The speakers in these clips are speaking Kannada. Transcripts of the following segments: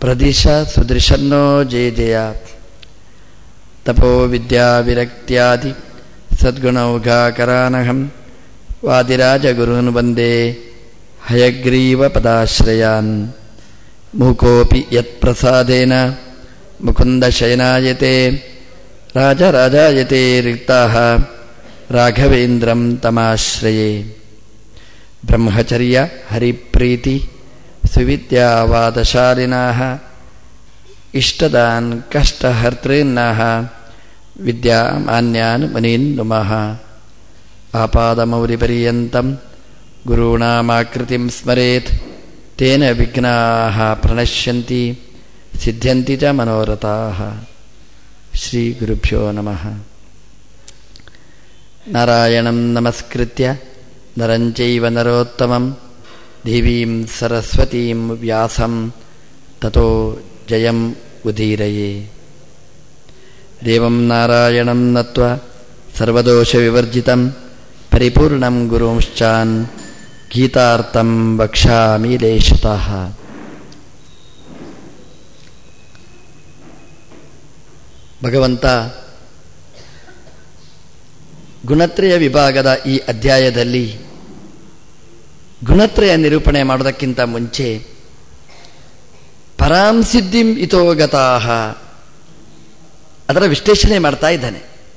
ಪ್ರದಿಶ ಸುದೃಶನ್ನೋ ಜಯ ಜಯ ತಪೋ ವಿದ್ಯಾವಿರಕ್ತ್ಯಾದಿ ಸದ್ಗುಣೌಘಾಕರಾನಹಂ ವಾದಿರಾಜಗುರುನ್ ವಂದೇ ಹಯಗ್ರೀವಪದಾಶ್ರಯಾನ್ ಮೂಕೋಪಿ ಯತ್ಪ್ರಸಾದೇನ ಮುಕುಂದಶಯನಾಯತೆ ರಾಜರಾಜಾಯತೆ ರಿಕ್ತಾಃ ರಾಘವೇಂದ್ರಂ ತಮಾಶ್ರಯೇ ಬ್ರಹ್ಮಚರ್ಯ ಹರಿಪ್ರೀತಿ ಸುವಿದ್ಯಾವಾದಶಾಲಿನಾಃ ಇಷ್ಟದಾನ್ ಕಷ್ಟಹರ್ತॄನ್ನಾಃ ವಿದ್ಯಾಮಾನ್ಯಾನ್ ಮುನೀನ್ ನುಮಃ ಆಪಾದಮೌಲಿಪರ್ಯಂతం ಗುರುಣಾಮಾಕೃತಿಂ ಸ್ಮರೇತ್ ತೇನ ವಿಘ್ನಾಃ ಪ್ರಣಶ್ಯಂತಿ ಸಿದ್ಧ್ಯಂತಿ ಚ ಮನೋರಥಾಃ ಶ್ರೀ ಗುರುಭ್ಯೋ ನಮಃ ನಾರಾಯಣಂ ನಮಸ್ಕೃತ್ಯ ನರಂಚೈವ ನರೋತ್ತಮಂ ದೇವೀಂ ಸರಸ್ವತೀಂ ವ್ಯಾಸಂ ತಥೋ ಜಯಂ ಉದೀರಯೇ ದೇವಂ ನಾರಾಯಣಂ ನತ್ವ ಸರ್ವದೋಷವಿವರ್ಜಿತಂ ಪರಿಪೂರ್ಣಂ ಗುರುಂಶ್ಚಾನ್ ಗೀತಾರ್ಥಂ ವಕ್ಷಾಮಿ ಲೇಷತಃ ಭಗವಂತ ಗುಣತ್ರಯ ವಿಭಾಗದ ಈ ಅಧ್ಯಾಯದಲ್ಲಿ ಗುಣತ್ರಯ ನಿರೂಪಣೆ ಮಾಡೋದಕ್ಕಿಂತ ಮುಂಚೆ ಪರಾಂ ಸಿದ್ಧಿಂ ಇತೋಗತಾಹ ಅದರ ವಿಶ್ಲೇಷಣೆ ಮಾಡ್ತಾ ಇದ್ದಾನೆ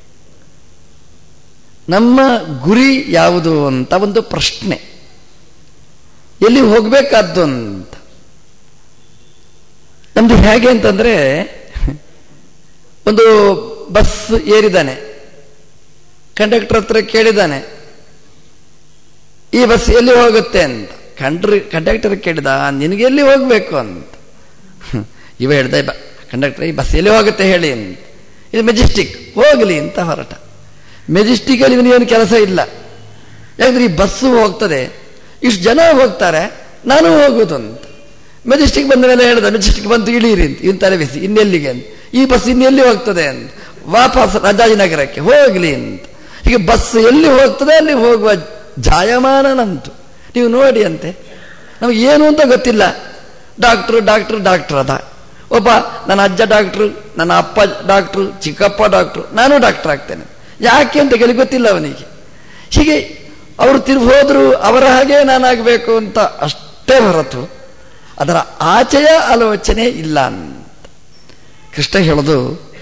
ನಮ್ಮ ಗುರಿ ಯಾವುದು ಅಂತ ಒಂದು ಪ್ರಶ್ನೆ ಎಲ್ಲಿ ಹೋಗಬೇಕಾದ್ದು ಅಂತ ನಮ್ದು ಹೇಗೆ ಅಂತಂದ್ರೆ ಒಂದು ಬಸ್ ಏರಿದ್ದಾನೆ ಕಂಡಕ್ಟರ್ ಹತ್ರ ಕೇಳಿದ್ದಾನೆ ಈ ಬಸ್ ಎಲ್ಲಿ ಹೋಗುತ್ತೆ ಅಂತ ಕಂಡ್ರಿ ಕಂಡಕ್ಟರ್ ಕೇಳಿದ ನಿನಗೆ ಎಲ್ಲಿ ಹೋಗ್ಬೇಕು ಅಂತ ಇವ ಹೇಳ್ದ ಕಂಡಕ್ಟರ್ ಈ ಬಸ್ ಎಲ್ಲಿ ಹೋಗುತ್ತೆ ಹೇಳಿ ಅಂತ ಇದು ಮೆಜೆಸ್ಟಿಕ್ ಹೋಗಲಿ ಅಂತ ಹೊರಟ ಮೆಜೆಸ್ಟಿಕಲ್ಲಿ ಇವನಿಗೇನು ಕೆಲಸ ಇಲ್ಲ ಯಾಕಂದ್ರೆ ಈ ಬಸ್ಸು ಹೋಗ್ತದೆ ಇಷ್ಟು ಜನ ಹೋಗ್ತಾರೆ ನಾನು ಹೋಗುದು ಅಂತ ಮೆಜೆಸ್ಟಿಕ್ ಬಂದ ಮೇಲೆ ಹೇಳ್ದ ಮೆಜೆಸ್ಟಿಕ್ ಬಂತು ಇಳೀರಿ ಅಂತ ಇವನ್ ತಲೆ ಬಿಸಿ ಇನ್ನೆಲ್ಲಿಗೆ ಅಂತ ಈ ಬಸ್ ಇನ್ನೆಲ್ಲಿ ಹೋಗ್ತದೆ ಅಂತ ವಾಪಸ್ ರಾಜಾಜಿನಗರಕ್ಕೆ ಹೋಗ್ಲಿ ಅಂತ ಈಗ ಬಸ್ ಎಲ್ಲಿ ಹೋಗ್ತದೆ ಅಲ್ಲಿ ಹೋಗುವ ಜಾಯಮಾನ ನಮ್ದು ನೀವು ನೋಡಿ ಅಂತೆ ನಮಗೆ ಏನು ಅಂತ ಗೊತ್ತಿಲ್ಲ ಡಾಕ್ಟ್ರು ಡಾಕ್ಟ್ರು ಡಾಕ್ಟ್ರ್ ಅದ ಒಬ್ಬ ನನ್ನ ಅಜ್ಜ ಡಾಕ್ಟ್ರು ನನ್ನ ಅಪ್ಪ ಡಾಕ್ಟ್ರು ಚಿಕ್ಕಪ್ಪ ಡಾಕ್ಟ್ರು ನಾನು ಡಾಕ್ಟರ್ ಆಗ್ತೇನೆ ಯಾಕೆ ಅಂತ ಕೇಳಿ ಗೊತ್ತಿಲ್ಲ ಅವನಿಗೆ ಹೀಗೆ ಅವರು ತಿರುಗಿ ಹೋದ್ರು ಅವರ ಹಾಗೆ ನಾನಾಗಬೇಕು ಅಂತ ಅಷ್ಟೇ ಹೊರತು ಅದರ ಆಚೆಯ ಆಲೋಚನೆ ಇಲ್ಲ ಅಂತ ಕೃಷ್ಣ ಹೇಳೋದು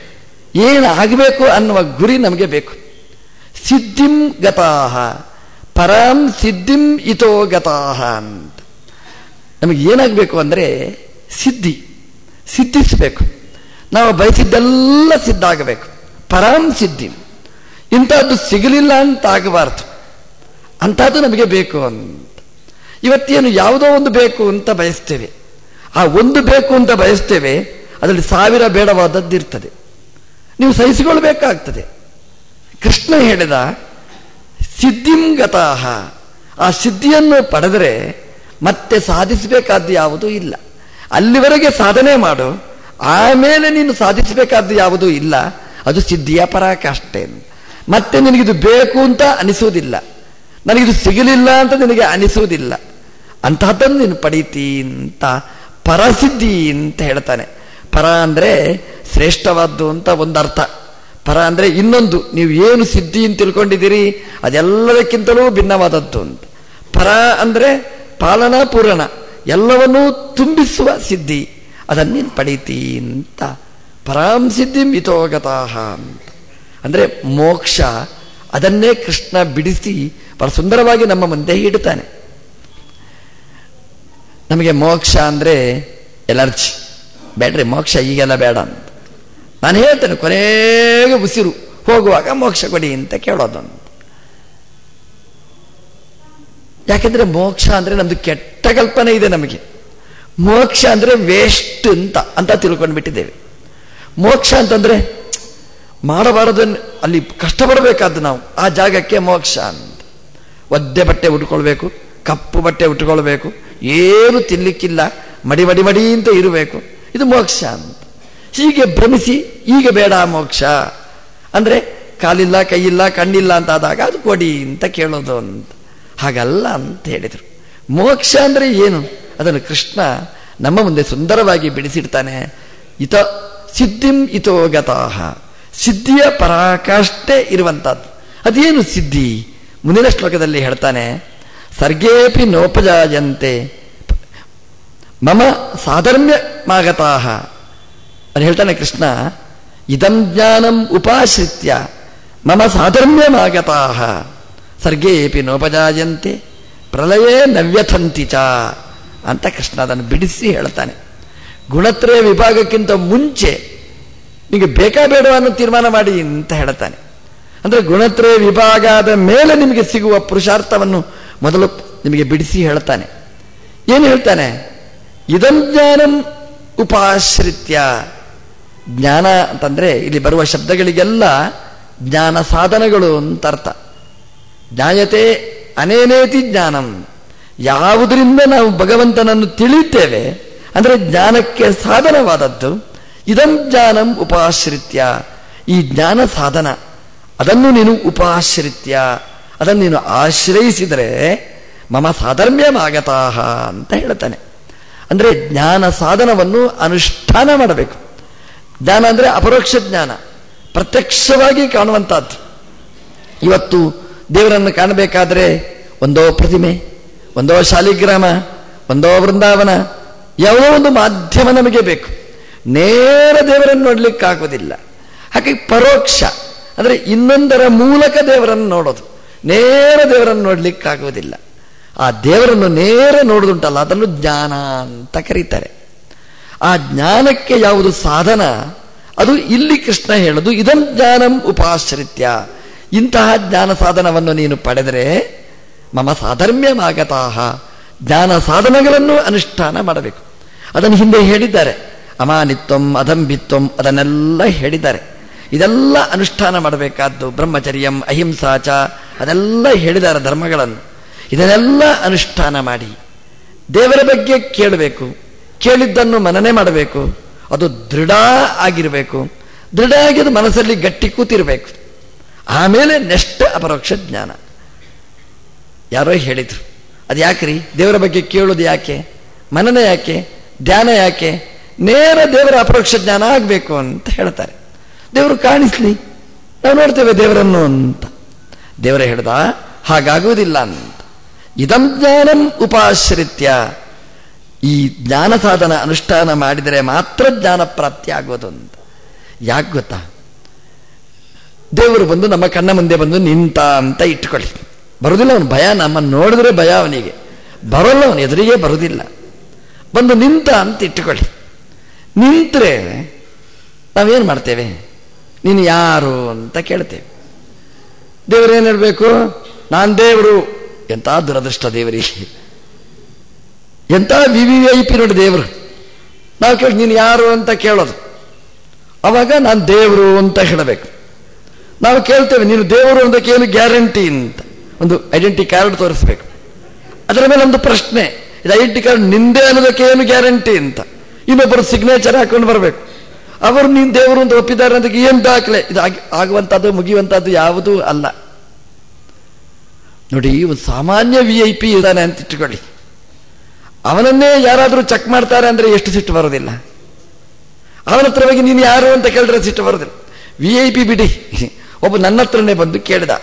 ಏನಾಗಬೇಕು ಅನ್ನುವ ಗುರಿ ನಮಗೆ ಬೇಕು ಸಿದ್ಧಿಂ ಗತಾಹ ಪರಾಂ ಸಿದ್ಧಿಂ ಇತೋ ಗತಾಹ ಅಂತ ನಮಗೆ ಏನಾಗಬೇಕು ಅಂದರೆ ಸಿದ್ಧಿ ಸಿದ್ಧಿಸಬೇಕು ನಾವು ಬಯಸಿದ್ದೆಲ್ಲ ಸಿದ್ಧ ಆಗಬೇಕು ಪರಾಂ ಸಿದ್ಧಿ ಇಂಥದ್ದು ಸಿಗಲಿಲ್ಲ ಅಂತ ಆಗಬಾರ್ದು ಅಂಥದ್ದು ನಮಗೆ ಬೇಕು ಅಂತ ಇವತ್ತೇನು ಯಾವುದೋ ಒಂದು ಬೇಕು ಅಂತ ಬಯಸ್ತೇವೆ ಆ ಒಂದು ಬೇಕು ಅಂತ ಬಯಸ್ತೇವೆ ಅದರಲ್ಲಿ ಸಾವಿರ ಬೇಡವಾದದ್ದಿರ್ತದೆ ನೀವು ಸಹಿಸಿಕೊಳ್ಬೇಕಾಗ್ತದೆ ಕೃಷ್ಣ ಹೇಳಿದ ಸಿದ್ಧಿಂ ಗತಾಹ ಆ ಸಿದ್ಧಿಯನ್ನು ಪಡೆದರೆ ಮತ್ತೆ ಸಾಧಿಸಬೇಕಾದ್ದು ಯಾವುದೂ ಇಲ್ಲ ಅಲ್ಲಿವರೆಗೆ ಸಾಧನೆ ಮಾಡು ಆಮೇಲೆ ನೀನು ಸಾಧಿಸಬೇಕಾದ್ದು ಯಾವುದೂ ಇಲ್ಲ ಅದು ಸಿದ್ಧಿಯ ಪರಾಕಾಷ್ಠೆ ಮತ್ತೆ ನಿನಗಿದು ಬೇಕು ಅಂತ ಅನಿಸುವುದಿಲ್ಲ ನನಗಿದು ಸಿಗಲಿಲ್ಲ ಅಂತ ನಿನಗೆ ಅನಿಸುವುದಿಲ್ಲ ಅಂತಹದ್ದನ್ನು ನೀನು ಪಡೀತಿ ಅಂತ ಪರಸಿದ್ಧಿ ಅಂತ ಹೇಳ್ತಾನೆ ಪರ ಅಂದ್ರೆ ಶ್ರೇಷ್ಠವಾದ್ದು ಅಂತ ಒಂದರ್ಥ ಪರ ಅಂದ್ರೆ ಇನ್ನೊಂದು ನೀವು ಏನು ಸಿದ್ಧಿ ಅಂತ ತಿಳ್ಕೊಂಡಿದ್ದೀರಿ ಅದೆಲ್ಲದಕ್ಕಿಂತಲೂ ಭಿನ್ನವಾದದ್ದು ಅಂತ ಪರ ಅಂದ್ರೆ ಪಾಲನಾ ಪೂರಣ ಎಲ್ಲವನ್ನೂ ತುಂಬಿಸುವ ಸಿದ್ಧಿ ಅದನ್ನು ನೀನು ಪಡೀತಿ ಅಂತ ಪರಾಂ ಸಿದ್ಧಿ ಮಿತೋಗತಾಹ ಅಂತ ಅಂದ್ರೆ ಮೋಕ್ಷ ಅದನ್ನೇ ಕೃಷ್ಣ ಬಿಡಿಸಿ ಬಹಳ ಸುಂದರವಾಗಿ ನಮ್ಮ ಮುಂದೆ ಇಡುತ್ತಾನೆ ನಮಗೆ ಮೋಕ್ಷ ಅಂದ್ರೆ ಎಲರ್ಜಿ ಬೇಡ್ರಿ ಮೋಕ್ಷ ಈಗೆಲ್ಲ ಬೇಡ ಅಂತ ನಾನು ಹೇಳ್ತೇನೆ ಕೊನೆಗೆ ಉಸಿರು ಹೋಗುವಾಗ ಮೋಕ್ಷ ಕೊಡಿ ಅಂತ ಕೇಳೋದು ಅಂತ ಯಾಕೆಂದ್ರೆ ಮೋಕ್ಷ ಅಂದ್ರೆ ನಮ್ದು ಕೆಟ್ಟ ಕಲ್ಪನೆ ಇದೆ ನಮಗೆ ಮೋಕ್ಷ ಅಂದ್ರೆ ವೇಸ್ಟ್ ಅಂತ ಅಂತ ತಿಳ್ಕೊಂಡು ಬಿಟ್ಟಿದ್ದೇವೆ ಮೋಕ್ಷ ಅಂತಂದ್ರೆ ಮಾಡಬಾರದು ಅಲ್ಲಿ ಕಷ್ಟಪಡಬೇಕಾದ್ದು ನಾವು ಆ ಜಾಗಕ್ಕೆ ಮೋಕ್ಷ ಅಂತ ಒದ್ದೆ ಬಟ್ಟೆ ಉಟ್ಕೊಳ್ಬೇಕು ಕಪ್ಪು ಬಟ್ಟೆ ಉಟ್ಕೊಳ್ಬೇಕು ಏನು ತಿನ್ಲಿಕ್ಕಿಲ್ಲ ಮಡಿ ಮಡಿ ಮಡಿ ಅಂತ ಇರಬೇಕು ಇದು ಮೋಕ್ಷ ಅಂತ ಹೀಗೆ ಭ್ರಮಿಸಿ ಈಗ ಬೇಡ ಮೋಕ್ಷ ಅಂದ್ರೆ ಕಾಲಿಲ್ಲ ಕೈಯಿಲ್ಲ ಕಣ್ಣಿಲ್ಲ ಅಂತ ಆದಾಗ ಅದು ಕೊಡಿ ಅಂತ ಕೇಳೋದು ಅಂತ ಹಾಗಲ್ಲ ಅಂತ ಹೇಳಿದರು ಮೋಕ್ಷ ಅಂದ್ರೆ ಏನು ಅದನ್ನು ಕೃಷ್ಣ ನಮ್ಮ ಮುಂದೆ ಸುಂದರವಾಗಿ ಬಿಡಿಸಿಡ್ತಾನೆ ಇತ ಸಿದ್ಧಿಂ ಇತೋ ಗತಾಹ ಸಿದ್ಧಿಯ ಪರಾಕಾಷ್ಠೆ ಇರುವಂತಹದ್ದು ಅದೇನು ಸಿದ್ಧಿ ಮುಂದಿನ ಶ್ಲೋಕದಲ್ಲಿ ಹೇಳ್ತಾನೆ ಸರ್ಗೇಪಿ ನೋಪಜಾಯಂತೆ ಮಮ ಸಾಧರ್ಮ್ಯ ಮಾಗತಾಹ ಅದು ಹೇಳ್ತಾನೆ ಕೃಷ್ಣ ಇದಂ ಜ್ಞಾನಂ ಉಪಾಶ್ರಿತ್ಯ ಮಮ ಸಾಧರ್ಮ್ಯಮಾಗತಾಹ ಸರ್ಗೇಪಿ ನೋಪಜಾಯಂತೆ ಪ್ರಳಯೇ ನವ್ಯಥಂತಿ ಚ ಅಂತ ಕೃಷ್ಣ ಅದನ್ನು ಬಿಡಿಸಿ ಹೇಳ್ತಾನೆ ಗುಣತ್ರಯ ವಿಭಾಗಕ್ಕಿಂತ ಮುಂಚೆ ನಿಮಗೆ ಬೇಕಾ ಬೇಡವಾ ಅನ್ನೋ ತೀರ್ಮಾನ ಮಾಡಿ ಅಂತ ಹೇಳ್ತಾನೆ ಅಂದ್ರೆ ಗುಣತ್ರಯ ವಿಭಾಗ ಆದ ಮೇಲೆ ನಿಮಗೆ ಸಿಗುವ ಪುರುಷಾರ್ಥವನ್ನು ಮೊದಲು ನಿಮಗೆ ಬಿಡಿಸಿ ಹೇಳ್ತಾನೆ ಏನು ಹೇಳ್ತಾನೆ ಇದಂ ಜ್ಞಾನಂ ಉಪಾಶ್ರಿತ್ಯ ಜ್ಞಾನ ಅಂತಂದ್ರೆ ಇಲ್ಲಿ ಬರುವ ಶಬ್ದಗಳಿಗೆಲ್ಲ ಜ್ಞಾನ ಸಾಧನಗಳು ಅಂತ ಅರ್ಥ ಜ್ಞಾಯತೆ ಅನೇನೇತಿ ಜ್ಞಾನಂ ಯಾವುದರಿಂದ ನಾವು ಭಗವಂತನನ್ನು ತಿಳಿಯುತ್ತೇವೆ ಅಂದ್ರೆ ಜ್ಞಾನಕ್ಕೆ ಸಾಧನವಾದದ್ದು ಇದಂ ಜ್ಞಾನಂ ಉಪಾಶ್ರಿತ್ಯ ಈ ಜ್ಞಾನ ಸಾಧನ ಅದನ್ನು ನೀನು ಉಪಾಶ್ರಿತ್ಯ ಅದನ್ನು ನೀನು ಆಶ್ರಯಿಸಿದರೆ ಮಮ ಸಾಧರ್ಮ್ಯಮಾಗತಾಹ ಅಂತ ಹೇಳ್ತಾನೆ ಅಂದ್ರೆ ಜ್ಞಾನ ಸಾಧನವನ್ನು ಅನುಷ್ಠಾನ ಮಾಡಬೇಕು ಜ್ಞಾನ ಅಂದ್ರೆ ಅಪರೋಕ್ಷ ಜ್ಞಾನ ಪ್ರತ್ಯಕ್ಷವಾಗಿ ಕಾಣುವಂತಹದ್ದು ಇವತ್ತು ದೇವರನ್ನು ಕಾಣಬೇಕಾದ್ರೆ ಒಂದೋ ಪ್ರತಿಮೆ ಒಂದೋ ಶಾಲಿಗ್ರಾಮ ಒಂದೋ ವೃಂದಾವನ ಯಾವುದೋ ಒಂದು ಮಾಧ್ಯಮ ನಮಗೆ ಬೇಕು ನೇರ ದೇವರನ್ನು ನೋಡ್ಲಿಕ್ಕಾಗೋದಿಲ್ಲ ಹಾಗೆ ಪರೋಕ್ಷ ಅಂದ್ರೆ ಇನ್ನೊಂದರ ಮೂಲಕ ದೇವರನ್ನು ನೋಡೋದು ನೇರ ದೇವರನ್ನು ನೋಡ್ಲಿಕ್ಕಾಗೋದಿಲ್ಲ ಆ ದೇವರನ್ನು ನೇರ ನೋಡುದುಂಟಲ್ಲ ಅದನ್ನು ಜ್ಞಾನ ಅಂತ ಕರೀತಾರೆ ಆ ಜ್ಞಾನಕ್ಕೆ ಯಾವುದು ಸಾಧನ ಅದು ಇಲ್ಲಿ ಕೃಷ್ಣ ಹೇಳುದು ಇದಂ ಜ್ಞಾನಂ ಉಪಾಶ್ರಿತ್ಯ ಇಂತಹ ಜ್ಞಾನ ಸಾಧನವನ್ನು ನೀನು ಪಡೆದರೆ ಮಮ ಸಾಧರ್ಮ್ಯಮಾಗತಾಹ ಜ್ಞಾನ ಸಾಧನಗಳನ್ನು ಅನುಷ್ಠಾನ ಮಾಡಬೇಕು ಅದನ್ನು ಹಿಂದೆ ಹೇಳಿದ್ದಾರೆ ಅಮಾನಿತ್ವಂ ಅದಂಬಿತ್ವಂ ಅದನ್ನೆಲ್ಲ ಹೇಳಿದ್ದಾರೆ ಇದೆಲ್ಲ ಅನುಷ್ಠಾನ ಮಾಡಬೇಕಾದ್ದು ಬ್ರಹ್ಮಚರ್ಯಂ ಅಹಿಂಸಾಚ ಅದೆಲ್ಲ ಹೇಳಿದ್ದಾರೆ ಧರ್ಮಗಳನ್ನು ಇದನ್ನೆಲ್ಲ ಅನುಷ್ಠಾನ ಮಾಡಿ ದೇವರ ಬಗ್ಗೆ ಕೇಳಬೇಕು ಕೇಳಿದ್ದನ್ನು ಮನನೆ ಮಾಡಬೇಕು ಅದು ದೃಢ ಆಗಿರಬೇಕು ದೃಢ ಆಗಿ ಅದು ಮನಸ್ಸಲ್ಲಿ ಗಟ್ಟಿ ಕೂತಿರಬೇಕು ಆಮೇಲೆ ನೆಕ್ಸ್ಟ್ ಅಪರೋಕ್ಷ ಜ್ಞಾನ ಯಾರೋ ಹೇಳಿದ್ರು ಅದು ಯಾಕ್ರಿ ದೇವರ ಬಗ್ಗೆ ಕೇಳೋದು ಯಾಕೆ ಮನನ ಯಾಕೆ ಧ್ಯಾನ ಯಾಕೆ ನೇರ ದೇವರ ಅಪರೋಕ್ಷ ಜ್ಞಾನ ಆಗಬೇಕು ಅಂತ ಹೇಳ್ತಾರೆ ದೇವರು ಕಾಣಿಸ್ಲಿ ನಾವು ನೋಡ್ತೇವೆ ದೇವರನ್ನು ಅಂತ ದೇವರ ಹೇಳ್ದ ಹಾಗಾಗುವುದಿಲ್ಲ ಅಂತ ಇದಂ ಜ್ಞಾನಂ ಉಪಾಶ್ರಿತ್ಯ ಈ ಜ್ಞಾನ ಸಾಧನ ಅನುಷ್ಠಾನ ಮಾಡಿದರೆ ಮಾತ್ರ ಜ್ಞಾನ ಪ್ರಾಪ್ತಿ ಆಗೋದು ಅಂತ ಯಾಕೆ ಗೊತ್ತಾ ದೇವರು ಬಂದು ನಮ್ಮ ಕಣ್ಣ ಮುಂದೆ ಬಂದು ನಿಂತ ಅಂತ ಇಟ್ಕೊಳ್ಳಿ ಬರುವುದಿಲ್ಲ ಅವನು ಭಯ ನಮ್ಮನ್ನು ನೋಡಿದ್ರೆ ಭಯ ಅವನಿಗೆ ಬರೋಲ್ಲ ಅವನು ಎದುರಿಗೆ ಬರುವುದಿಲ್ಲ ಬಂದು ನಿಂತ ಅಂತ ಇಟ್ಟುಕೊಳ್ಳಿ ನಿಂತರೆ ನಾವೇನು ಮಾಡ್ತೇವೆ ನೀನು ಯಾರು ಅಂತ ಕೇಳ್ತೇವೆ ದೇವರೇನು ಹೇಳಬೇಕು ನಾನು ದೇವರು ಎಂಥ ದುರದೃಷ್ಟ ದೇವರಿಗೆ ಎಂಥ ವಿ ವಿ ಐ ಪಿ ನೋಡಿ ದೇವರು ನಾವು ಕೇಳಿ ನೀನು ಯಾರು ಅಂತ ಕೇಳೋದು ಅವಾಗ ನಾನು ದೇವರು ಅಂತ ಹೇಳಬೇಕು ನಾವು ಕೇಳ್ತೇವೆ ನೀನು ದೇವರು ಅಂತ ಏನು ಗ್ಯಾರಂಟಿ ಅಂತ ಒಂದು ಐಡೆಂಟಿ ಕಾರ್ಡ್ ತೋರಿಸ್ಬೇಕು ಅದರ ಮೇಲೆ ಒಂದು ಪ್ರಶ್ನೆ ಇದು ಐಡೆಂಟಿ ಕಾರ್ಡ್ ನಿಂದೆ ಅನ್ನೋದಕ್ಕೆ ಏನು ಗ್ಯಾರಂಟಿ ಅಂತ ಇನ್ನೊಬ್ಬರು ಸಿಗ್ನೇಚರ್ ಹಾಕೊಂಡು ಬರಬೇಕು ಅವರು ನೀನು ದೇವರು ಅಂತ ಒಪ್ಪಿದ್ದಾರೆ ಅದಕ್ಕೆ ಏನು ದಾಖಲೆ ಇದು ಆಗಿ- ಆಗುವಂತಹದ್ದು ಮುಗಿಯುವಂತಹದ್ದು ಯಾವುದೂ ಅಲ್ಲ ನೋಡಿ ಒಂದು ಸಾಮಾನ್ಯ ವಿ ಐ ಪಿ ಇದ್ದಾನೆ ಅಂತ ಇಟ್ಟುಕೊಳ್ಳಿ ಅವನನ್ನೇ ಯಾರಾದರೂ ಚೆಕ್ ಮಾಡ್ತಾರೆ ಅಂದ್ರೆ ಎಷ್ಟು ಸಿಟ್ಟು ಬರೋದಿಲ್ಲ ಅವನ ಹತ್ರ ಹೋಗಿ ನೀನು ಯಾರು ಅಂತ ಕೇಳಿದ್ರೆ ಸಿಟ್ಟು ಬರೋದಿಲ್ಲ ವಿ ಐ ಪಿ ಬಿಡಿ ಒಬ್ಬ ನನ್ನ ಹತ್ರನೇ ಬಂದು ಕೇಳಿದ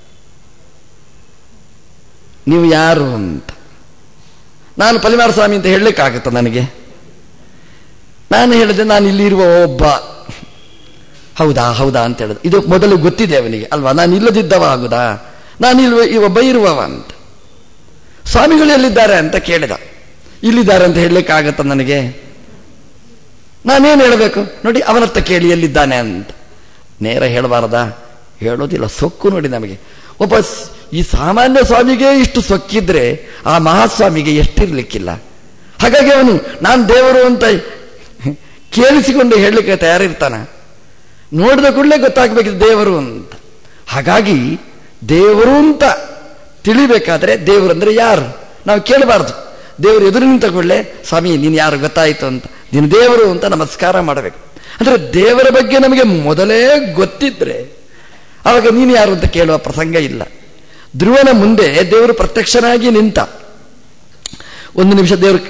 ನೀವು ಯಾರು ಅಂತ ನಾನು ಪಲಿಮಾರ ಸ್ವಾಮಿ ಅಂತ ಹೇಳಲಿಕ್ಕಾಗತ್ತ ನನಗೆ ನಾನು ಹೇಳಿದೆ ನಾನು ಇಲ್ಲಿರುವ ಒಬ್ಬ ಹೌದಾ ಹೌದಾ ಅಂತ ಹೇಳಿದ ಇದು ಮೊದಲು ಗೊತ್ತಿದೆ ಅವನಿಗೆ ಅಲ್ವಾ ನಾನು ಇಲ್ಲದಿದ್ದವ ಆಗುದಾ ನಾನು ಇಲ್ವ ಈ ಒಬ್ಬ ಇರುವವ ಅಂತ ಸ್ವಾಮಿಗಳು ಎಲ್ಲಿದ್ದಾರೆ ಅಂತ ಕೇಳಿದ ಇಲ್ಲಿದ್ದಾರೆ ಅಂತ ಹೇಳಲಿಕ್ಕಾಗತ್ತ ನನಗೆ ನಾನೇನು ಹೇಳಬೇಕು ನೋಡಿ ಅವನತ್ತ ಕೇಳಿ ಎಲ್ಲಿದ್ದಾನೆ ಅಂತ ನೇರ ಹೇಳಬಾರದಾ ಹೇಳೋದಿಲ್ಲ ಸೊಕ್ಕು ನೋಡಿ ನಮಗೆ ಒಬ್ಬ ಸ್- ಈ ಸಾಮಾನ್ಯ ಸ್ವಾಮಿಗೆ ಇಷ್ಟು ಸೊಕ್ಕಿದ್ರೆ ಆ ಮಹಾಸ್ವಾಮಿಗೆ ಎಷ್ಟಿರ್ಲಿಕ್ಕಿಲ್ಲ ಹಾಗಾಗಿ ಅವನು ನಾನು ದೇವರು ಅಂತ ಕೇಳಿಸಿಕೊಂಡು ಹೇಳಲಿಕ್ಕೆ ತಯಾರಿರ್ತಾನ ನೋಡಿದ ಕೂಡಲೇ ಗೊತ್ತಾಗಬೇಕಿದೆ ದೇವರು ಅಂತ ಹಾಗಾಗಿ ದೇವರು ಅಂತ ತಿಳಿಬೇಕಾದ್ರೆ ದೇವರು ಅಂದ್ರೆ ಯಾರು ನಾವು ಕೇಳಬಾರ್ದು ದೇವರು ಎದುರು ನಿಂತ ಕೂಡಲೇ ಸ್ವಾಮಿ ನೀನು ಯಾರು ಗೊತ್ತಾಯಿತು ಅಂತ ನೀನು ದೇವರು ಅಂತ ನಮಸ್ಕಾರ ಮಾಡಬೇಕು ಅಂದ್ರೆ ದೇವರ ಬಗ್ಗೆ ನಮಗೆ ಮೊದಲೇ ಗೊತ್ತಿದ್ರೆ ಆವಾಗ ನೀನು ಯಾರು ಅಂತ ಕೇಳುವ ಪ್ರಸಂಗ ಇಲ್ಲ ಧ್ರುವನ ಮುಂದೆ ದೇವರು ಪ್ರತ್ಯಕ್ಷನಾಗಿ ನಿಂತ ಒಂದು ನಿಮಿಷ ದೇವರು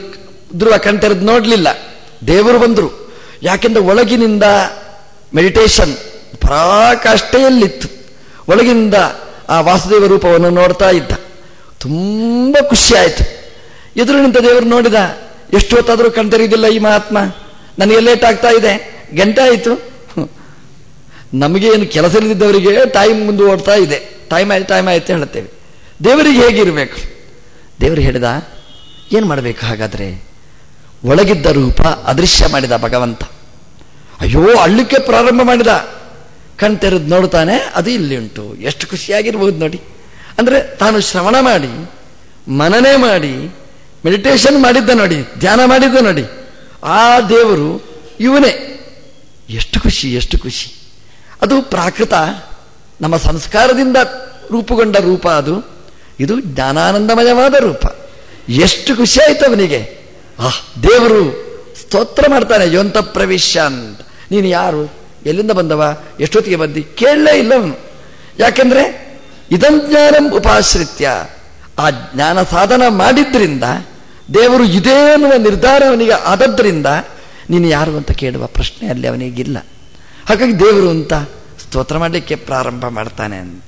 ಧ್ರುವ ಕಣ್ತೆರೆದು ನೋಡ್ಲಿಲ್ಲ ದೇವರು ಬಂದರು ಯಾಕೆಂದ್ರೆ ಒಳಗಿನಿಂದ ಮೆಡಿಟೇಷನ್ ಪರಾಕಾಷ್ಠೆಯಲ್ಲಿತ್ತು ಒಳಗಿಂದ ಆ ವಾಸುದೇವ ರೂಪವನ್ನು ನೋಡ್ತಾ ಇದ್ದ ತುಂಬ ಖುಷಿ ಆಯಿತು ಎದುರು ನಿಂತ ದೇವರು ನೋಡಿದ ಎಷ್ಟು ಹೊತ್ತಾದರೂ ಕಣ್ತೆರೆಯುವುದಿಲ್ಲ ಈ ಮಹಾತ್ಮ ನನಗೆ ಲೇಟ್ ಆಗ್ತಾ ಇದೆ ಗಂಟೆ ಆಯಿತು ನಮಗೇನು ಕೆಲಸ ಇಲ್ಲದಿದ್ದವರಿಗೆ ಟೈಮ್ ಮುಂದೆ ಓಡ್ತಾ ಇದೆ ಟೈಮ್ ಆಯ್ತು ಟೈಮ್ ಆಯ್ತು ಹೇಳುತ್ತೇವೆ ದೇವರಿಗೆ ಹೇಗಿರಬೇಕು ದೇವರು ಹೇಳಿದ ಏನು ಮಾಡಬೇಕು ಹಾಗಾದ್ರೆ ಒಳಗಿದ್ದ ರೂಪ ಅದೃಶ್ಯ ಮಾಡಿದ ಭಗವಂತ ಅಯ್ಯೋ ಅಳ್ಳಿಕ್ಕೆ ಪ್ರಾರಂಭ ಮಾಡಿದ ಕಣ್ ತೆರೆದು ನೋಡ್ತಾನೆ ಅದು ಇಲ್ಲಿ ಉಂಟು ಎಷ್ಟು ಖುಷಿಯಾಗಿರ್ಬೋದು ನೋಡಿ ಅಂದ್ರೆ ತಾನು ಶ್ರವಣ ಮಾಡಿ ಮನನೆ ಮಾಡಿ ಮೆಡಿಟೇಷನ್ ಮಾಡಿದ್ದ ನೋಡಿ ಧ್ಯಾನ ಮಾಡಿದ್ದ ನೋಡಿ ಆ ದೇವರು ಇವನೇ ಎಷ್ಟು ಖುಷಿ ಎಷ್ಟು ಖುಷಿ ಅದು ಪ್ರಾಕೃತ ನಮ್ಮ ಸಂಸ್ಕಾರದಿಂದ ರೂಪುಗೊಂಡ ರೂಪ ಅದು ಇದು ಜ್ಞಾನಾನಂದಮಯವಾದ ರೂಪ ಎಷ್ಟು ಖುಷಿ ಆಯ್ತು ಅವನಿಗೆ ಆಹ್ ದೇವರು ಸ್ತೋತ್ರ ಮಾಡ್ತಾನೆ ಯೋಂತ ಪ್ರವೇಶ ಅಂತ ನೀನು ಯಾರು ಎಲ್ಲಿಂದ ಬಂದವ ಎಷ್ಟೊತ್ತಿಗೆ ಬಂದಿ ಕೇಳಲೇ ಇಲ್ಲ ಅವನು ಯಾಕೆಂದ್ರೆ ಇದಂ ಜ್ಞಾನಂ ಉಪಾಶ್ರಿತ್ಯ ಆ ಜ್ಞಾನ ಸಾಧನ ಮಾಡಿದ್ರಿಂದ ದೇವರು ಇದೇ ಅನ್ನುವ ನಿರ್ಧಾರ ಅವನಿಗೆ ಆದದ್ರಿಂದ ನೀನು ಯಾರು ಅಂತ ಕೇಳುವ ಪ್ರಶ್ನೆ ಅಲ್ಲಿ ಅವನಿಗಿಲ್ಲ ಹಾಗಾಗಿ ದೇವರು ಅಂತ ಸ್ತೋತ್ರ ಮಾಡಲಿಕ್ಕೆ ಪ್ರಾರಂಭ ಮಾಡ್ತಾನೆ ಅಂತ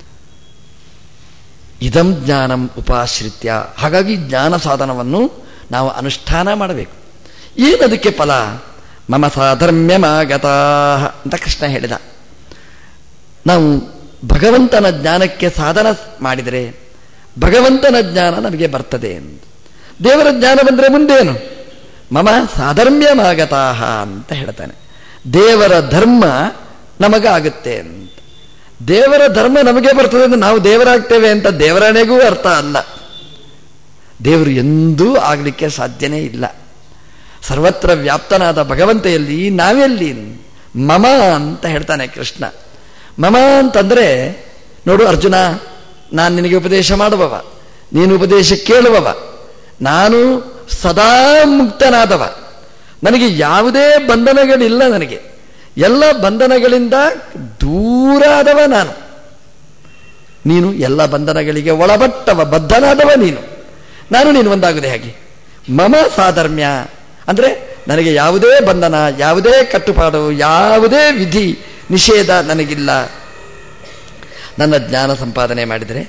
ಇದಂ ಜ್ಞಾನಂ ಉಪಾಶ್ರಿತ್ಯ ಹಾಗಾಗಿ ಜ್ಞಾನ ಸಾಧನವನ್ನು ನಾವು ಅನುಷ್ಠಾನ ಮಾಡಬೇಕು ಏನದಕ್ಕೆ ಫಲ ಮಮ ಸಾಧರ್ಮ್ಯಮಾಗತಾ ಅಂತ ಕೃಷ್ಣ ಹೇಳಿದ ನಾವು ಭಗವಂತನ ಜ್ಞಾನಕ್ಕೆ ಸಾಧನ ಮಾಡಿದರೆ ಭಗವಂತನ ಜ್ಞಾನ ನಮಗೆ ಬರ್ತದೆ ಎಂದು ದೇವರ ಜ್ಞಾನ ಬಂದರೆ ಮುಂದೇನು ಮಮ ಸಾಧರ್ಮ್ಯಮಾಗತಾಹ ಅಂತ ಹೇಳ್ತಾನೆ ದೇವರ ಧರ್ಮ ನಮಗಾಗುತ್ತೆ ಅಂತ ದೇವರ ಧರ್ಮ ನಮಗೆ ಬರ್ತದೆ ಅಂದ್ರೆ ನಾವು ದೇವರಾಗ್ತೇವೆ ಅಂತ ದೇವರಣೆಗೂ ಅರ್ಥ ಅಲ್ಲ ದೇವರು ಎಂದೂ ಆಗಲಿಕ್ಕೆ ಸಾಧ್ಯನೇ ಇಲ್ಲ ಸರ್ವತ್ರ ವ್ಯಾಪ್ತನಾದ ಭಗವಂತ ಎಲ್ಲಿ ನಾವೆಲ್ಲಿ ಮಮ ಅಂತ ಹೇಳ್ತಾನೆ ಕೃಷ್ಣ ಮಮ ಅಂತಂದ್ರೆ ನೋಡು ಅರ್ಜುನ ನಾನು ನಿನಗೆ ಉಪದೇಶ ಮಾಡುವವ ನೀನು ಉಪದೇಶ ಕೇಳುವವ ನಾನು ಸದಾ ಮುಕ್ತನಾದವ ನನಗೆ ಯಾವುದೇ ಬಂಧನಗಳಿಲ್ಲ ನನಗೆ ಎಲ್ಲ ಬಂಧನಗಳಿಂದ ದೂರಾದವ ನಾನು ನೀನು ಎಲ್ಲ ಬಂಧನಗಳಿಗೆ ಒಳಪಟ್ಟವ ಬದ್ಧನಾದವ ನೀನು ನಾನು ನೀನು ಒಂದಾಗುದೆ ಹಾಗೆ ಮಮ ಸಾಧರ್ಮ್ಯ ಅಂದ್ರೆ ನನಗೆ ಯಾವುದೇ ಬಂಧನ ಯಾವುದೇ ಕಟ್ಟುಪಾಡು ಯಾವುದೇ ವಿಧಿ ನಿಷೇಧ ನನಗಿಲ್ಲ ನನ್ನ ಜ್ಞಾನ ಸಂಪಾದನೆ ಮಾಡಿದರೆ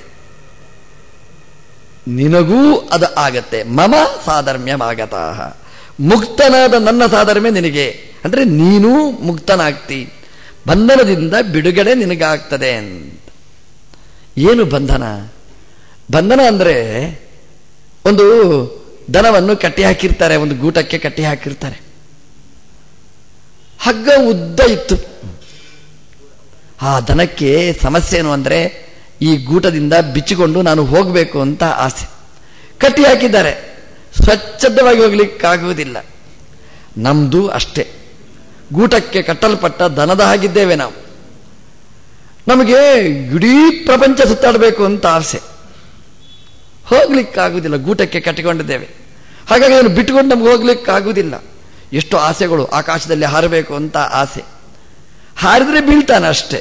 ನಿನಗೂ ಅದು ಆಗತ್ತೆ ಮಮ ಸಾಧರ್ಮ್ಯಮಾಗತಾಹ ಮುಕ್ತನಾದ ನನ್ನ ಸಾಧರ್ಮ್ಯ ನಿನಗೆ ಅಂದ್ರೆ ನೀನು ಮುಕ್ತನಾಗ್ತಿ ಬಂಧನದಿಂದ ಬಿಡುಗಡೆ ನಿನಗಾಗ್ತದೆ ಅಂತ ಏನು ಬಂಧನ ಬಂಧನ ಅಂದ್ರೆ ಒಂದು ದನವನ್ನು ಕಟ್ಟಿ ಹಾಕಿರ್ತಾರೆ ಒಂದು ಗೂಟಕ್ಕೆ ಕಟ್ಟಿ ಹಾಕಿರ್ತಾರೆ ಹಗ್ಗ ಉದ್ದ ಇತ್ತು ಆ ದನಕ್ಕೆ ಸಮಸ್ಯೆ ಏನು ಅಂದ್ರೆ ಈ ಗೂಟದಿಂದ ಬಿಚ್ಚಿಕೊಂಡು ನಾನು ಹೋಗಬೇಕು ಅಂತ ಆಸೆ ಕಟ್ಟಿ ಹಾಕಿದ್ದಾರೆ ಸ್ವಚ್ಛಂದವಾಗಿ ಹೋಗ್ಲಿಕ್ಕಾಗುವುದಿಲ್ಲ ನಮ್ದು ಅಷ್ಟೇ ಗೂಟಕ್ಕೆ ಕಟ್ಟಲ್ಪಟ್ಟ ದನದ ಹಾಗಿದ್ದೇವೆ ನಾವು ನಮಗೆ ಇಡೀ ಪ್ರಪಂಚ ಸುತ್ತಾಡಬೇಕು ಅಂತ ಆಸೆ ಹೋಗ್ಲಿಕ್ಕಾಗುವುದಿಲ್ಲ ಗೂಟಕ್ಕೆ ಕಟ್ಟಿಕೊಂಡಿದ್ದೇವೆ ಹಾಗಾಗಿ ಅದನ್ನು ಬಿಟ್ಟುಕೊಂಡು ನಮ್ಗೆ ಹೋಗ್ಲಿಕ್ಕಾಗುವುದಿಲ್ಲ ಎಷ್ಟು ಆಸೆಗಳು ಆಕಾಶದಲ್ಲಿ ಹಾರಬೇಕು ಅಂತ ಆಸೆ ಹಾರಿದ್ರೆ ಬೀಳ್ತಾನೆ ಅಷ್ಟೇ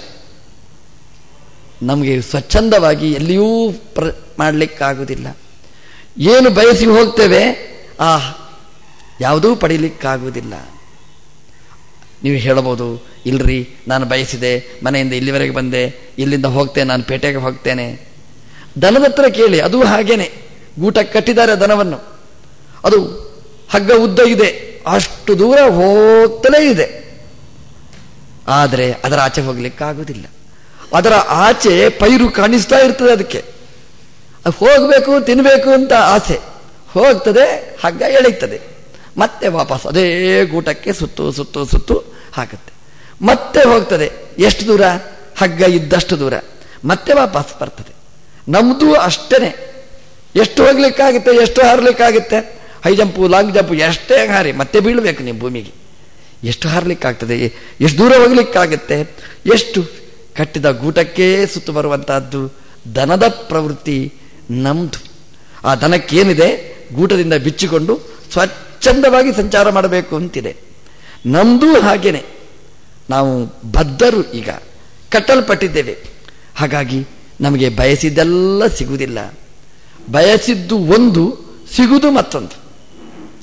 ನಮಗೆ ಸ್ವಚ್ಛಂದವಾಗಿ ಎಲ್ಲಿಯೂ ಪ್ರ ಮಾಡಲಿಕ್ಕಾಗುವುದಿಲ್ಲ ಏನು ಬಯಸಿ ಹೋಗ್ತೇವೆ ಆ ಯಾವುದೂ ಪಡೀಲಿಕ್ಕಾಗುವುದಿಲ್ಲ ನೀವು ಹೇಳಬಹುದು ಇಲ್ರಿ ನಾನು ಬಯಸಿದೆ ಮನೆಯಿಂದ ಇಲ್ಲಿವರೆಗೆ ಬಂದೆ ಇಲ್ಲಿಂದ ಹೋಗ್ತೇನೆ ನಾನು ಪೇಟೆಗೆ ಹೋಗ್ತೇನೆ ದನದ ಹತ್ರ ಕೇಳಿ ಅದು ಹಾಗೇನೆ ಗೂಟ ಕಟ್ಟಿದ್ದಾರೆ ದನವನ್ನು ಅದು ಹಗ್ಗ ಉದ್ದ ಇದೆ ಅಷ್ಟು ದೂರ ಹೋಗ್ತಲೇ ಇದೆ ಆದರೆ ಅದರ ಆಚೆ ಹೋಗ್ಲಿಕ್ಕಾಗುವುದಿಲ್ಲ ಅದರ ಆಚೆ ಪೈರು ಕಾಣಿಸ್ತಾ ಇರ್ತದೆ ಅದಕ್ಕೆ ಅದು ಹೋಗಬೇಕು ತಿನ್ನಬೇಕು ಅಂತ ಆಸೆ ಹೋಗ್ತದೆ ಹಗ್ಗ ಎಳೀತದೆ ಮತ್ತೆ ವಾಪಸ್ ಅದೇ ಗೂಟಕ್ಕೆ ಸುತ್ತು ಸುತ್ತು ಸುತ್ತು ಹಾಕುತ್ತೆ ಮತ್ತೆ ಹೋಗ್ತದೆ ಎಷ್ಟು ದೂರ ಹಗ್ಗ ಇದ್ದಷ್ಟು ದೂರ ಮತ್ತೆ ವಾಪಸ್ ಬರ್ತದೆ ನಮ್ದು ಅಷ್ಟೇನೆ ಎಷ್ಟು ಹೋಗ್ಲಿಕ್ಕಾಗುತ್ತೆ ಎಷ್ಟು ಹಾರ್ಲಿಕ್ಕಾಗುತ್ತೆ ಹೈ ಜಂಪು ಲಾಂಗ್ ಜಂಪು ಎಷ್ಟೇ ಹಾರಿ ಮತ್ತೆ ಬೀಳಬೇಕು ನೀವು ಭೂಮಿಗೆ ಎಷ್ಟು ಹಾರ್ಲಿಕ್ಕಾಗ್ತದೆ ಎಷ್ಟು ದೂರ ಹೋಗ್ಲಿಕ್ಕಾಗುತ್ತೆ ಎಷ್ಟು ಕಟ್ಟಿದ ಗೂಟಕ್ಕೆ ಸುತ್ತು ಬರುವಂತಹದ್ದು ದನದ ಪ್ರವೃತ್ತಿ ನಮ್ದು ಆ ದನಕ್ಕೇನಿದೆ ಗೂಟದಿಂದ ಬಿಚ್ಚಿಕೊಂಡು ಸ್ವಚ್ಛಂದವಾಗಿ ಸಂಚಾರ ಮಾಡಬೇಕು ಅಂತಿದೆ ನಮ್ದು ಹಾಗೇನೆ ನಾವು ಬದ್ಧರು ಈಗ ಕಟ್ಟಲ್ಪಟ್ಟಿದ್ದೇವೆ ಹಾಗಾಗಿ ನಮಗೆ ಬಯಸಿದ್ದೆಲ್ಲ ಸಿಗುವುದಿಲ್ಲ ಬಯಸಿದ್ದು ಒಂದು ಸಿಗುವುದು ಮತ್ತೊಂದು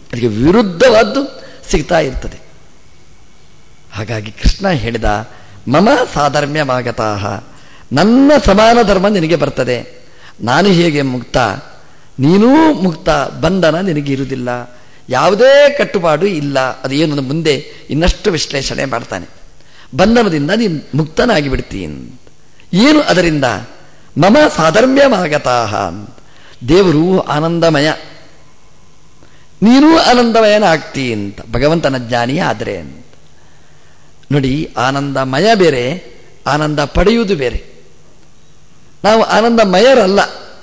ಅದಕ್ಕೆ ವಿರುದ್ಧವಾದ್ದು ಸಿಗ್ತಾ ಇರ್ತದೆ ಹಾಗಾಗಿ ಕೃಷ್ಣ ಹೇಳಿದ ಮಮ ಸಾಧರ್ಮ್ಯವಾಗತಾಹ ನನ್ನ ಸಮಾನ ಧರ್ಮ ನಿನಗೆ ಬರ್ತದೆ ನಾನು ಹೇಗೆ ಮುಕ್ತ ನೀನೂ ಮುಕ್ತ ಬಂಧನ ನಿನಗೆ ಇರುವುದಿಲ್ಲ ಯಾವುದೇ ಕಟ್ಟುಪಾಡು ಇಲ್ಲ ಅದೇನು ಮುಂದೆ ಇನ್ನಷ್ಟು ವಿಶ್ಲೇಷಣೆ ಮಾಡ್ತಾನೆ ಬಂಧನದಿಂದ ನೀನು ಮುಕ್ತನಾಗಿ ಬಿಡ್ತೀನಿ ಏನು ಅದರಿಂದ ಮಮ ಸಾಧರ್ಮ್ಯವಾಗತಾಹ ದೇವರು ಆನಂದಮಯ ನೀನೂ ಆನಂದಮಯನಾಗ್ತಿ ಅಂತ ಭಗವಂತನ ಜ್ಞಾನಿ ಆದರೆ ಅಂತ ನೋಡಿ ಆನಂದಮಯ ಬೇರೆ ಆನಂದ ಪಡೆಯುವುದು ಬೇರೆ ನಾವು ಆನಂದಮಯರಲ್ಲ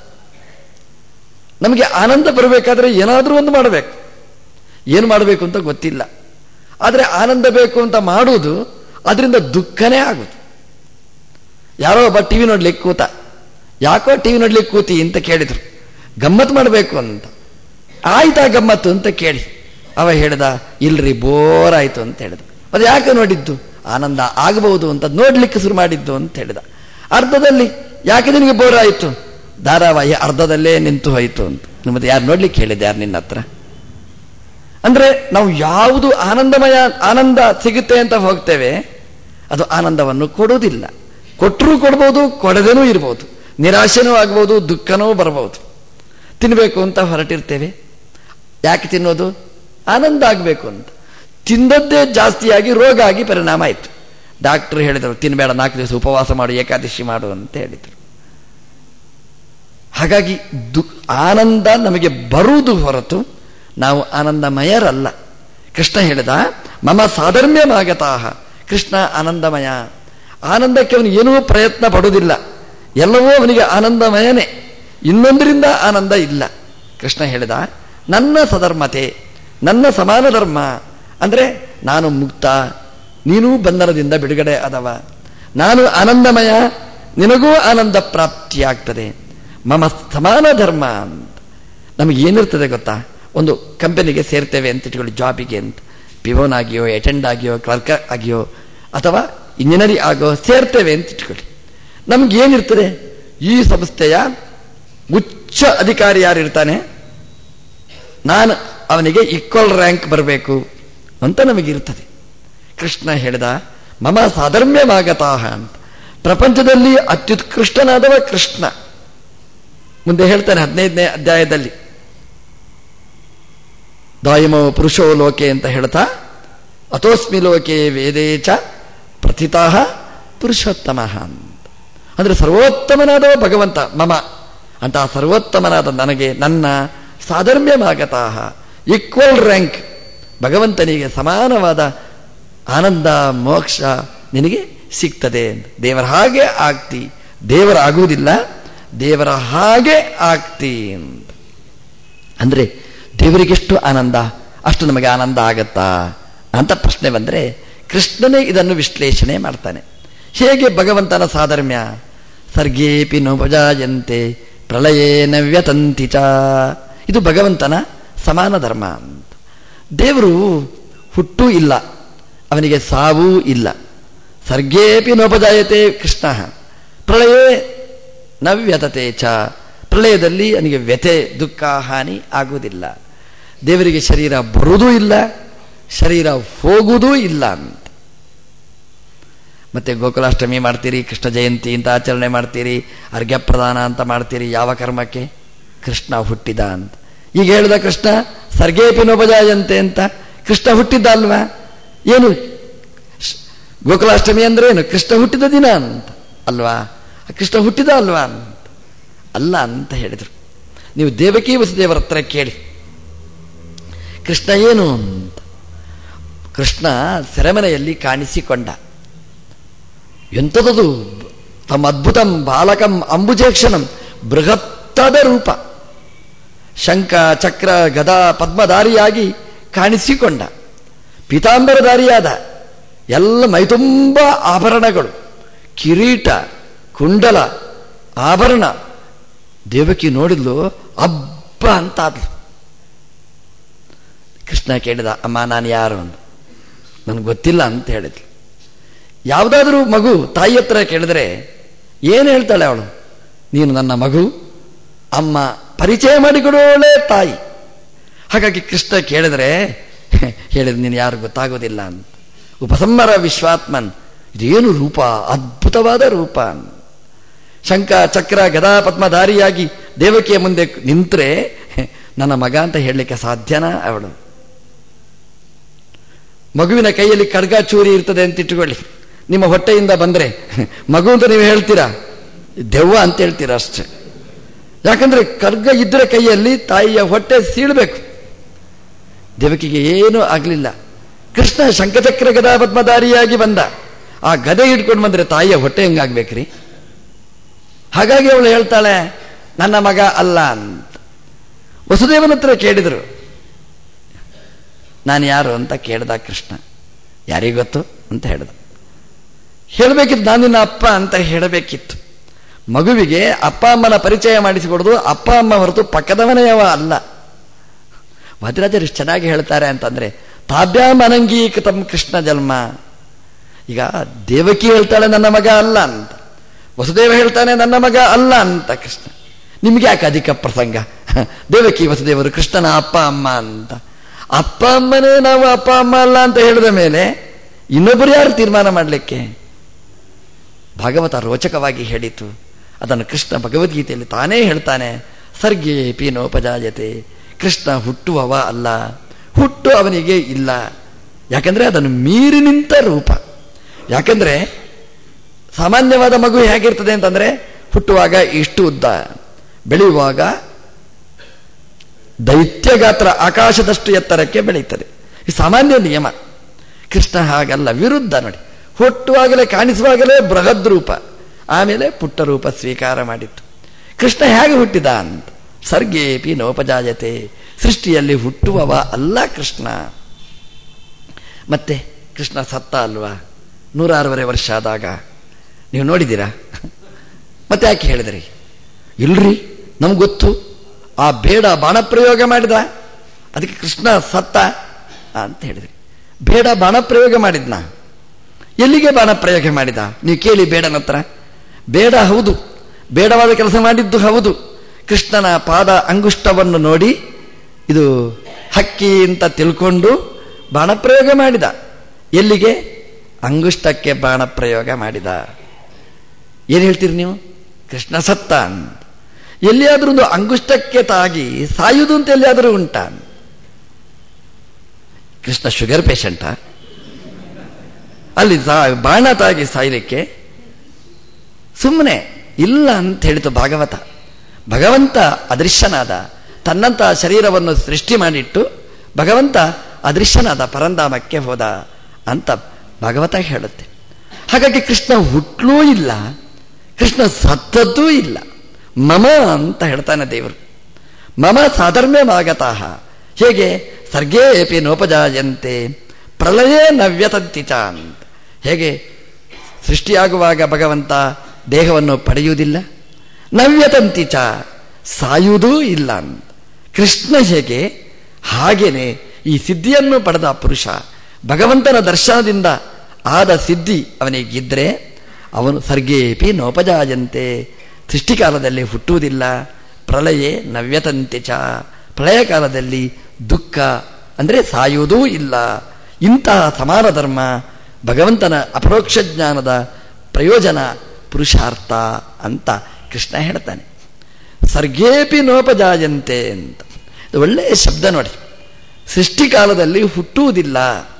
ನಮಗೆ ಆನಂದ ಬರಬೇಕಾದ್ರೆ ಏನಾದರೂ ಒಂದು ಮಾಡಬೇಕು ಏನು ಮಾಡಬೇಕು ಅಂತ ಗೊತ್ತಿಲ್ಲ ಆದರೆ ಆನಂದ ಬೇಕು ಅಂತ ಮಾಡುವುದು ಅದರಿಂದ ದುಃಖನೇ ಆಗುದು ಯಾರೋ ಒಬ್ಬ ಟಿ ವಿ ನೋಡ್ಲಿಕ್ಕೆ ಕೂತ ಯಾಕೋ ಟಿ ವಿ ನೋಡ್ಲಿಕ್ಕೆ ಕೂತಿ ಅಂತ ಕೇಳಿದ್ರು ಗಮ್ಮತ್ ಮಾಡಬೇಕು ಅಂತ ಆಯ್ತಾ ಗಮ್ಮತ್ತು ಅಂತ ಕೇಳಿ ಅವ ಹೇಳ್ದ ಇಲ್ರಿ ಬೋರ್ ಆಯ್ತು ಅಂತ ಹೇಳಿದ ಅದು ಯಾಕೆ ನೋಡಿದ್ದು ಆನಂದ ಆಗಬಹುದು ಅಂತ ನೋಡ್ಲಿಕ್ಕೆ ಶುರು ಮಾಡಿದ್ದು ಅಂತ ಹೇಳಿದ ಅರ್ಧದಲ್ಲಿ ಯಾಕೆ ನಿನಗೆ ಬೋರ್ ಆಯಿತು ಧಾರಾವಾಹಿ ಅರ್ಧದಲ್ಲೇ ನಿಂತು ಹೋಯಿತು ಅಂತ ನಿಮ್ಮದು ಯಾರು ನೋಡ್ಲಿಕ್ಕೆ ಹೇಳಿದೆ ಯಾರು ನಿನ್ನ ಹತ್ರ ಅಂದ್ರೆ ನಾವು ಯಾವುದು ಆನಂದಮಯ ಆನಂದ ಸಿಗುತ್ತೆ ಅಂತ ಹೋಗ್ತೇವೆ ಅದು ಆನಂದವನ್ನು ಕೊಡುವುದಿಲ್ಲ ಕೊಟ್ಟರೂ ಕೊಡ್ಬೋದು ಕೊಡದೇನೂ ಇರ್ಬೋದು ನಿರಾಶೆನೂ ಆಗ್ಬೋದು ದುಃಖನೂ ಬರ್ಬೋದು ತಿನ್ನಬೇಕು ಅಂತ ಹೊರಟಿರ್ತೇವೆ ಯಾಕೆ ತಿನ್ನೋದು ಆನಂದ ಆಗಬೇಕು ಅಂತ ತಿಂದದ್ದೇ ಜಾಸ್ತಿಯಾಗಿ ರೋಗ ಆಗಿ ಪರಿಣಾಮ ಆಯಿತು ಡಾಕ್ಟರ್ ಹೇಳಿದರು ತಿನ್ನಬೇಡ ನಾಲ್ಕು ದಿವಸ ಉಪವಾಸ ಮಾಡು ಏಕಾದಶಿ ಮಾಡು ಅಂತ ಹೇಳಿದರು ಹಾಗಾಗಿ ದು ಆನಂದ ನಮಗೆ ಬರುವುದು ಹೊರತು ನಾವು ಆನಂದಮಯರಲ್ಲ ಕೃಷ್ಣ ಹೇಳಿದ ಮಮ ಸಾಧರ್ಮ್ಯಮಾಗತಾಹ ಕೃಷ್ಣ ಆನಂದಮಯ ಆನಂದಕ್ಕೆ ಅವನು ಏನೂ ಪ್ರಯತ್ನ ಪಡುವುದಿಲ್ಲ ಎಲ್ಲವೂ ಅವನಿಗೆ ಆನಂದಮಯನೇ ಇನ್ನೊಂದರಿಂದ ಆನಂದ ಇಲ್ಲ ಕೃಷ್ಣ ಹೇಳಿದ ನನ್ನ ಸಧರ್ಮತೆ ನನ್ನ ಸಮಾನ ಧರ್ಮ ಅಂದರೆ ನಾನು ಮುಕ್ತ ನೀನೂ ಬಂಧನದಿಂದ ಬಿಡುಗಡೆ ಆದವ ನಾನು ಆನಂದಮಯ ನಿನಗೂ ಆನಂದ ಪ್ರಾಪ್ತಿಯಾಗ್ತದೆ ಮಮ ಸಮಾನ ಧರ್ಮ ಅಂತ ನಮಗೆ ಏನಿರ್ತದೆ ಗೊತ್ತಾ ಒಂದು ಕಂಪನಿಗೆ ಸೇರ್ತೇವೆ ಅಂತ ಇಟ್ಕೊಳ್ಳಿ ಜಾಬಿಗೆ ಅಂತ ಪಿವೋನ್ ಆಗಿಯೋ ಅಟೆಂಡ್ ಆಗಿಯೋ ಕ್ಲರ್ಕ್ ಆಗಿಯೋ ಅಥವಾ ಇಂಜಿನಿಯರಿಂಗ್ ಆಗೋ ಸೇರ್ತೇವೆ ಅಂತ ಇಟ್ಕೊಳ್ಳಿ ನಮ್ಗೆ ಏನಿರ್ತದೆ ಈ ಸಂಸ್ಥೆಯ ಉಚ್ಚ ಅಧಿಕಾರಿ ಯಾರಿರ್ತಾನೆ ನಾನು ಅವನಿಗೆ ಈಕ್ವಲ್ ರ್ಯಾಂಕ್ ಬರಬೇಕು ಅಂತ ನಮಗಿರ್ತದೆ ಕೃಷ್ಣ ಹೇಳಿದ ಮಮ ಸಾಧರ್ಮ್ಯವಾಗತಾಹ ಅಂತ ಪ್ರಪಂಚದಲ್ಲಿ ಅತ್ಯುತ್ಕೃಷ್ಟನಾದವ ಕೃಷ್ಣ ಮುಂದೆ ಹೇಳ್ತಾನೆ ಹದಿನೈದನೇ ಅಧ್ಯಾಯದಲ್ಲಿ ದಾಯಮೋ ಪುರುಷೋ ಲೋಕೆ ಅಂತ ಹೇಳ್ತಾ ಅತೋಸ್ಮಿ ಲೋಕೆ ವೇದೇ ಚ ಪ್ರಥಿತಾ ಪುರುಷೋತ್ತಮ ಅಂತ ಅಂದ್ರೆ ಸರ್ವೋತ್ತಮನಾದವ ಭಗವಂತ ಮಮ ಅಂತ ಸರ್ವೋತ್ತಮನಾದ ನನಗೆ ನನ್ನ ಸಾಧರ್ಮ್ಯಮಾಗತಾಹ ಈಕ್ವಲ್ ರ್ಯಾಂಕ್ ಭಗವಂತನಿಗೆ ಸಮಾನವಾದ ಆನಂದ ಮೋಕ್ಷ ನಿನಗೆ ಸಿಗ್ತದೆ ದೇವರ ಹಾಗೆ ಆಗ್ತಿ ದೇವರ ಆಗುವುದಿಲ್ಲ ದೇವರ ಹಾಗೆ ಆಗ್ತಿ ಅಂತ ಅಂದ್ರೆ ದೇವರಿಗೆಷ್ಟು ಆನಂದ ಅಷ್ಟು ನಮಗೆ ಆನಂದ ಆಗತ್ತಾ ಅಂತ ಪ್ರಶ್ನೆ ಬಂದರೆ ಕೃಷ್ಣನೇ ಇದನ್ನು ವಿಶ್ಲೇಷಣೆ ಮಾಡ್ತಾನೆ ಹೇಗೆ ಭಗವಂತನ ಸಾಧರ್ಮ್ಯ ಸರ್ಗೇಪಿ ನೋಪಜಾಯಂತೆ ಪ್ರಳಯೇನ ವ್ಯತಂತಿ ಚ ಇದು ಭಗವಂತನ ಸಮಾನ ಧರ್ಮ ಅಂತ ದೇವರು ಹುಟ್ಟು ಇಲ್ಲ ಅವನಿಗೆ ಸಾವೂ ಇಲ್ಲ ಸರ್ಗೇಪಿ ನೋಪಜಾಯತೆ ಕೃಷ್ಣ ಪ್ರಳಯೇ ನವ್ಯತತೆ ಚ ಪ್ರಳಯದಲ್ಲಿ ಅವನಿಗೆ ವ್ಯತೆ ದುಃಖ ಹಾನಿ ಆಗುವುದಿಲ್ಲ ದೇವರಿಗೆ ಶರೀರ ಬರುವುದೂ ಇಲ್ಲ ಶರೀರ ಹೋಗುವುದೂ ಇಲ್ಲ ಅಂತ ಮತ್ತೆ ಗೋಕುಲಾಷ್ಟಮಿ ಮಾಡ್ತೀರಿ ಕೃಷ್ಣ ಜಯಂತಿ ಅಂತ ಆಚರಣೆ ಮಾಡ್ತೀರಿ ಅರ್ಘ್ಯ ಪ್ರದಾನ ಅಂತ ಮಾಡ್ತೀರಿ ಯಾವ ಕರ್ಮಕ್ಕೆ ಕೃಷ್ಣ ಹುಟ್ಟಿದ ಅಂತ ಈಗ ಹೇಳಿದ ಕೃಷ್ಣ ಸರ್ಗೇಪಿನೋಪಜಾಯಂತೆ ಅಂತ ಕೃಷ್ಣ ಹುಟ್ಟಿದ್ದ ಅಲ್ವಾ ಏನು ಗೋಕುಲಾಷ್ಟಮಿ ಅಂದ್ರೆ ಏನು ಕೃಷ್ಣ ಹುಟ್ಟಿದ ದಿನ ಅಂತ ಅಲ್ವಾ ಕೃಷ್ಣ ಹುಟ್ಟಿದ ಅಲ್ವಾ ಅಂತ ಅಲ್ಲ ಅಂತ ಹೇಳಿದರು ನೀವು ದೇವಕಿ ವಸುದೇವರ ಹತ್ರ ಕೇಳಿ ಕೃಷ್ಣ ಏನು ಅಂತ ಕೃಷ್ಣ ಸೆರೆಮನೆಯಲ್ಲಿ ಕಾಣಿಸಿಕೊಂಡ ಎಂಥದದು ತಮ್ಮ ಅದ್ಭುತಂ ಬಾಲಕಂ ಅಂಬುಜೇಕ್ಷಣಂ ಬೃಹತ್ತಾದ ರೂಪ ಶಂಖ ಚಕ್ರ ಗದಾ ಪದ್ಮಧಾರಿಯಾಗಿ ಕಾಣಿಸಿಕೊಂಡ ಪೀತಾಂಬರಧಾರಿಯಾದ ಎಲ್ಲ ಮೈತುಂಬ ಆಭರಣಗಳು ಕಿರೀಟ ಕುಂಡಲ ಆಭರಣ ದೇವಕಿ ನೋಡಿದ್ಲು ಅಬ್ಬ ಅಂತ ಆದ್ಲು ಕೃಷ್ಣ ಕೇಳಿದ ಅಮ್ಮ ನಾನು ಯಾರು ಅಂತ ನನಗೆ ಗೊತ್ತಿಲ್ಲ ಅಂತ ಹೇಳಿದ್ಲು ಯಾವುದಾದ್ರೂ ಮಗು ತಾಯಿ ಹತ್ರ ಕೇಳಿದ್ರೆ ಏನು ಹೇಳ್ತಾಳೆ ಅವಳು ನೀನು ನನ್ನ ಮಗು ಅಮ್ಮ ಪರಿಚಯ ಮಾಡಿಕೊಡೋಳೆ ತಾಯಿ ಹಾಗಾಗಿ ಕೃಷ್ಣ ಕೇಳಿದ್ರೆ ಹೇಳಿದ್ರೆ ನೀನು ಯಾರು ಗೊತ್ತಾಗೋದಿಲ್ಲ ಅಂತ ಉಪಸಂಹರ ವಿಶ್ವಾತ್ಮನ್ ಇದೇನು ರೂಪ ಅದ್ಭುತವಾದ ರೂಪ ಶಂಕ ಚಕ್ರ ಗದಾ ಪದ್ಮಧಾರಿಯಾಗಿ ದೇವಕಿಯ ಮುಂದೆ ನಿಂತರೆ ನನ್ನ ಮಗ ಅಂತ ಹೇಳಲಿಕ್ಕೆ ಸಾಧ್ಯನಾ ಅವಳು ಮಗುವಿನ ಕೈಯಲ್ಲಿ ಖಡ್ಗ ಚೂರಿ ಇರ್ತದೆ ಅಂತ ಇಟ್ಟುಕೊಳ್ಳಿ ನಿಮ್ಮ ಹೊಟ್ಟೆಯಿಂದ ಬಂದ್ರೆ ಮಗು ಅಂತ ನೀವು ಹೇಳ್ತೀರಾ ದೆವ್ವ ಅಂತ ಹೇಳ್ತೀರಾ ಅಷ್ಟೇ ಯಾಕಂದ್ರೆ ಖಡ್ಗ ಇದ್ರೆ ಕೈಯಲ್ಲಿ ತಾಯಿಯ ಹೊಟ್ಟೆ ಸೀಳಬೇಕು ದೇವಕಿಗೆ ಏನೂ ಆಗಲಿಲ್ಲ ಕೃಷ್ಣ ಶಂಖಚಕ್ರ ಗದಾ ಪದ್ಮಧಾರಿಯಾಗಿ ಬಂದ ಆ ಗದೆ ಹಿಡ್ಕೊಂಡು ಬಂದ್ರೆ ತಾಯಿಯ ಹೊಟ್ಟೆ ಹೆಂಗಾಗ್ಬೇಕ್ರಿ ಹಾಗಾಗಿ ಅವಳು ಹೇಳ್ತಾಳೆ ನನ್ನ ಮಗ ಅಲ್ಲ ಅಂತ ವಸುದೇವನ ಹತ್ರ ಕೇಳಿದರು ನಾನು ಯಾರು ಅಂತ ಕೇಳ್ದ ಕೃಷ್ಣ ಯಾರಿಗೂ ಗೊತ್ತು ಅಂತ ಹೇಳ್ದ ಹೇಳಬೇಕಿತ್ತು ನಾನು ನಿನ್ನ ಅಪ್ಪ ಅಂತ ಹೇಳಬೇಕಿತ್ತು ಮಗುವಿಗೆ ಅಪ್ಪ ಅಮ್ಮನ ಪರಿಚಯ ಮಾಡಿಸಿಕೊಡೋದು ಅಪ್ಪ ಅಮ್ಮ ಹೊರತು ಪಕ್ಕದವನೆಯವ ಅಲ್ಲ ವಜ್ರಾಜರು ಎಷ್ಟು ಚೆನ್ನಾಗಿ ಹೇಳ್ತಾರೆ ಅಂತಂದ್ರೆ ತಾಭ್ಯಾಂ ಅನಂಗೀಕೃತಂ ಕೃಷ್ಣ ಜನ್ಮ ಈಗ ದೇವಕಿ ಹೇಳ್ತಾಳೆ ನನ್ನ ಮಗ ಅಲ್ಲ ಅಂತ ವಸುದೇವ ಹೇಳ್ತಾನೆ ನನ್ನ ಮಗ ಅಲ್ಲ ಅಂತ ಕೃಷ್ಣ ನಿಮ್ಗೆ ಯಾಕೆ ಅಧಿಕ ಪ್ರಸಂಗ ದೇವಕಿ ವಸುದೇವರು ಕೃಷ್ಣನ ಅಪ್ಪ ಅಮ್ಮ ಅಂತ ಅಪ್ಪ ಅಮ್ಮನೇ ನಾವು ಅಪ್ಪ ಅಮ್ಮ ಅಲ್ಲ ಅಂತ ಹೇಳಿದ ಮೇಲೆ ಇನ್ನೊಬ್ಬರು ಯಾರು ತೀರ್ಮಾನ ಮಾಡಲಿಕ್ಕೆ ಭಾಗವತ ರೋಚಕವಾಗಿ ಹೇಳಿತು ಅದನ್ನು ಕೃಷ್ಣ ಭಗವದ್ಗೀತೆಯಲ್ಲಿ ತಾನೇ ಹೇಳ್ತಾನೆ ಸರ್ಗೆ ಪೀನೋಪಜಾಯತೆ ಕೃಷ್ಣ ಹುಟ್ಟುವವ ಅಲ್ಲ ಹುಟ್ಟು ಅವನಿಗೆ ಇಲ್ಲ ಯಾಕಂದ್ರೆ ಅದನ್ನು ಮೀರಿ ನಿಂತ ರೂಪ ಯಾಕಂದ್ರೆ ಸಾಮಾನ್ಯವಾದ ಮಗು ಹೇಗಿರ್ತದೆ ಅಂತಂದ್ರೆ ಹುಟ್ಟುವಾಗ ಇಷ್ಟು ಉದ್ದ ಬೆಳೆಯುವಾಗ ದೈತ್ಯಗಾತ್ರ ಆಕಾಶದಷ್ಟು ಎತ್ತರಕ್ಕೆ ಬೆಳೆಯುತ್ತದೆ ಈ ಸಾಮಾನ್ಯ ನಿಯಮ ಕೃಷ್ಣ ಹಾಗಲ್ಲ ವಿರುದ್ಧ ನೋಡಿ ಹುಟ್ಟುವಾಗಲೇ ಕಾಣಿಸುವಾಗಲೇ ಬೃಹದ್ ರೂಪ ಆಮೇಲೆ ಪುಟ್ಟ ರೂಪ ಸ್ವೀಕಾರ ಮಾಡಿತ್ತು ಕೃಷ್ಣ ಹೇಗೆ ಹುಟ್ಟಿದ ಅಂತ ಸರ್ಗೇಪಿ ನೋಪಜಾಯತೆ ಸೃಷ್ಟಿಯಲ್ಲಿ ಹುಟ್ಟುವವ ಅಲ್ಲ ಕೃಷ್ಣ ಮತ್ತೆ ಕೃಷ್ಣ ಸತ್ತ ಅಲ್ವಾ ನೂರಾರುವರೆ ವರ್ಷ ಆದಾಗ ನೀವು ನೋಡಿದ್ದೀರಾ ಮತ್ತೆ ಯಾಕೆ ಹೇಳಿದ್ರಿ ಇಲ್ರಿ ನಮ್ಗೆ ಗೊತ್ತು ಆ ಬೇಡ ಬಾಣಪ್ರಯೋಗ ಮಾಡಿದ ಅದಕ್ಕೆ ಕೃಷ್ಣ ಸತ್ತ ಅಂತ ಹೇಳಿದ್ರಿ ಬೇಡ ಬಾಣಪ್ರಯೋಗ ಮಾಡಿದ್ನ ಎಲ್ಲಿಗೆ ಬಾಣಪ್ರಯೋಗ ಮಾಡಿದ ನೀವು ಕೇಳಿ ಬೇಡನ ಹತ್ರ ಬೇಡ ಹೌದು ಬೇಡವಾದ ಕೆಲಸ ಮಾಡಿದ್ದು ಹೌದು ಕೃಷ್ಣನ ಪಾದ ಅಂಗುಷ್ಟವನ್ನು ನೋಡಿ ಇದು ಹಕ್ಕಿ ಅಂತ ತಿಳ್ಕೊಂಡು ಬಾಣಪ್ರಯೋಗ ಮಾಡಿದ ಎಲ್ಲಿಗೆ ಅಂಗುಷ್ಟಕ್ಕೆ ಬಾಣಪ್ರಯೋಗ ಮಾಡಿದ ಏನು ಹೇಳ್ತೀರಿ ನೀವು ಕೃಷ್ಣ ಸತ್ತ ಅಂತ ಎಲ್ಲಿಯಾದ್ರೂ ಒಂದು ಅಂಗುಷ್ಟಕ್ಕೆ ತಾಗಿ ಸಾಯುವುದು ಅಂತ ಎಲ್ಲಿಯಾದರೂ ಉಂಟ ಕೃಷ್ಣ ಶುಗರ್ ಪೇಷಂಟಾ ಅಲ್ಲಿ ಬಾಣ ತಾಗಿ ಸಾಯಲಿಕ್ಕೆ ಸುಮ್ಮನೆ ಇಲ್ಲ ಅಂತ ಹೇಳಿತು ಭಾಗವತ ಭಗವಂತ ಅದೃಶ್ಯನಾದ ತನ್ನಂತಹ ಶರೀರವನ್ನು ಸೃಷ್ಟಿ ಮಾಡಿಟ್ಟು ಭಗವಂತ ಅದೃಶ್ಯನಾದ ಪರಂಧಾಮಕ್ಕೆ ಹೋದ ಅಂತ ಭಾಗವತ ಹೇಳುತ್ತೆ ಹಾಗಾಗಿ ಕೃಷ್ಣ ಹುಟ್ಲೂ ಇಲ್ಲ ಕೃಷ್ಣ ಸತ್ತದ್ದೂ ಇಲ್ಲ ಮಮ ಅಂತ ಹೇಳ್ತಾನೆ ದೇವರು ಮಮ ಸಾಧರ್ಮ್ಯವಾಗತಃ ಹೇಗೆ ಸರ್ಗೇಪಿ ನೋಪಜಾಯಂತೆ ಪ್ರಳಯೇ ನವ್ಯತಂತಿಚ ಅಂತ ಹೇಗೆ ಸೃಷ್ಟಿಯಾಗುವಾಗ ಭಗವಂತ ದೇಹವನ್ನು ಪಡೆಯುವುದಿಲ್ಲ ನವ್ಯತಂತಿಚ ಸಾಯುವುದೂ ಇಲ್ಲ ಅಂತ ಕೃಷ್ಣ ಹೇಗೆ ಹಾಗೇನೆ ಈ ಸಿದ್ಧಿಯನ್ನು ಪಡೆದ ಪುರುಷ ಭಗವಂತನ ದರ್ಶನದಿಂದ ಆದ ಸಿದ್ಧಿ ಅವನಿಗಿದ್ರೆ ಅವನು ಸರ್ಗೇಪಿ ನೋಪಜಾಯಂತೆ ಸೃಷ್ಟಿಕಾಲದಲ್ಲಿ ಹುಟ್ಟುವುದಿಲ್ಲ ಪ್ರಳಯೇ ನವ್ಯತಂತಿಚ ಪ್ರಳಯ ಕಾಲದಲ್ಲಿ ದುಃಖ ಅಂದರೆ ಸಾಯುವುದೂ ಇಲ್ಲ ಇಂತಹ ಸಮಾನ ಧರ್ಮ ಭಗವಂತನ ಅಪರೋಕ್ಷ ಜ್ಞಾನದ ಪ್ರಯೋಜನ ಪುರುಷಾರ್ಥ ಅಂತ ಕೃಷ್ಣ ಹೇಳ್ತಾನೆ ಸರ್ಗೇಪಿ ನೋಪಜಾಯಂತೆ ಅಂತ ಇದು ಒಳ್ಳೆಯ ಶಬ್ದ ನೋಡಿ ಸೃಷ್ಟಿಕಾಲದಲ್ಲಿ ಹುಟ್ಟುವುದಿಲ್ಲ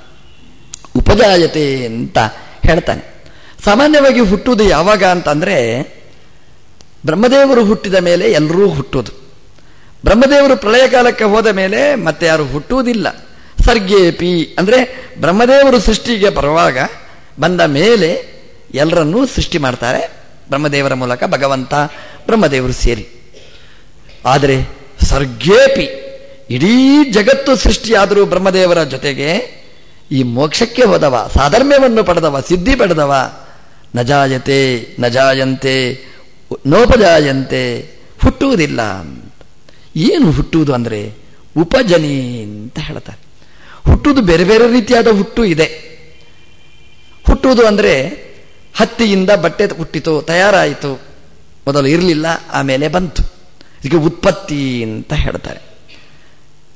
ಉಪಜಾಯತೆ ಅಂತ ಹೇಳ್ತಾನೆ ಸಾಮಾನ್ಯವಾಗಿ ಹುಟ್ಟುವುದು ಯಾವಾಗ ಅಂತಂದ್ರೆ ಬ್ರಹ್ಮದೇವರು ಹುಟ್ಟಿದ ಮೇಲೆ ಎಲ್ಲರೂ ಹುಟ್ಟುವುದು ಬ್ರಹ್ಮದೇವರು ಪ್ರಳಯ ಕಾಲಕ್ಕೆ ಹೋದ ಮೇಲೆ ಮತ್ತೆ ಯಾರು ಹುಟ್ಟುವುದಿಲ್ಲ ಸರ್ಗೇಪಿ ಅಂದ್ರೆ ಬ್ರಹ್ಮದೇವರು ಸೃಷ್ಟಿಗೆ ಬರುವಾಗ ಬಂದ ಮೇಲೆ ಎಲ್ಲರನ್ನೂ ಸೃಷ್ಟಿ ಮಾಡ್ತಾರೆ ಬ್ರಹ್ಮದೇವರ ಮೂಲಕ ಭಗವಂತ ಬ್ರಹ್ಮದೇವರು ಸೇರಿ ಆದರೆ ಸರ್ಗೇಪಿ ಇಡೀ ಜಗತ್ತು ಸೃಷ್ಟಿಯಾದರೂ ಬ್ರಹ್ಮದೇವರ ಜೊತೆಗೆ ಈ ಮೋಕ್ಷಕ್ಕೆ ಹೋದವ ಸಾಧರ್ಮ್ಯವನ್ನು ಪಡೆದವ ಸಿದ್ಧಿ ಪಡೆದವ ನಜಾಯತೆ ನಜಾಯಂತೆ ನೋಪಜಾಯಂತೆ ಹುಟ್ಟುವುದಿಲ್ಲ ಅಂತ ಏನು ಹುಟ್ಟುವುದು ಅಂದರೆ ಉಪಜನಿ ಅಂತ ಹೇಳ್ತಾರೆ ಹುಟ್ಟುವುದು ಬೇರೆ ಬೇರೆ ರೀತಿಯಾದ ಹುಟ್ಟು ಇದೆ ಹುಟ್ಟುವುದು ಅಂದರೆ ಹತ್ತಿಯಿಂದ ಬಟ್ಟೆ ಹುಟ್ಟಿತು ತಯಾರಾಯಿತು ಮೊದಲು ಇರಲಿಲ್ಲ ಆಮೇಲೆ ಬಂತು ಇದಕ್ಕೆ ಉತ್ಪತ್ತಿ ಅಂತ ಹೇಳ್ತಾರೆ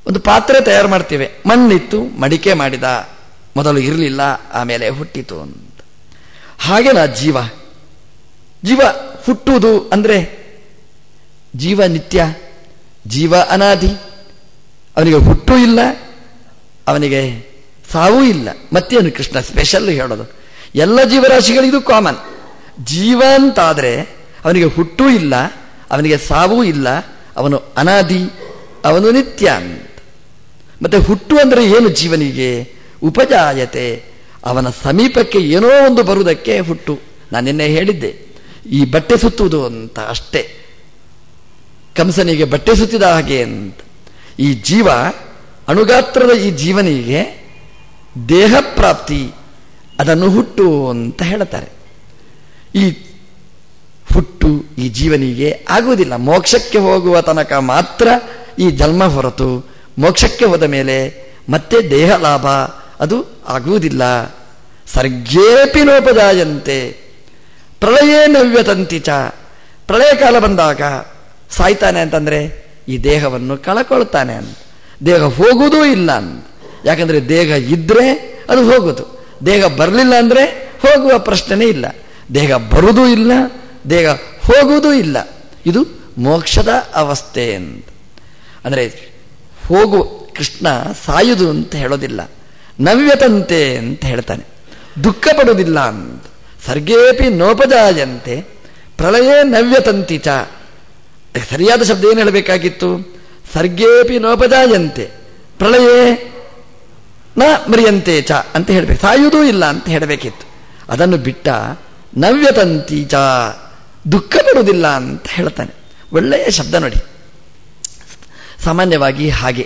ಒಂದು ಪಾತ್ರೆ ತಯಾರು ಮಾಡ್ತೇವೆ ಮಣ್ಣಿತ್ತು ಮಡಿಕೆ ಮಾಡಿದ ಮೊದಲು ಇರಲಿಲ್ಲ ಆಮೇಲೆ ಹುಟ್ಟಿತು ಅಂತ ಹಾಗೆ ನಾ ಜೀವ ಜೀವ ಹುಟ್ಟುವುದು ಅಂದ್ರೆ ಜೀವ ನಿತ್ಯ ಜೀವ ಅನಾದಿ ಅವನಿಗೆ ಹುಟ್ಟು ಇಲ್ಲ ಅವನಿಗೆ ಸಾವೂ ಇಲ್ಲ ಮತ್ತೇನು ಕೃಷ್ಣ ಸ್ಪೆಷಲ್ ಹೇಳೋದು ಎಲ್ಲ ಜೀವರಾಶಿಗಳಿಗೂ ಕಾಮನ್ ಜೀವ ಅಂತಾದ್ರೆ ಅವನಿಗೆ ಹುಟ್ಟು ಇಲ್ಲ ಅವನಿಗೆ ಸಾವೂ ಇಲ್ಲ ಅವನು ಅನಾದಿ ಅವನು ನಿತ್ಯ ಅಂತ ಮತ್ತೆ ಹುಟ್ಟು ಅಂದ್ರೆ ಏನು ಜೀವನಿಗೆ ಉಪಜಾಯತೆ ಅವನ ಸಮೀಪಕ್ಕೆ ಏನೋ ಒಂದು ಬರುವುದಕ್ಕೆ ಹುಟ್ಟು ನಾನು ನಿನ್ನೆ ಹೇಳಿದ್ದೆ ಈ ಬಟ್ಟೆ ಸುತ್ತುವುದು ಅಂತ ಅಷ್ಟೇ ಕಂಸನಿಗೆ ಬಟ್ಟೆ ಸುತ್ತಿದ ಹಾಗೆ ಅಂತ ಈ ಜೀವ ಅಣುಗಾತ್ರದ ಈ ಜೀವನಿಗೆ ದೇಹ ಪ್ರಾಪ್ತಿ ಅದನ್ನು ಹುಟ್ಟು ಅಂತ ಹೇಳ್ತಾರೆ ಈ ಹುಟ್ಟು ಈ ಜೀವನಿಗೆ ಆಗುವುದಿಲ್ಲ ಮೋಕ್ಷಕ್ಕೆ ಹೋಗುವ ತನಕ ಮಾತ್ರ ಈ ಜನ್ಮ ಹೊರತು ಮೋಕ್ಷಕ್ಕೆ ಹೋದ ಮೇಲೆ ಮತ್ತೆ ದೇಹ ಲಾಭ ಅದು ಆಗುವುದಿಲ್ಲ ಸರ್ಗೇಪಿ ನೋಪದಾಯಂತೆ ಪ್ರಳಯೇ ನವ್ಯತಂತಿ ಚ ಪ್ರಳಯ ಕಾಲ ಬಂದಾಗ ಸಾಯ್ತಾನೆ ಅಂತಂದ್ರೆ ಈ ದೇಹವನ್ನು ಕಳಕೊಳ್ತಾನೆ ಅಂತ ದೇಹ ಹೋಗುವುದೂ ಇಲ್ಲ ಅಂತ ಯಾಕಂದ್ರೆ ದೇಹ ಇದ್ರೆ ಅದು ಹೋಗುದು ದೇಹ ಬರಲಿಲ್ಲ ಅಂದ್ರೆ ಹೋಗುವ ಪ್ರಶ್ನೆನೇ ಇಲ್ಲ ದೇಹ ಬರುವುದೂ ಇಲ್ಲ ದೇಹ ಹೋಗುವುದೂ ಇಲ್ಲ ಇದು ಮೋಕ್ಷದ ಅವಸ್ಥೆ ಅಂತ ಅಂದರೆ ಹೋಗು ಕೃಷ್ಣ ಸಾಯುದು ಅಂತ ಹೇಳೋದಿಲ್ಲ ನವ್ಯತಂತೆ ಅಂತ ಹೇಳ್ತಾನೆ ದುಃಖ ಪಡುವುದಿಲ್ಲ ಅಂತ ಸರ್ಗೇಪಿ ನೋಪಜಾಯಂತೆ ಪ್ರಳಯೇ ನವ್ಯತಂತಿ ಚ ಸರಿಯಾದ ಶಬ್ದ ಏನು ಹೇಳಬೇಕಾಗಿತ್ತು ಸರ್ಗೇಪಿ ನೋಪಜಾಯಂತೆ ಪ್ರಳಯೇ ನ ಮ್ರಿಯಂತೆ ಚ ಅಂತ ಹೇಳಬೇಕು ಸಾಯುವುದೂ ಇಲ್ಲ ಅಂತ ಹೇಳಬೇಕಿತ್ತು ಅದನ್ನು ಬಿಟ್ಟ ನವ್ಯತಂತಿ ಚ ದುಃಖ ಪಡುವುದಿಲ್ಲ ಅಂತ ಹೇಳ್ತಾನೆ ಒಳ್ಳೆಯ ಶಬ್ದ ನೋಡಿ ಸಾಮಾನ್ಯವಾಗಿ ಹಾಗೆ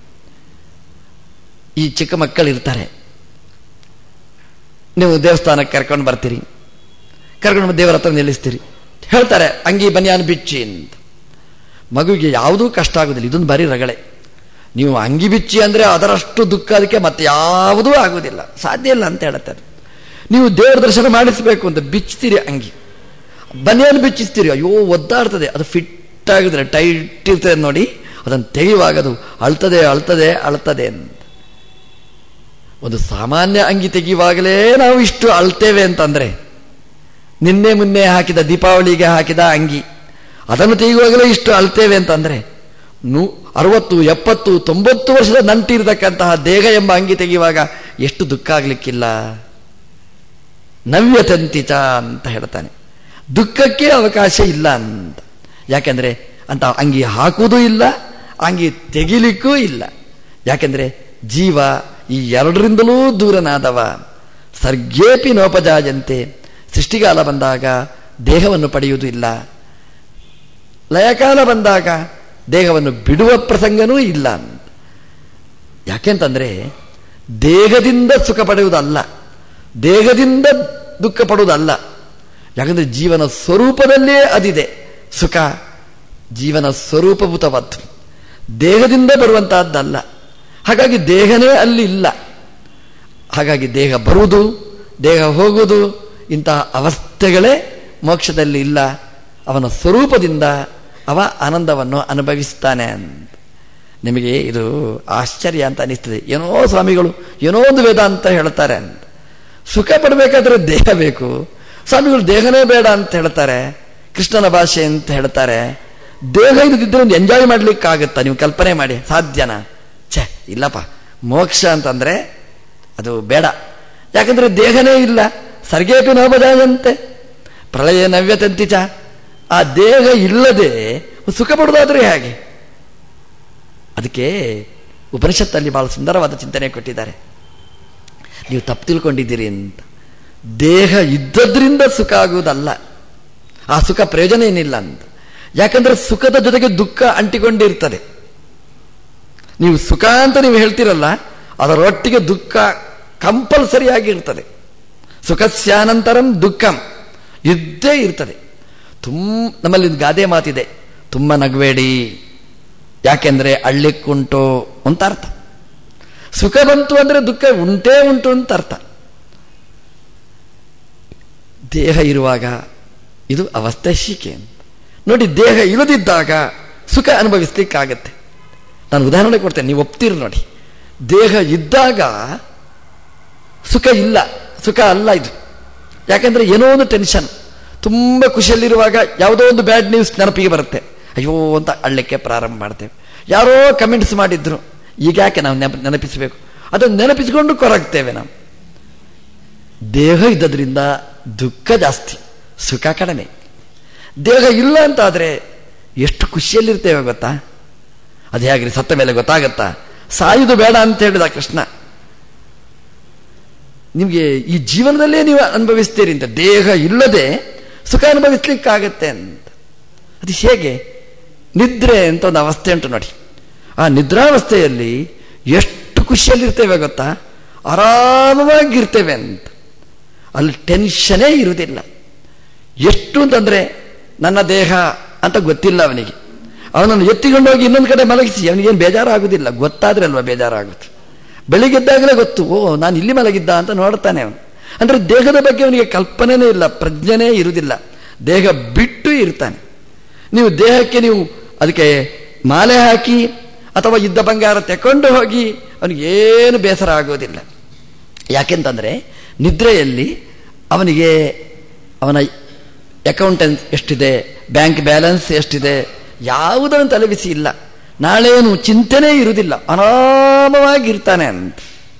ಈ ಚಿಕ್ಕ ಮಕ್ಕಳಿರ್ತಾರೆ ನೀವು ದೇವಸ್ಥಾನಕ್ಕೆ ಕರ್ಕೊಂಡು ಬರ್ತೀರಿ ಕರ್ಕೊಂಡು ಬಂದು ದೇವರ ಹತ್ರ ನಿಲ್ಲಿಸ್ತೀರಿ ಹೇಳ್ತಾರೆ ಅಂಗಿ ಬನಿಯಾನ್ ಬಿಚ್ಚಿ ಅಂತ ಮಗುವಿಗೆ ಯಾವುದೂ ಕಷ್ಟ ಆಗುದಿಲ್ಲ ಇದೊಂದು ಬರೀ ರಗಳೆ ನೀವು ಅಂಗಿ ಬಿಚ್ಚಿ ಅಂದ್ರೆ ಅದರಷ್ಟು ದುಃಖ ಅದಕ್ಕೆ ಮತ್ತೆ ಯಾವುದೂ ಆಗುವುದಿಲ್ಲ ಸಾಧ್ಯ ಇಲ್ಲ ಅಂತ ಹೇಳುತ್ತಾರೆ ನೀವು ದೇವರ ದರ್ಶನ ಮಾಡಿಸ್ಬೇಕು ಅಂತ ಬಿಚ್ತೀರಿ ಅಂಗಿ ಬನಿಯಾನ್ ಬಿಚ್ಚಿಸ್ತೀರಿ ಅಯ್ಯೋ ಒದ್ದಾಡ್ತದೆ ಅದು ಫಿಟ್ ಆಗಿದ್ರೆ ಟೈಟ್ ಇರ್ತದೆ ನೋಡಿ ಅದನ್ನು ತೆಗೆಯುವಾಗ ಅದು ಅಳ್ತದೆ ಅಳ್ತದೆ ಅಳ್ತದೆ ಅಂತ ಒಂದು ಸಾಮಾನ್ಯ ಅಂಗಿ ತೆಗೆಯುವಾಗಲೇ ನಾವು ಇಷ್ಟು ಅಳ್ತೇವೆ ಅಂತಂದ್ರೆ ನಿನ್ನೆ ಮುನ್ನೆ ಹಾಕಿದ ದೀಪಾವಳಿಗೆ ಹಾಕಿದ ಅಂಗಿ ಅದನ್ನು ತೆಗೆಯುವಾಗಲೇ ಇಷ್ಟು ಅಳ್ತೇವೆ ಅಂತಂದ್ರೆ ನೂ ಅರವತ್ತು ಎಪ್ಪತ್ತು ತೊಂಬತ್ತು ವರ್ಷದ ನಂಟಿರತಕ್ಕಂತಹ ದೇಹ ಎಂಬ ಅಂಗಿ ತೆಗೆಯುವಾಗ ಎಷ್ಟು ದುಃಖ ಆಗ್ಲಿಕ್ಕಿಲ್ಲ ನವ್ಯತಂತಿಚ ಅಂತ ಹೇಳ್ತಾನೆ ದುಃಖಕ್ಕೆ ಅವಕಾಶ ಇಲ್ಲ ಅಂತ ಯಾಕೆಂದ್ರೆ ಅಂತ ಅಂಗಿ ಹಾಕುವುದೂ ಇಲ್ಲ ಅಂಗಿ ತೆಗಿಲಿಕ್ಕೂ ಇಲ್ಲ ಯಾಕೆಂದ್ರೆ ಜೀವ ಈ ಎರಡರಿಂದಲೂ ದೂರನಾದವ ಸರ್ಗೇಪಿ ನೋಪಜಾಯಂತೆ ಸೃಷ್ಟಿಗಾಲ ಬಂದಾಗ ದೇಹವನ್ನು ಪಡೆಯುವುದು ಇಲ್ಲ ಲಯಕಾಲ ಬಂದಾಗ ದೇಹವನ್ನು ಬಿಡುವ ಪ್ರಸಂಗನೂ ಇಲ್ಲ ಯಾಕೆಂತಂದ್ರೆ ದೇಹದಿಂದ ಸುಖ ಪಡೆಯುವುದಲ್ಲ ದೇಹದಿಂದ ದುಃಖ ಪಡುವುದಲ್ಲ ಯಾಕಂದ್ರೆ ಜೀವನ ಸ್ವರೂಪದಲ್ಲೇ ಅದಿದೆ ಸುಖ ಜೀವನ ಸ್ವರೂಪಭೂತವಾದ್ದು ದೇಹದಿಂದ ಬರುವಂತಹದ್ದಲ್ಲ ಹಾಗಾಗಿ ದೇಹನೇ ಅಲ್ಲಿ ಇಲ್ಲ ಹಾಗಾಗಿ ದೇಹ ಬರುವುದು ದೇಹ ಹೋಗುವುದು ಇಂತಹ ಅವಸ್ಥೆಗಳೇ ಮೋಕ್ಷದಲ್ಲಿ ಇಲ್ಲ ಅವನ ಸ್ವರೂಪದಿಂದ ಅವ ಆನಂದವನ್ನು ಅನುಭವಿಸ್ತಾನೆ ಅಂತ ನಿಮಗೆ ಇದು ಆಶ್ಚರ್ಯ ಅಂತ ಅನಿಸ್ತದೆ ಏನೋ ಸ್ವಾಮಿಗಳು ಏನೋ ಒಂದು ವೇದ ಅಂತ ಹೇಳ್ತಾರೆ ಅಂತ ಸುಖ ಪಡಬೇಕಾದ್ರೆ ದೇಹ ಬೇಕು ಸ್ವಾಮಿಗಳು ದೇಹನೇ ಬೇಡ ಅಂತ ಹೇಳ್ತಾರೆ ಕೃಷ್ಣನ ಭಾಷೆ ಅಂತ ಹೇಳ್ತಾರೆ ದೇಹ ಇಲ್ಲದಿದ್ದರೆ ಒಂದು ಎಂಜಾಯ್ ಮಾಡ್ಲಿಕ್ಕಾಗತ್ತಾ ನೀವು ಕಲ್ಪನೆ ಮಾಡಿ ಸಾಧ್ಯನಾ ಛೆ ಇಲ್ಲಪ್ಪ ಮೋಕ್ಷ ಅಂತಂದ್ರೆ ಅದು ಬೇಡ ಯಾಕಂದ್ರೆ ದೇಹನೇ ಇಲ್ಲ ಸರ್ಗೇಪಿ ನೋಬದಾಯಂತೆ ಪ್ರಳಯ ನವ್ಯತಂತಿಚ ಆ ದೇಹ ಇಲ್ಲದೆ ಸುಖ ಪಡುವುದಾದ್ರೆ ಹೇಗೆ ಅದಕ್ಕೆ ಉಪನಿಷತ್ತಲ್ಲಿ ಬಹಳ ಸುಂದರವಾದ ಚಿಂತನೆ ಕೊಟ್ಟಿದ್ದಾರೆ ನೀವು ತಪ್ಪು ತಿಳ್ಕೊಂಡಿದ್ದೀರಿ ಅಂತ ದೇಹ ಇದ್ದದ್ರಿಂದ ಸುಖ ಆಗುವುದಲ್ಲ ಆ ಸುಖ ಪ್ರಯೋಜನ ಏನಿಲ್ಲ ಅಂತ ಯಾಕಂದ್ರೆ ಸುಖದ ಜೊತೆಗೆ ದುಃಖ ಅಂಟಿಕೊಂಡಿರ್ತದೆ ನೀವು ಸುಖ ಅಂತ ನೀವು ಹೇಳ್ತಿರಲ್ಲ ಅದರೊಟ್ಟಿಗೆ ದುಃಖ ಕಂಪಲ್ಸರಿ ಆಗಿರ್ತದೆ ಸುಖಸ್ಯಾನಂತರಂ ದುಃಖಂ ಇದ್ದೇ ಇರ್ತದೆ ತುಂಬ ನಮ್ಮಲ್ಲಿ ಒಂದು ಗಾದೆ ಮಾತಿದೆ ತುಂಬ ನಗಬೇಡಿ ಯಾಕೆಂದ್ರೆ ಅಳ್ಳಿಕ್ಕುಂಟು ಅಂತ ಅರ್ಥ ಸುಖ ಬಂತು ಅಂದ್ರೆ ದುಃಖ ಉಂಟೇ ಉಂಟು ಅಂತ ಅರ್ಥ ದೇಹ ಇರುವಾಗ ಇದು ಅವಸ್ಥೆ ಶೀಕೆ ಅಂತ ನೋಡಿ ದೇಹ ಇಳಿದಿದ್ದಾಗ ಸುಖ ಅನುಭವಿಸ್ಲಿಕ್ಕಾಗತ್ತೆ ನಾನು ಉದಾಹರಣೆ ಕೊಡ್ತೇನೆ ನೀವು ಒಪ್ತೀರಿ ನೋಡಿ ದೇಹ ಇದ್ದಾಗ ಸುಖ ಇಲ್ಲ ಸುಖ ಅಲ್ಲ ಇದು ಯಾಕಂದ್ರೆ ಏನೋ ಒಂದು ಟೆನ್ಷನ್ ತುಂಬ ಖುಷಿಯಲ್ಲಿರುವಾಗ ಯಾವುದೋ ಒಂದು ಬ್ಯಾಡ್ ನ್ಯೂಸ್ ನೆನಪಿಗೆ ಬರುತ್ತೆ ಅಯ್ಯೋ ಅಂತ ಅಳ್ಳಕ್ಕೆ ಪ್ರಾರಂಭ ಮಾಡ್ತೇವೆ ಯಾರೋ ಕಮೆಂಟ್ಸ್ ಮಾಡಿದ್ರು ಈಗ ಯಾಕೆ ನಾವು ನೆನಪು ನೆನಪಿಸಬೇಕು ಅದನ್ನು ನೆನಪಿಸಿಕೊಂಡು ಕೊರಗ್ತೇವೆ ನಾವು ದೇಹ ಇದ್ದದ್ರಿಂದ ದುಃಖ ಜಾಸ್ತಿ ಸುಖ ಕಡಿಮೆ ದೇಹ ಇಲ್ಲ ಅಂತಾದರೆ ಎಷ್ಟು ಖುಷಿಯಲ್ಲಿರ್ತೇವೆ ಗೊತ್ತಾ ಅದು ಹೇಗ್ರಿ ಸತ್ತ ಮೇಲೆ ಗೊತ್ತಾಗತ್ತಾ ಸಾಯುದು ಬೇಡ ಅಂತ ಹೇಳಿದ ಕೃಷ್ಣ ನಿಮಗೆ ಈ ಜೀವನದಲ್ಲೇ ನೀವು ಅನುಭವಿಸ್ತೀರಿ ಅಂತ ದೇಹ ಇಲ್ಲದೆ ಸುಖ ಅನುಭವಿಸ್ಲಿಕ್ಕಾಗತ್ತೆ ಅಂತ ಅದು ಹೇಗೆ ನಿದ್ರೆ ಅಂತ ಒಂದು ಅವಸ್ಥೆ ಉಂಟು ನೋಡಿ ಆ ನಿದ್ರಾವಸ್ಥೆಯಲ್ಲಿ ಎಷ್ಟು ಖುಷಿಯಲ್ಲಿರ್ತೇವೆ ಗೊತ್ತಾ ಆರಾಮವಾಗಿರ್ತೇವೆ ಅಂತ ಅಲ್ಲಿ ಟೆನ್ಷನೇ ಇರುವುದಿಲ್ಲ ಎಷ್ಟು ಅಂತಂದ್ರೆ ನನ್ನ ದೇಹ ಅಂತ ಗೊತ್ತಿಲ್ಲ ಅವನಿಗೆ ಅವನನ್ನು ಎತ್ತಿಕೊಂಡೋಗಿ ಇನ್ನೊಂದು ಕಡೆ ಮಲಗಿಸಿ ಅವನಿಗೇನು ಬೇಜಾರಾಗುವುದಿಲ್ಲ ಗೊತ್ತಾದ್ರೆ ಅಲ್ವಾ ಬೇಜಾರಾಗುತ್ತೆ ಬೆಳಿಗ್ಗೆದ್ದಾಗಲೇ ಗೊತ್ತು ಓ ನಾನು ಇಲ್ಲಿ ಮಲಗಿದ್ದ ಅಂತ ನೋಡ್ತಾನೆ ಅವನು ಅಂದ್ರೆ ದೇಹದ ಬಗ್ಗೆ ಅವನಿಗೆ ಕಲ್ಪನೆನೇ ಇಲ್ಲ ಪ್ರಜ್ಞೆನೇ ಇರುವುದಿಲ್ಲ ದೇಹ ಬಿಟ್ಟು ಇರ್ತಾನೆ ನೀವು ದೇಹಕ್ಕೆ ನೀವು ಅದಕ್ಕೆ ಮಾಲೆ ಹಾಕಿ ಅಥವಾ ಇದ್ದ ಬಂಗಾರ ತೆಕೊಂಡು ಹೋಗಿ ಅವನಿಗೇನು ಬೇಸರ ಆಗೋದಿಲ್ಲ ಯಾಕೆಂತಂದ್ರೆ ನಿದ್ರೆಯಲ್ಲಿ ಅವನಿಗೆ ಅವನ ಅಕೌಂಟೆನ್ಸ್ ಎಷ್ಟಿದೆ ಬ್ಯಾಂಕ್ ಬ್ಯಾಲೆನ್ಸ್ ಎಷ್ಟಿದೆ ಯಾವುದನ್ನು ತಲೆಬಿಸಿ ಇಲ್ಲ ನಾಳೇನು ಚಿಂತನೆ ಇರುವುದಿಲ್ಲ ಆರಾಮವಾಗಿರ್ತಾನೆ ಅಂತ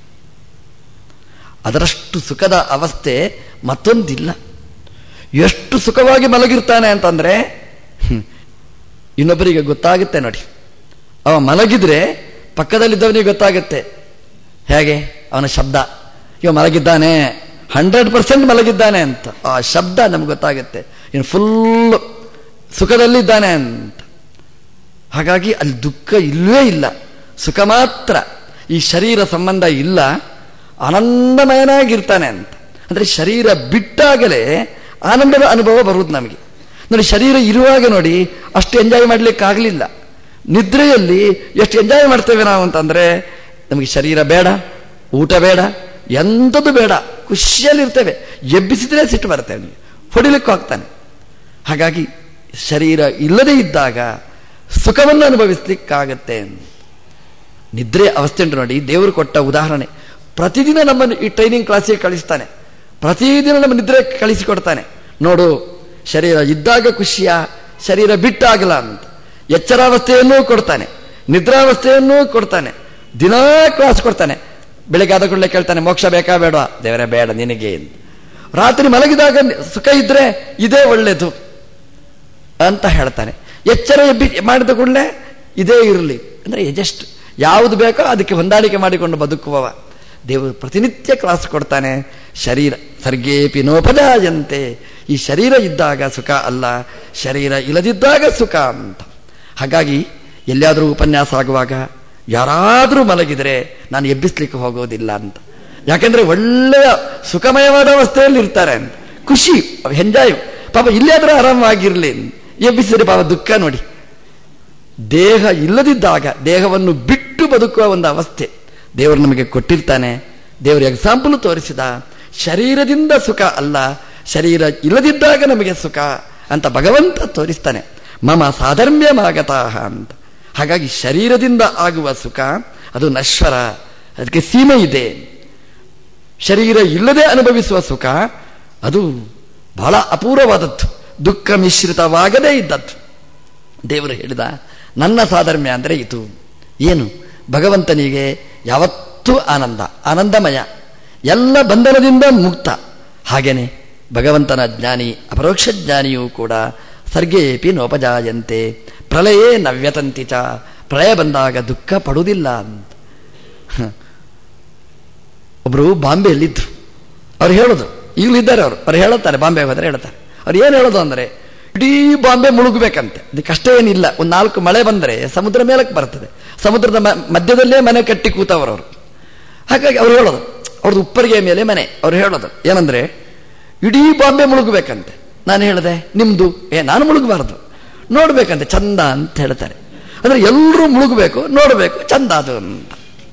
ಅದರಷ್ಟು ಸುಖದ ಅವಸ್ಥೆ ಮತ್ತೊಂದಿಲ್ಲ ಎಷ್ಟು ಸುಖವಾಗಿ ಮಲಗಿರ್ತಾನೆ ಅಂತಂದ್ರೆ ಹ್ಮ್, ಇನ್ನೊಬ್ಬರಿಗೆ ಗೊತ್ತಾಗುತ್ತೆ ನೋಡಿ ಅವ ಮಲಗಿದ್ರೆ ಪಕ್ಕದಲ್ಲಿದ್ದವನಿಗೆ ಗೊತ್ತಾಗುತ್ತೆ ಹೇಗೆ ಅವನ ಶಬ್ದ ಇವ ಮಲಗಿದ್ದಾನೆ ಹಂಡ್ರೆಡ್ ಪರ್ಸೆಂಟ್ ಮಲಗಿದ್ದಾನೆ ಅಂತ ಆ ಶಬ್ದ ನಮ್ಗೆ ಗೊತ್ತಾಗುತ್ತೆ ಇನ್ನು ಫುಲ್ ಸುಖದಲ್ಲಿದ್ದಾನೆ ಅಂತ ಹಾಗಾಗಿ ಅಲ್ಲಿ ದುಃಖ ಇಲ್ಲವೇ ಇಲ್ಲ ಸುಖ ಮಾತ್ರ ಈ ಶರೀರ ಸಂಬಂಧ ಇಲ್ಲ ಆನಂದಮಯನಾಗಿರ್ತಾನೆ ಅಂತ ಅಂದ್ರೆ ಶರೀರ ಬಿಟ್ಟಾಗಲೇ ಆನಂದದ ಅನುಭವ ಬರುವುದು ನಮಗೆ ನೋಡಿ ಶರೀರ ಇರುವಾಗ ನೋಡಿ ಅಷ್ಟು ಎಂಜಾಯ್ ಮಾಡ್ಲಿಕ್ಕಾಗಲಿಲ್ಲ ನಿದ್ರೆಯಲ್ಲಿ ಎಷ್ಟು ಎಂಜಾಯ್ ಮಾಡ್ತೇವೆ ನಾವು ಅಂತಂದ್ರೆ ನಮಗೆ ಶರೀರ ಬೇಡ ಊಟ ಬೇಡ ಎಂಥದ್ದು ಬೇಡ ಖುಷಿಯಲ್ಲಿರ್ತೇವೆ ಎಬ್ಬಿಸಿದ್ರೆ ಸಿಟ್ಟು ಬರುತ್ತೆ ಅವನಿಗೆ ಹೊಡಿಲಿಕ್ಕೆ ಹೋಗ್ತಾನೆ ಹಾಗಾಗಿ ಶರೀರ ಇಲ್ಲದೇ ಇದ್ದಾಗ ಸುಖವನ್ನು ಅನುಭವಿಸ್ಲಿಕ್ಕಾಗತ್ತೆ ನಿದ್ರೆ ಅವಸ್ಥೆ ಉಂಟು ನೋಡಿ ದೇವರು ಕೊಟ್ಟ ಉದಾಹರಣೆ ಪ್ರತಿದಿನ ನಮ್ಮನ್ನು ಈ ಟ್ರೈನಿಂಗ್ ಕ್ಲಾಸಿಗೆ ಕಳಿಸ್ತಾನೆ ಪ್ರತಿದಿನ ನಮ್ಮ ನಿದ್ರೆ ಕಳಿಸಿಕೊಡ್ತಾನೆ ನೋಡು ಶರೀರ ಇದ್ದಾಗ ಖುಷಿಯ ಶರೀರ ಬಿಟ್ಟಾಗಲ್ಲ ಅಂತ ಎಚ್ಚರಾವಸ್ಥೆಯನ್ನೂ ಕೊಡ್ತಾನೆ ನಿದ್ರಾವಸ್ಥೆಯನ್ನೂ ಕೊಡ್ತಾನೆ ದಿನಾ ಕ್ಲಾಸ್ ಕೊಡ್ತಾನೆ ಬೆಳಿಗ್ಗೆ ಆದ ಕೂಡಲೇ ಕೇಳ್ತಾನೆ ಮೋಕ್ಷ ಬೇಕಾ ಬೇಡವಾ ದೇವರೇ ಬೇಡ ನಿನಗೆ ಅಂತ. ರಾತ್ರಿ ಮಲಗಿದಾಗ ಸುಖ ಇದ್ರೆ ಇದೇ ಒಳ್ಳೇದು ಅಂತ ಹೇಳ್ತಾನೆ ಎಚ್ಚರ ಎಬ್ಬಿ ಮಾಡಿದ ಕೂಡಲೇ ಇದೇ ಇರಲಿ ಅಂದ್ರೆ ಜಸ್ಟ್ ಯಾವುದು ಬೇಕೋ ಅದಕ್ಕೆ ಹೊಂದಾಣಿಕೆ ಮಾಡಿಕೊಂಡು ಬದುಕುವವ ದೇವರು ಪ್ರತಿನಿತ್ಯ ಕ್ಲಾಸ್ ಕೊಡ್ತಾನೆ ಶರೀರ ಸರ್ಗೇಪಿ ನೋಪಜಾಯಂತೆ ಈ ಶರೀರ ಇದ್ದಾಗ ಸುಖ ಅಲ್ಲ ಶರೀರ ಇಲ್ಲದಿದ್ದಾಗ ಸುಖ ಅಂತ ಹಾಗಾಗಿ ಎಲ್ಲಿಯಾದರೂ ಉಪನ್ಯಾಸ ಆಗುವಾಗ ಯಾರಾದರೂ ಮಲಗಿದರೆ ನಾನು ಎಬ್ಬಿಸ್ಲಿಕ್ಕೆ ಹೋಗೋದಿಲ್ಲ ಅಂತ ಯಾಕೆಂದ್ರೆ ಒಳ್ಳೆಯ ಸುಖಮಯವಾದ ಅವಸ್ಥೆಯಲ್ಲಿ ಇರ್ತಾರೆ ಅಂತ ಖುಷಿ ಎಂಜಾಯ್ ಪಾಪ ಇಲ್ಲಾದ್ರೂ ಆರಾಮವಾಗಿರ್ಲಿ ಎಬ್ಬಿಸಿದ್ರೆ ಪಾಪ ದುಃಖ ನೋಡಿ ದೇಹ ಇಲ್ಲದಿದ್ದಾಗ ದೇಹವನ್ನು ಬಿಟ್ಟು ಬದುಕುವ ಒಂದು ಅವಸ್ಥೆ ದೇವರು ನಮಗೆ ಕೊಟ್ಟಿರ್ತಾನೆ ದೇವರು ಎಕ್ಸಾಂಪಲ್ ತೋರಿಸಿದ ಶರೀರದಿಂದ ಸುಖ ಅಲ್ಲ ಶರೀರ ಇಲ್ಲದಿದ್ದಾಗ ನಮಗೆ ಸುಖ ಅಂತ ಭಗವಂತ ತೋರಿಸ್ತಾನೆ ಮಮ ಸಾಧರ್ಮ್ಯಮಾಗತಾಹ ಅಂತ ಹಾಗಾಗಿ ಶರೀರದಿಂದ ಆಗುವ ಸುಖ ಅದು ನಶ್ವರ ಅದಕ್ಕೆ ಸೀಮೆ ಇದೆ ಶರೀರ ಇಲ್ಲದೆ ಅನುಭವಿಸುವ ಸುಖ ಅದು ಬಹಳ ಅಪೂರ್ವವಾದದ್ದು ದುಃಖ ಮಿಶ್ರಿತವಾಗದೇ ಇದ್ದದ್ದು ದೇವರು ಹೇಳಿದ ನನ್ನ ಸಾಧರ್ಮ್ಯ ಅಂದರೆ ಇದು ಏನು ಭಗವಂತನಿಗೆ ಯಾವತ್ತೂ ಆನಂದ ಆನಂದಮಯ ಎಲ್ಲ ಬಂಧನದಿಂದ ಮುಕ್ತ ಹಾಗೇನೆ ಭಗವಂತನ ಜ್ಞಾನಿ ಅಪರೋಕ್ಷ ಜ್ಞಾನಿಯೂ ಕೂಡ ಸರ್ಗೇಪಿ ನೋಪಜಾಯಂತೆ ಪ್ರಳಯೇ ನವ್ಯತಂತಿ ಚ ಪ್ರಳಯ ಬಂದಾಗ ದುಃಖ ಪಡುವುದಿಲ್ಲ ಅಂತ ಹ. ಒಬ್ರು ಬಾಂಬೆಯಲ್ಲಿದ್ರು ಅವ್ರು ಹೇಳೋದು ಈಗಲೂ ಇದ್ದಾರೆ ಅವರು ಅವ್ರು ಹೇಳುತ್ತಾರೆ ಬಾಂಬೆ ಹೋದರೆ ಹೇಳ್ತಾರೆ ಅವ್ರು ಏನು ಹೇಳೋದು ಅಂದರೆ ಇಡೀ ಬಾಂಬೆ ಮುಳುಗಬೇಕಂತೆ ಅದಕ್ಕೆ ಕಷ್ಟ ಏನಿಲ್ಲ ಒಂದು ನಾಲ್ಕು ಮಳೆ ಬಂದರೆ ಸಮುದ್ರ ಮೇಲಕ್ಕೆ ಬರ್ತದೆ ಸಮುದ್ರದ ಮ- ಮಧ್ಯದಲ್ಲೇ ಮನೆ ಕಟ್ಟಿ ಕೂತವರು ಅವರು ಹಾಗಾಗಿ ಅವ್ರು ಹೇಳೋದು ಅವ್ರದ್ದು ಉಪ್ಪರಿಗೆ ಮೇಲೆ ಮನೆ ಅವ್ರು ಹೇಳೋದು ಏನಂದ್ರೆ ಇಡೀ ಬಾಂಬೆ ಮುಳುಗಬೇಕಂತೆ ನಾನು ಹೇಳಿದೆ ನಿಮ್ದು ಏ ನಾನು ಮುಳುಗಬಾರದು ನೋಡ್ಬೇಕಂತೆ ಚಂದ ಅಂತ ಹೇಳ್ತಾರೆ ಅಂದ್ರೆ ಎಲ್ಲರೂ ಮುಳುಗಬೇಕು ನೋಡಬೇಕು ಚಂದ ಅದು ಅಂತ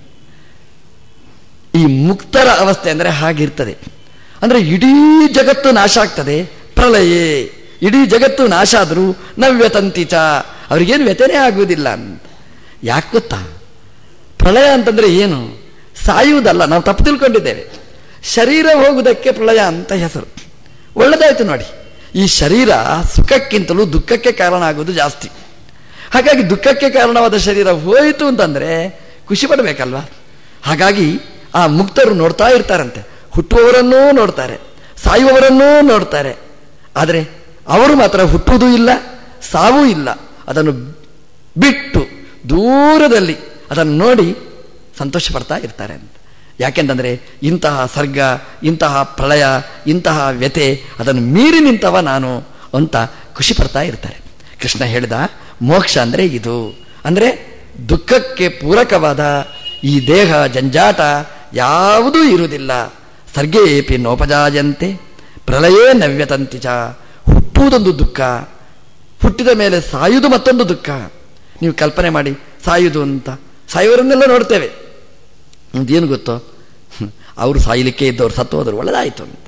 ಈ ಮುಕ್ತರ ಅವಸ್ಥೆ ಅಂದ್ರೆ ಹಾಗಿರ್ತದೆ ಅಂದ್ರೆ ಇಡೀ ಜಗತ್ತು ನಾಶ ಆಗ್ತದೆ ಪ್ರಳಯೇ ಇಡೀ ಜಗತ್ತು ನಾಶ ಆದರೂ ನವ್ಯತಂತಿಚ ಅವ್ರಿಗೇನು ವ್ಯತನೆ ಆಗುವುದಿಲ್ಲ ಅಂತ ಯಾಕೆ ಗೊತ್ತಾ ಪ್ರಳಯ ಅಂತಂದ್ರೆ ಏನು ಸಾಯುವುದಲ್ಲ ನಾವು ತಪ್ಪು ತಿಳ್ಕೊಂಡಿದ್ದೇವೆ ಶರೀರ ಹೋಗುವುದಕ್ಕೆ ಪ್ರಳಯ ಅಂತ ಹೆಸರು ಒಳ್ಳೆದಾಯ್ತು ನೋಡಿ ಈ ಶರೀರ ಸುಖಕ್ಕಿಂತಲೂ ದುಃಖಕ್ಕೆ ಕಾರಣ ಆಗೋದು ಜಾಸ್ತಿ ಹಾಗಾಗಿ ದುಃಖಕ್ಕೆ ಕಾರಣವಾದ ಶರೀರ ಹೋಯಿತು ಅಂತಂದ್ರೆ ಖುಷಿ ಪಡಬೇಕಲ್ವಾ ಹಾಗಾಗಿ ಆ ಮುಕ್ತರು ನೋಡ್ತಾ ಇರ್ತಾರಂತೆ ಹುಟ್ಟುವವರನ್ನೂ ನೋಡ್ತಾರೆ ಸಾಯುವವರನ್ನೂ ನೋಡ್ತಾರೆ ಆದರೆ ಅವರು ಮಾತ್ರ ಹುಟ್ಟುವುದೂ ಇಲ್ಲ ಸಾವೂ ಇಲ್ಲ ಅದನ್ನು ಬಿಟ್ಟು ದೂರದಲ್ಲಿ ಅದನ್ನು ನೋಡಿ ಸಂತೋಷ ಪಡ್ತಾ ಇರ್ತಾರೆ ಅಂತ ಯಾಕೆಂತಂದ್ರೆ ಇಂತಹ ಸರ್ಗ ಇಂತಹ ಪ್ರಳಯ ಇಂತಹ ವ್ಯತೆ ಅದನ್ನು ಮೀರಿ ನಿಂತವ ನಾನು ಅಂತ ಖುಷಿ ಪಡ್ತಾ ಇರ್ತಾರೆ ಕೃಷ್ಣ ಹೇಳಿದ ಮೋಕ್ಷ ಅಂದ್ರೆ ಇದು ಅಂದ್ರೆ ದುಃಖಕ್ಕೆ ಪೂರಕವಾದ ಈ ದೇಹ ಜಂಜಾಟ ಯಾವುದೂ ಇರುವುದಿಲ್ಲ ಸರ್ಗೇಪಿ ನೋಪಜಾಯಂತೆ ಪ್ರಳಯೇ ನವ್ಯತಂತಿಚ ಹುಟ್ಟುವುದೊಂದು ದುಃಖ ಹುಟ್ಟಿದ ಮೇಲೆ ಸಾಯುವುದು ಮತ್ತೊಂದು ದುಃಖ ನೀವು ಕಲ್ಪನೆ ಮಾಡಿ ಸಾಯುವುದು ಅಂತ ಸಾಯುವರನ್ನೆಲ್ಲ ನೋಡ್ತೇವೆ ಏನು ಗೊತ್ತೋ ಅವರು ಸಾಯಲಿಕ್ಕೆ ಇದ್ದವ್ರು ಸತ್ತು ಹೋದ್ರು ಒಳ್ಳೆದಾಯ್ತು ಅಂತ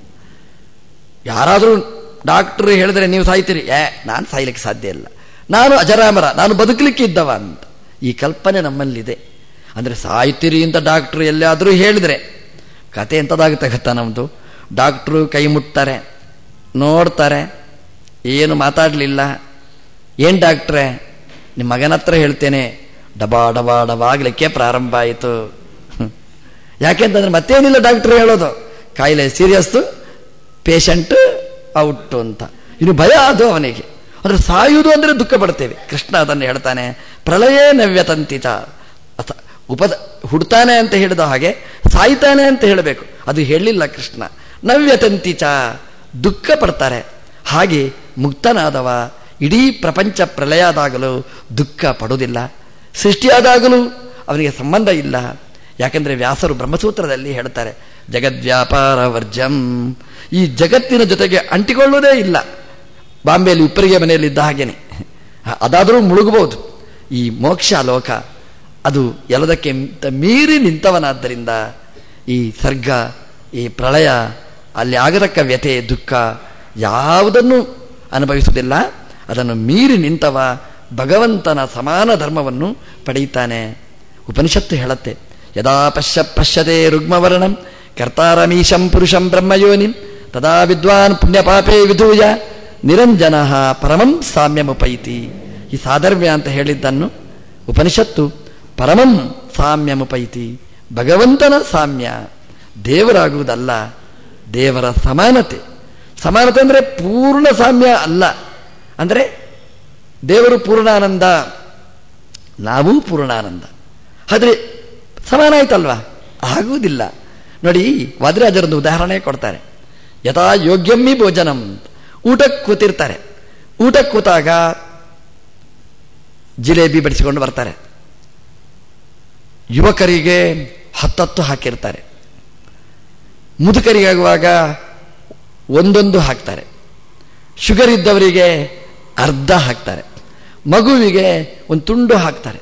ಯಾರಾದರೂ ಡಾಕ್ಟರ್ ಹೇಳಿದ್ರೆ ನೀವು ಸಾಯ್ತೀರಿ ಏ ನಾನು ಸಾಯ್ಲಿಕ್ಕೆ ಸಾಧ್ಯ ಇಲ್ಲ ನಾನು ಅಜರಾಮರ ನಾನು ಬದುಕಲಿಕ್ಕೆ ಇದ್ದವ ಅಂತ ಈ ಕಲ್ಪನೆ ನಮ್ಮಲ್ಲಿದೆ ಅಂದರೆ ಸಾಯ್ತೀರಿ ಅಂತ ಡಾಕ್ಟ್ರು ಎಲ್ಲಾದರೂ ಹೇಳಿದರೆ ಕತೆ ಎಂಥದ್ದಾಗುತ್ತೆ ಗೊತ್ತಾ ನಮ್ಮದು ಡಾಕ್ಟ್ರು ಕೈ ಮುಟ್ತಾರೆ ನೋಡ್ತಾರೆ ಏನು ಮಾತಾಡಲಿಲ್ಲ ಏನು ಡಾಕ್ಟ್ರೇ ನಿಮ್ಮ ಮಗನ ಹತ್ರ ಹೇಳ್ತೇನೆ ಡಬಾ ಡಬಾ ಡಬಾಗ್ಲಿಕ್ಕೆ ಪ್ರಾರಂಭ ಆಯಿತು ಯಾಕೆಂತಂದ್ರೆ ಮತ್ತೇನಿಲ್ಲ ಡಾಕ್ಟರ್ ಹೇಳೋದು ಕಾಯಿಲೆ ಸೀರಿಯಸ್ಸು ಪೇಷಂಟ್ ಔಟ್ ಅಂತ ಇನ್ನು ಭಯ ಅದು ಅವನಿಗೆ ಅಂದ್ರೆ ಸಾಯುವುದು ಅಂದ್ರೆ ದುಃಖ ಪಡ್ತೇವೆ ಕೃಷ್ಣ ಅದನ್ನು ಹೇಳ್ತಾನೆ ಪ್ರಳಯೇ ನವ್ಯತಂತಿತ ಅಥ ಉಪದ ಹುಡ್ತಾನೆ ಅಂತ ಹೇಳಿದ ಹಾಗೆ ಸಾಯ್ತಾನೆ ಅಂತ ಹೇಳಬೇಕು ಅದು ಹೇಳಿಲ್ಲ ಕೃಷ್ಣ ನವ್ಯತಂತಿಚ ದುಃಖ ಪಡ್ತಾರೆ ಹಾಗೆ ಮುಕ್ತನಾದವ ಇಡೀ ಪ್ರಪಂಚ ಪ್ರಳಯದಾಗಲೂ ದುಃಖ ಪಡುವುದಿಲ್ಲ ಸೃಷ್ಟಿಯಾದಾಗಲೂ ಅವನಿಗೆ ಸಂಬಂಧ ಇಲ್ಲ ಯಾಕೆಂದ್ರೆ ವ್ಯಾಸರು ಬ್ರಹ್ಮಸೂತ್ರದಲ್ಲಿ ಹೇಳ್ತಾರೆ ಜಗದ್ವ್ಯಾಪಾರ ವರ್ಜಂ ಈ ಜಗತ್ತಿನ ಜೊತೆಗೆ ಅಂಟಿಕೊಳ್ಳುವುದೇ ಇಲ್ಲ ಬಾಂಬೆಯಲ್ಲಿ ಉಪ್ಪರಿಗೆ ಮನೆಯಲ್ಲಿ ಇದ್ದ ಹಾಗೇನೆ ಅದಾದರೂ ಮುಳುಗಬಹುದು ಈ ಮೋಕ್ಷ ಲೋಕ ಅದು ಎಲ್ಲದಕ್ಕೆ ಮೀರಿ ನಿಂತವನಾದ್ದರಿಂದ ಈ ಸರ್ಗ ಈ ಪ್ರಳಯ ಅಲ್ಲಿ ಆಗತಕ್ಕ ವ್ಯತೆ ದುಃಖ ಯಾವುದನ್ನು ಅನುಭವಿಸುವುದಿಲ್ಲ ಅದನ್ನು ಮೀರಿ ನಿಂತವ ಭಗವಂತನ ಸಮಾನ ಧರ್ಮವನ್ನು ಪಡೆಯುತ್ತಾನೆ ಉಪನಿಷತ್ತು ಹೇಳುತ್ತೆ ಯದಾ ಪಶ್ಯ ಪಶ್ಯತೆ ರುಗ್ಮವರ್ಣಂ ಕರ್ತಾರಮೀಶಂ ಪುರುಷಂ ಬ್ರಹ್ಮಯೋನಿಂ ತದಾ ವಿದ್ವಾನ್ ಪುಣ್ಯಪಾಪೇ ವಿಧೂಯ ನಿರಂಜನ ಪರಮಂ ಸಾಮ್ಯಮುಪೈತಿ ಈ ಸಾಧರ್ಮ್ಯ ಅಂತ ಹೇಳಿದ್ದನ್ನು ಉಪನಿಷತ್ತು ಪರಮಂ ಸಾಮ್ಯಮುಪೈತಿ ಭಗವಂತನ ಸಾಮ್ಯ ದೇವರಾಗುವುದಲ್ಲ ದೇವರ ಸಮಾನತೆ ಸಮಾನತೆ ಅಂದರೆ ಪೂರ್ಣ ಸಾಮ್ಯ ಅಲ್ಲ ಅಂದರೆ ದೇವರು ಪೂರ್ಣಾನಂದ ನಾವೂ ಪೂರ್ಣಾನಂದ ಆದರೆ ಸಮಾನ ಆಯ್ತಲ್ವಾ ಆಗುವುದಿಲ್ಲ ನೋಡಿ ವಾದಿರಾಜರೊಂದು ಉದಾಹರಣೆ ಕೊಡ್ತಾರೆ ಯಥಾ ಯೋಗ್ಯಮ್ಮಿ ಭೋಜನಂ ಊಟಕ್ಕೆ ಕೂತಿರ್ತಾರೆ ಊಟಕ್ಕೆ ಕೂತಾಗ ಜಿಲೇಬಿ ಬಡಿಸಿಕೊಂಡು ಬರ್ತಾರೆ ಯುವಕರಿಗೆ ಹತ್ತತ್ತು ಹಾಕಿರ್ತಾರೆ ಮುದುಕರಿಗಾಗುವಾಗ ಒಂದೊಂದು ಹಾಕ್ತಾರೆ ಶುಗರ್ ಇದ್ದವರಿಗೆ ಅರ್ಧ ಹಾಕ್ತಾರೆ ಮಗುವಿಗೆ ಒಂದು ತುಂಡು ಹಾಕ್ತಾರೆ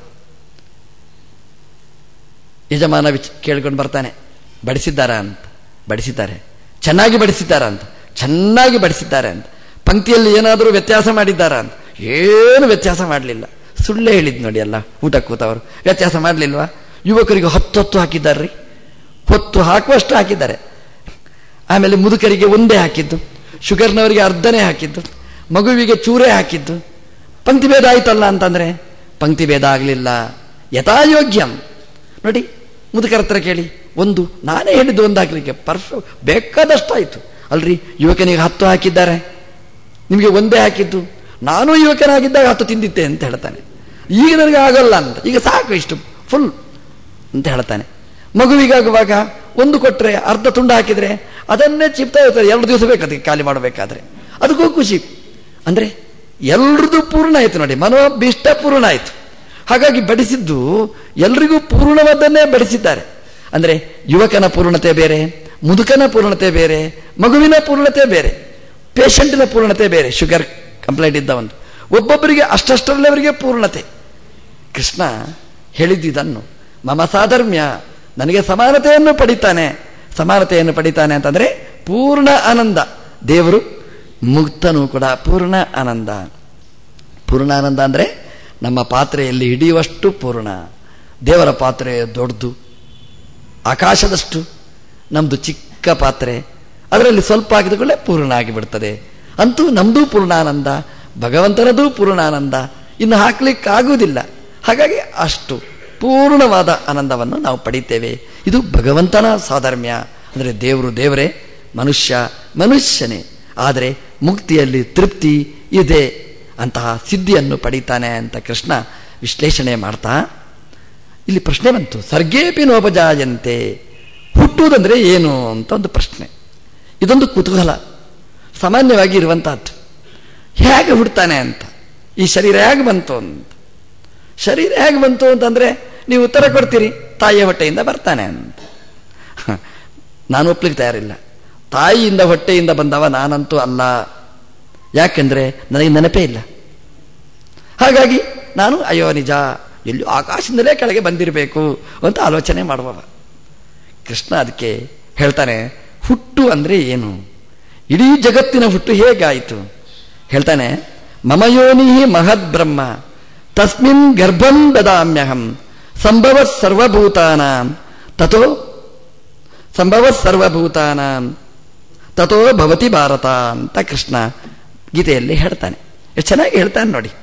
ಯಜಮಾನ ವಿಚ್ ಕೇಳ್ಕೊಂಡು ಬರ್ತಾನೆ ಬಡಿಸಿದ್ದಾರಾ ಅಂತ ಬಡಿಸಿದ್ದಾರೆ ಚೆನ್ನಾಗಿ ಬಡಿಸಿದ್ದಾರಾ ಅಂತ ಚೆನ್ನಾಗಿ ಬಡಿಸಿದ್ದಾರೆ ಅಂತ ಪಂಕ್ತಿಯಲ್ಲಿ ಏನಾದರೂ ವ್ಯತ್ಯಾಸ ಮಾಡಿದ್ದಾರಾ ಅಂತ ಏನು ವ್ಯತ್ಯಾಸ ಮಾಡಲಿಲ್ಲ ಸುಳ್ಳೇ ಹೇಳಿದ್ ನೋಡಿ ಎಲ್ಲ ಊಟ ಕೂತವರು ವ್ಯತ್ಯಾಸ ಮಾಡಲಿಲ್ವಾ ಯುವಕರಿಗೆ ಹತ್ತು ಹೊತ್ತು ಹಾಕಿದ್ದಾರ್ರಿ ಹೊತ್ತು ಹಾಕುವಷ್ಟು ಹಾಕಿದ್ದಾರೆ ಆಮೇಲೆ ಮುದುಕರಿಗೆ ಒಂದೇ ಹಾಕಿದ್ದು ಶುಗರ್ನವರಿಗೆ ಅರ್ಧನೇ ಹಾಕಿದ್ದು ಮಗುವಿಗೆ ಚೂರೇ ಹಾಕಿದ್ದು ಪಂಕ್ತಿ ಭೇದ ಆಯ್ತಲ್ಲ ಅಂತಂದ್ರೆ ಪಂಕ್ತಿ ಭೇದ ಆಗಲಿಲ್ಲ ಯಥಾಯೋಗ್ಯಂ ನೋಡಿ ಮುದುಕರ ಹತ್ರ ಕೇಳಿ ಒಂದು ನಾನೇ ಹೇಳಿದ್ದು ಒಂದು ಹಾಕಲಿಕ್ಕೆ ಪರ್ಫ್ ಬೇಕಾದಷ್ಟಾಯಿತು ಅಲ್ರಿ ಯುವಕನಿಗೆ ಹತ್ತು ಹಾಕಿದ್ದಾರೆ ನಿಮಗೆ ಒಂದೇ ಹಾಕಿದ್ದು ನಾನು ಯುವಕನಾಗಿದ್ದಾಗ ಹತ್ತು ತಿಂದಿದ್ದೆ ಅಂತ ಹೇಳ್ತಾನೆ ಈಗ ನನಗೆ ಆಗಲ್ಲ ಅಂತ ಈಗ ಸಾಕು ಇಷ್ಟು ಫುಲ್ ಅಂತ ಹೇಳ್ತಾನೆ ಮಗುವಿಗಾಗುವಾಗ ಒಂದು ಕೊಟ್ಟರೆ ಅರ್ಧ ತುಂಡು ಹಾಕಿದ್ರೆ ಅದನ್ನೇ ಚಿಪ್ತಾ ಇರ್ತದೆ ಎರಡು ದಿವಸ ಬೇಕು ಅದಕ್ಕೆ ಖಾಲಿ ಮಾಡಬೇಕಾದ್ರೆ ಅದಕ್ಕೂ ಖುಷಿ ಅಂದ್ರೆ ಎಲ್ರದ್ದು ಪೂರ್ಣ ಆಯ್ತು ನೋಡಿ ಮನೋಭಿಷ್ಟ ಪೂರ್ಣ ಆಯ್ತು ಹಾಗಾಗಿ ಬಡಿಸಿದ್ದು ಎಲ್ರಿಗೂ ಪೂರ್ಣವಾದನ್ನೇ ಬಡಿಸಿದ್ದಾರೆ ಅಂದ್ರೆ ಯುವಕನ ಪೂರ್ಣತೆ ಬೇರೆ ಮುದುಕನ ಪೂರ್ಣತೆ ಬೇರೆ ಮಗುವಿನ ಪೂರ್ಣತೆ ಬೇರೆ ಪೇಷಂಟಿನ ಪೂರ್ಣತೆ ಬೇರೆ ಶುಗರ್ ಕಂಪ್ಲೇಂಟ್ ಇದ್ದವಂದು ಒಬ್ಬೊಬ್ಬರಿಗೆ ಅಷ್ಟಷ್ಟರಲ್ಲವರಿಗೆ ಪೂರ್ಣತೆ ಕೃಷ್ಣ ಹೇಳಿದ್ದಿದನ್ನು ಮಮ ಸಾಧರ್ಮ್ಯ ನನಗೆ ಸಮಾನತೆಯನ್ನು ಪಡಿತಾನೆ ಸಮಾನತೆಯನ್ನು ಪಡಿತಾನೆ ಅಂತಂದ್ರೆ ಪೂರ್ಣ ಆನಂದ ದೇವರು ಮುಕ್ತನು ಕೂಡ ಪೂರ್ಣ ಆನಂದ ಪೂರ್ಣ ಆನಂದ ಅಂದ್ರೆ ನಮ್ಮ ಪಾತ್ರೆಯಲ್ಲಿ ಹಿಡಿಯುವಷ್ಟು ಪೂರ್ಣ ದೇವರ ಪಾತ್ರೆ ದೊಡ್ಡದು ಆಕಾಶದಷ್ಟು ನಮ್ಮದು ಚಿಕ್ಕ ಪಾತ್ರೆ ಅದರಲ್ಲಿ ಸ್ವಲ್ಪ ಹಾಕಿದಕೊಳ್ಳೆ ಪೂರ್ಣ ಆಗಿಬಿಡ್ತದೆ ಅಂತೂ ನಮ್ಮದು ಪೂರ್ಣಾನಂದ ಭಗವಂತನದೂ ಪೂರ್ಣಾನಂದ ಇನ್ನು ಹಾಕ್ಲಿಕ್ಕಾಗುವುದಿಲ್ಲ ಹಾಗಾಗಿ ಅಷ್ಟು ಪೂರ್ಣವಾದ ಆನಂದವನ್ನು ನಾವು ಪಡಿತೇವೆ ಇದು ಭಗವಂತನ ಸಾಧರ್ಮ್ಯ ಅಂದರೆ ದೇವರು ದೇವರೇ ಮನುಷ್ಯ ಮನುಷ್ಯನೇ ಆದರೆ ಮುಕ್ತಿಯಲ್ಲಿ ತೃಪ್ತಿ ಇದೆ ಅಂತಹ ಸಿದ್ಧಿಯನ್ನು ಪಡಿತಾನೆ ಅಂತ ಕೃಷ್ಣ ವಿಶ್ಲೇಷಣೆ ಮಾಡ್ತಾ ಇಲ್ಲಿ ಪ್ರಶ್ನೆ ಬಂತು ಸರ್ಗೇಪಿ ನೋಪಜಾಯಂತೆ ಹುಟ್ಟುವುದಂದ್ರೆ ಏನು ಅಂತ ಒಂದು ಪ್ರಶ್ನೆ ಇದೊಂದು ಕುತೂಹಲ ಸಾಮಾನ್ಯವಾಗಿ ಇರುವಂತಹದ್ದು ಹೇಗೆ ಹುಡ್ತಾನೆ ಅಂತ ಈ ಶರೀರ ಹೇಗೆ ಬಂತು ಅಂತ ಶರೀರ ಹೇಗೆ ಬಂತು ಅಂತಂದ್ರೆ ನೀವು ಉತ್ತರ ಕೊಡ್ತೀರಿ ತಾಯಿಯ ಹೊಟ್ಟೆಯಿಂದ ಬರ್ತಾನೆ ಅಂತ ಹ, ನಾನು ಒಪ್ಲಿಕ್ಕೆ ತಯಾರಿಲ್ಲ ತಾಯಿಯಿಂದ ಹೊಟ್ಟೆಯಿಂದ ಬಂದವ ನಾನಂತೂ ಅಲ್ಲ ಯಾಕೆಂದ್ರೆ ನನಗೆ ನೆನಪೇ ಇಲ್ಲ ಹಾಗಾಗಿ ನಾನು ಅಯ್ಯೋ ನಿಜ ಎಲ್ಲೂ ಆಕಾಶದಿಂದಲೇ ಕೆಳಗೆ ಬಂದಿರಬೇಕು ಅಂತ ಆಲೋಚನೆ ಮಾಡುವವ ಕೃಷ್ಣ ಅದಕ್ಕೆ ಹೇಳ್ತಾನೆ ಹುಟ್ಟು ಅಂದ್ರೆ ಏನು ಇಡೀ ಜಗತ್ತಿನ ಹುಟ್ಟು ಹೇಗಾಯಿತು ಹೇಳ್ತಾನೆ ಮಮಯೋನಿ ಮಹದ್ ಬ್ರಹ್ಮ ತಸ್ಮಿನ್ ಗರ್ಭಂ ದದಾಮ್ಯಹಂ ಸಂಭವ ಸರ್ವಭೂತಾನಾಂ ತಥೋ ಸಂಭವ ಸರ್ವಭೂತಾನಾಂ ತಥೋ ಭವತಿ ಭಾರತ ಅಂತ ಕೃಷ್ಣ ಗೀತೆಯಲ್ಲಿ ಹೇಳ್ತಾನೆ ಎಷ್ಟು ಚೆನ್ನಾಗಿ ಹೇಳ್ತಾನೆ ನೋಡಿ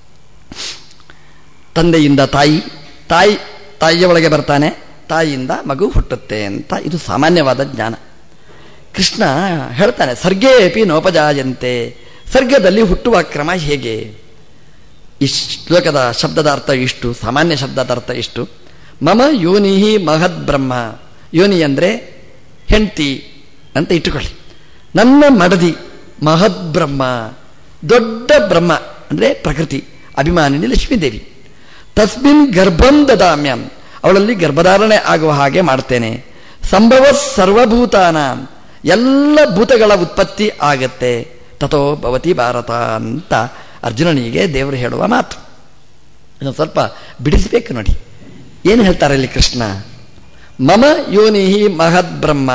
ತಂದೆಯಿಂದ ತಾಯಿ ತಾಯಿ ತಾಯಿಯ ಒಳಗೆ ಬರ್ತಾನೆ ತಾಯಿಯಿಂದ ಮಗು ಹುಟ್ಟುತ್ತೆ ಅಂತ ಇದು ಸಾಮಾನ್ಯವಾದ ಜ್ಞಾನ ಕೃಷ್ಣ ಹೇಳ್ತಾನೆ ಸರ್ಗೇಪಿ ನೋಪಜಾಯಂತೆ ಸರ್ಗದಲ್ಲಿ ಹುಟ್ಟುವ ಕ್ರಮ ಹೇಗೆ ಈ ಶ್ಲೋಕದ ಶಬ್ದದ ಅರ್ಥ ಇಷ್ಟು ಸಾಮಾನ್ಯ ಶಬ್ದದ ಅರ್ಥ ಇಷ್ಟು ಮಮ ಯೋನಿ ಮಹದ್ ಬ್ರಹ್ಮ ಯೋನಿ ಅಂದರೆ ಹೆಂಡತಿ ಅಂತ ಇಟ್ಟುಕೊಳ್ಳಿ ನನ್ನ ಮಡದಿ ಮಹದ್ ಬ್ರಹ್ಮ ದೊಡ್ಡ ಬ್ರಹ್ಮ ಅಂದರೆ ಪ್ರಕೃತಿ ಅಭಿಮಾನಿನಿ ಲಕ್ಷ್ಮೀದೇವಿ ತಸ್ಮಿನ್ ಗರ್ಭಂ ದದಾಮ್ಯಂ ಅವಳಲ್ಲಿ ಗರ್ಭಧಾರಣೆ ಆಗುವ ಹಾಗೆ ಮಾಡ್ತೇನೆ ಸಂಭವ ಸರ್ವಭೂತಾನ ಎಲ್ಲ ಭೂತಗಳ ಉತ್ಪತ್ತಿ ಆಗತ್ತೆ ತಥೋ ಭವತಿ ಭಾರತ ಅಂತ ಅರ್ಜುನನಿಗೆ ದೇವರು ಹೇಳುವ ಮಾತು ಇದನ್ನು ಸ್ವಲ್ಪ ಬಿಡಿಸಬೇಕು ನೋಡಿ ಏನು ಹೇಳ್ತಾರೆ ಇಲ್ಲಿ ಕೃಷ್ಣ ಮಮ ಯೋನಿ ಮಹದ್ ಬ್ರಹ್ಮ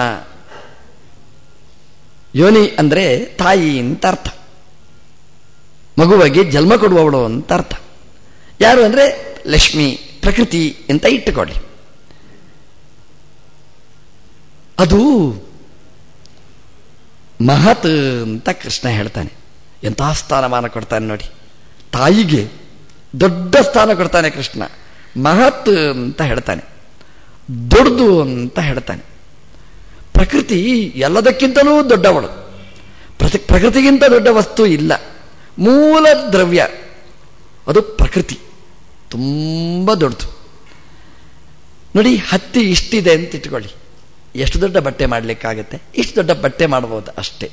ಯೋನಿ ಅಂದ್ರೆ ತಾಯಿ ಅಂತ ಅರ್ಥ ಮಗುವಿಗೆ ಜನ್ಮ ಕೊಡುವವಳು ಅಂತ ಅರ್ಥ ಯಾರು ಅಂದ್ರೆ ಲಕ್ಷ್ಮಿ ಪ್ರಕೃತಿ ಅಂತ ಇಟ್ಟುಕೊಳ್ಳಿ ಅದು ಮಹತ್ ಅಂತ ಕೃಷ್ಣ ಹೇಳ್ತಾನೆ ಎಂತಹ ಸ್ಥಾನಮಾನ ಕೊಡ್ತಾನೆ ನೋಡಿ ತಾಯಿಗೆ ದೊಡ್ಡ ಸ್ಥಾನ ಕೊಡ್ತಾನೆ ಕೃಷ್ಣ ಮಹತ್ ಅಂತ ಹೇಳ್ತಾನೆ ದೊಡ್ಡದು ಅಂತ ಹೇಳ್ತಾನೆ ಪ್ರಕೃತಿ ಎಲ್ಲದಕ್ಕಿಂತಲೂ ದೊಡ್ಡವಳು ಪ್ರತಿ ಪ್ರಕೃತಿಗಿಂತ ದೊಡ್ಡ ವಸ್ತು ಇಲ್ಲ ಮೂಲ ದ್ರವ್ಯ ಅದು ಪ್ರಕೃತಿ ತುಂಬ ದೊಡ್ಡದು ನೋಡಿ ಹತ್ತಿ ಇಷ್ಟಿದೆ ಅಂತ ಇಟ್ಕೊಳ್ಳಿ ಎಷ್ಟು ದೊಡ್ಡ ಬಟ್ಟೆ ಮಾಡಲಿಕ್ಕಾಗತ್ತೆ ಇಷ್ಟು ದೊಡ್ಡ ಬಟ್ಟೆ ಮಾಡಬಹುದು ಅಷ್ಟೇ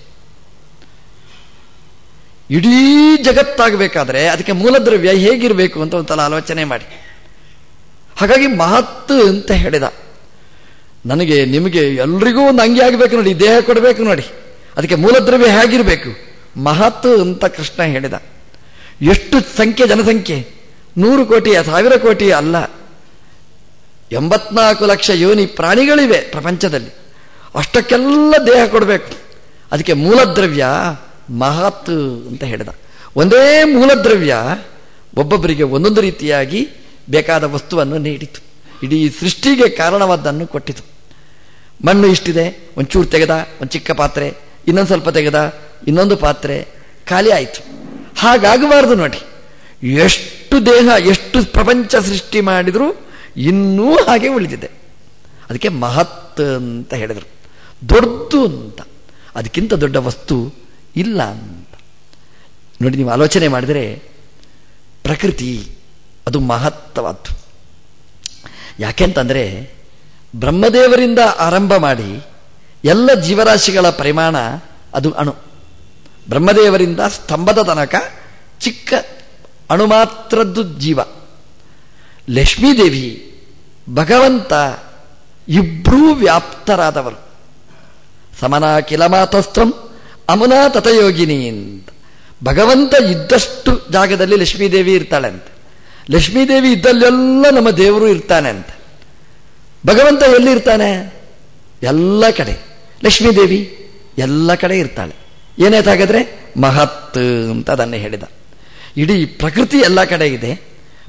ಇಡೀ ಜಗತ್ತಾಗಬೇಕಾದ್ರೆ ಅದಕ್ಕೆ ಮೂಲದ್ರವ್ಯ ಹೇಗಿರಬೇಕು ಅಂತ ಒಂದ್ಸಲ ಆಲೋಚನೆ ಮಾಡಿ ಹಾಗಾಗಿ ಮಹತ್ತು ಅಂತ ಹೇಳಿದ ನನಗೆ ನಿಮಗೆ ಎಲ್ರಿಗೂ ಒಂದು ಅಂಗಿ ಆಗಬೇಕು ನೋಡಿ ದೇಹ ಕೊಡಬೇಕು ನೋಡಿ ಅದಕ್ಕೆ ಮೂಲದ್ರವ್ಯ ಹೇಗಿರಬೇಕು ಮಹತ್ತು ಅಂತ ಕೃಷ್ಣ ಹೇಳಿದ ಎಷ್ಟು ಸಂಖ್ಯೆ ಜನಸಂಖ್ಯೆ ನೂರು ಕೋಟಿ ಸಾವಿರ ಕೋಟಿ ಅಲ್ಲ ಎಂಬತ್ನಾಲ್ಕು ಲಕ್ಷ ಯೋನಿ ಪ್ರಾಣಿಗಳಿವೆ ಪ್ರಪಂಚದಲ್ಲಿ ಅಷ್ಟಕ್ಕೆಲ್ಲ ದೇಹ ಕೊಡಬೇಕು ಅದಕ್ಕೆ ಮೂಲದ್ರವ್ಯ ಮಹತ್ ಅಂತ ಹೇಳಿದ ಒಂದೇ ಮೂಲದ್ರವ್ಯ ಒಬ್ಬೊಬ್ಬರಿಗೆ ಒಂದೊಂದು ರೀತಿಯಾಗಿ ಬೇಕಾದ ವಸ್ತುವನ್ನು ನೀಡಿತು ಇಡೀ ಸೃಷ್ಟಿಗೆ ಕಾರಣವಾದ್ದನ್ನು ಕೊಟ್ಟಿತು ಮಣ್ಣು ಇಷ್ಟಿದೆ ಒಂಚೂರು ತೆಗೆದ ಒಂದು ಚಿಕ್ಕ ಪಾತ್ರೆ ಇನ್ನೊಂದು ಸ್ವಲ್ಪ ತೆಗೆದ ಇನ್ನೊಂದು ಪಾತ್ರೆ ಖಾಲಿ ಆಯಿತು ಹಾಗಾಗಬಾರ್ದು ನೋಡಿ ಎಷ್ಟು ದೇಹ ಎಷ್ಟು ಪ್ರಪಂಚ ಸೃಷ್ಟಿ ಮಾಡಿದರೂ ಇನ್ನೂ ಹಾಗೆ ಉಳಿದಿದೆ ಅದಕ್ಕೆ ಮಹತ್ ಅಂತ ಹೇಳಿದರು ದೊಡ್ಡದು ಅಂತ ಅದಕ್ಕಿಂತ ದೊಡ್ಡ ವಸ್ತು ಇಲ್ಲ ಅಂತ ನೋಡಿ ನೀವು ಆಲೋಚನೆ ಮಾಡಿದರೆ ಪ್ರಕೃತಿ ಅದು ಮಹತ್ತವಾದ್ದು ಯಾಕೆಂತಂದ್ರೆ ಬ್ರಹ್ಮದೇವರಿಂದ ಆರಂಭ ಮಾಡಿ ಎಲ್ಲ ಜೀವರಾಶಿಗಳ ಪರಿಮಾಣ ಅದು ಅಣು ಬ್ರಹ್ಮದೇವರಿಂದ ಸ್ತಂಭದ ತನಕ ಚಿಕ್ಕ ಅಣು ಮಾತ್ರದ್ದು ಜೀವ ಲಕ್ಷ್ಮೀದೇವಿ ಭಗವಂತ ಇಬ್ಬರೂ ವ್ಯಾಪ್ತರಾದವರು ಸಮನ ಕಿಲಮಾತಸ್ತ್ರಂ ಅಮುನಾ ತಥಯೋಗಿನಿ ಅಂತ ಭಗವಂತ ಇದ್ದಷ್ಟು ಜಾಗದಲ್ಲಿ ಲಕ್ಷ್ಮೀದೇವಿ ಇರ್ತಾಳೆ ಅಂತ ಲಕ್ಷ್ಮೀದೇವಿ ಇದ್ದಲ್ಲೆಲ್ಲ ನಮ್ಮ ದೇವರು ಇರ್ತಾನೆ ಅಂತ ಭಗವಂತ ಎಲ್ಲಿ ಇರ್ತಾನೆ ಎಲ್ಲ ಕಡೆ ಲಕ್ಷ್ಮೀದೇವಿ ಎಲ್ಲ ಕಡೆ ಇರ್ತಾಳೆ ಏನಾಯ್ತು ಹಾಗಾದ್ರೆ ಮಹತ್ ಅಂತ ಅದನ್ನೇ ಹೇಳಿದ ಇಡೀ ಪ್ರಕೃತಿ ಎಲ್ಲ ಕಡೆ ಇದೆ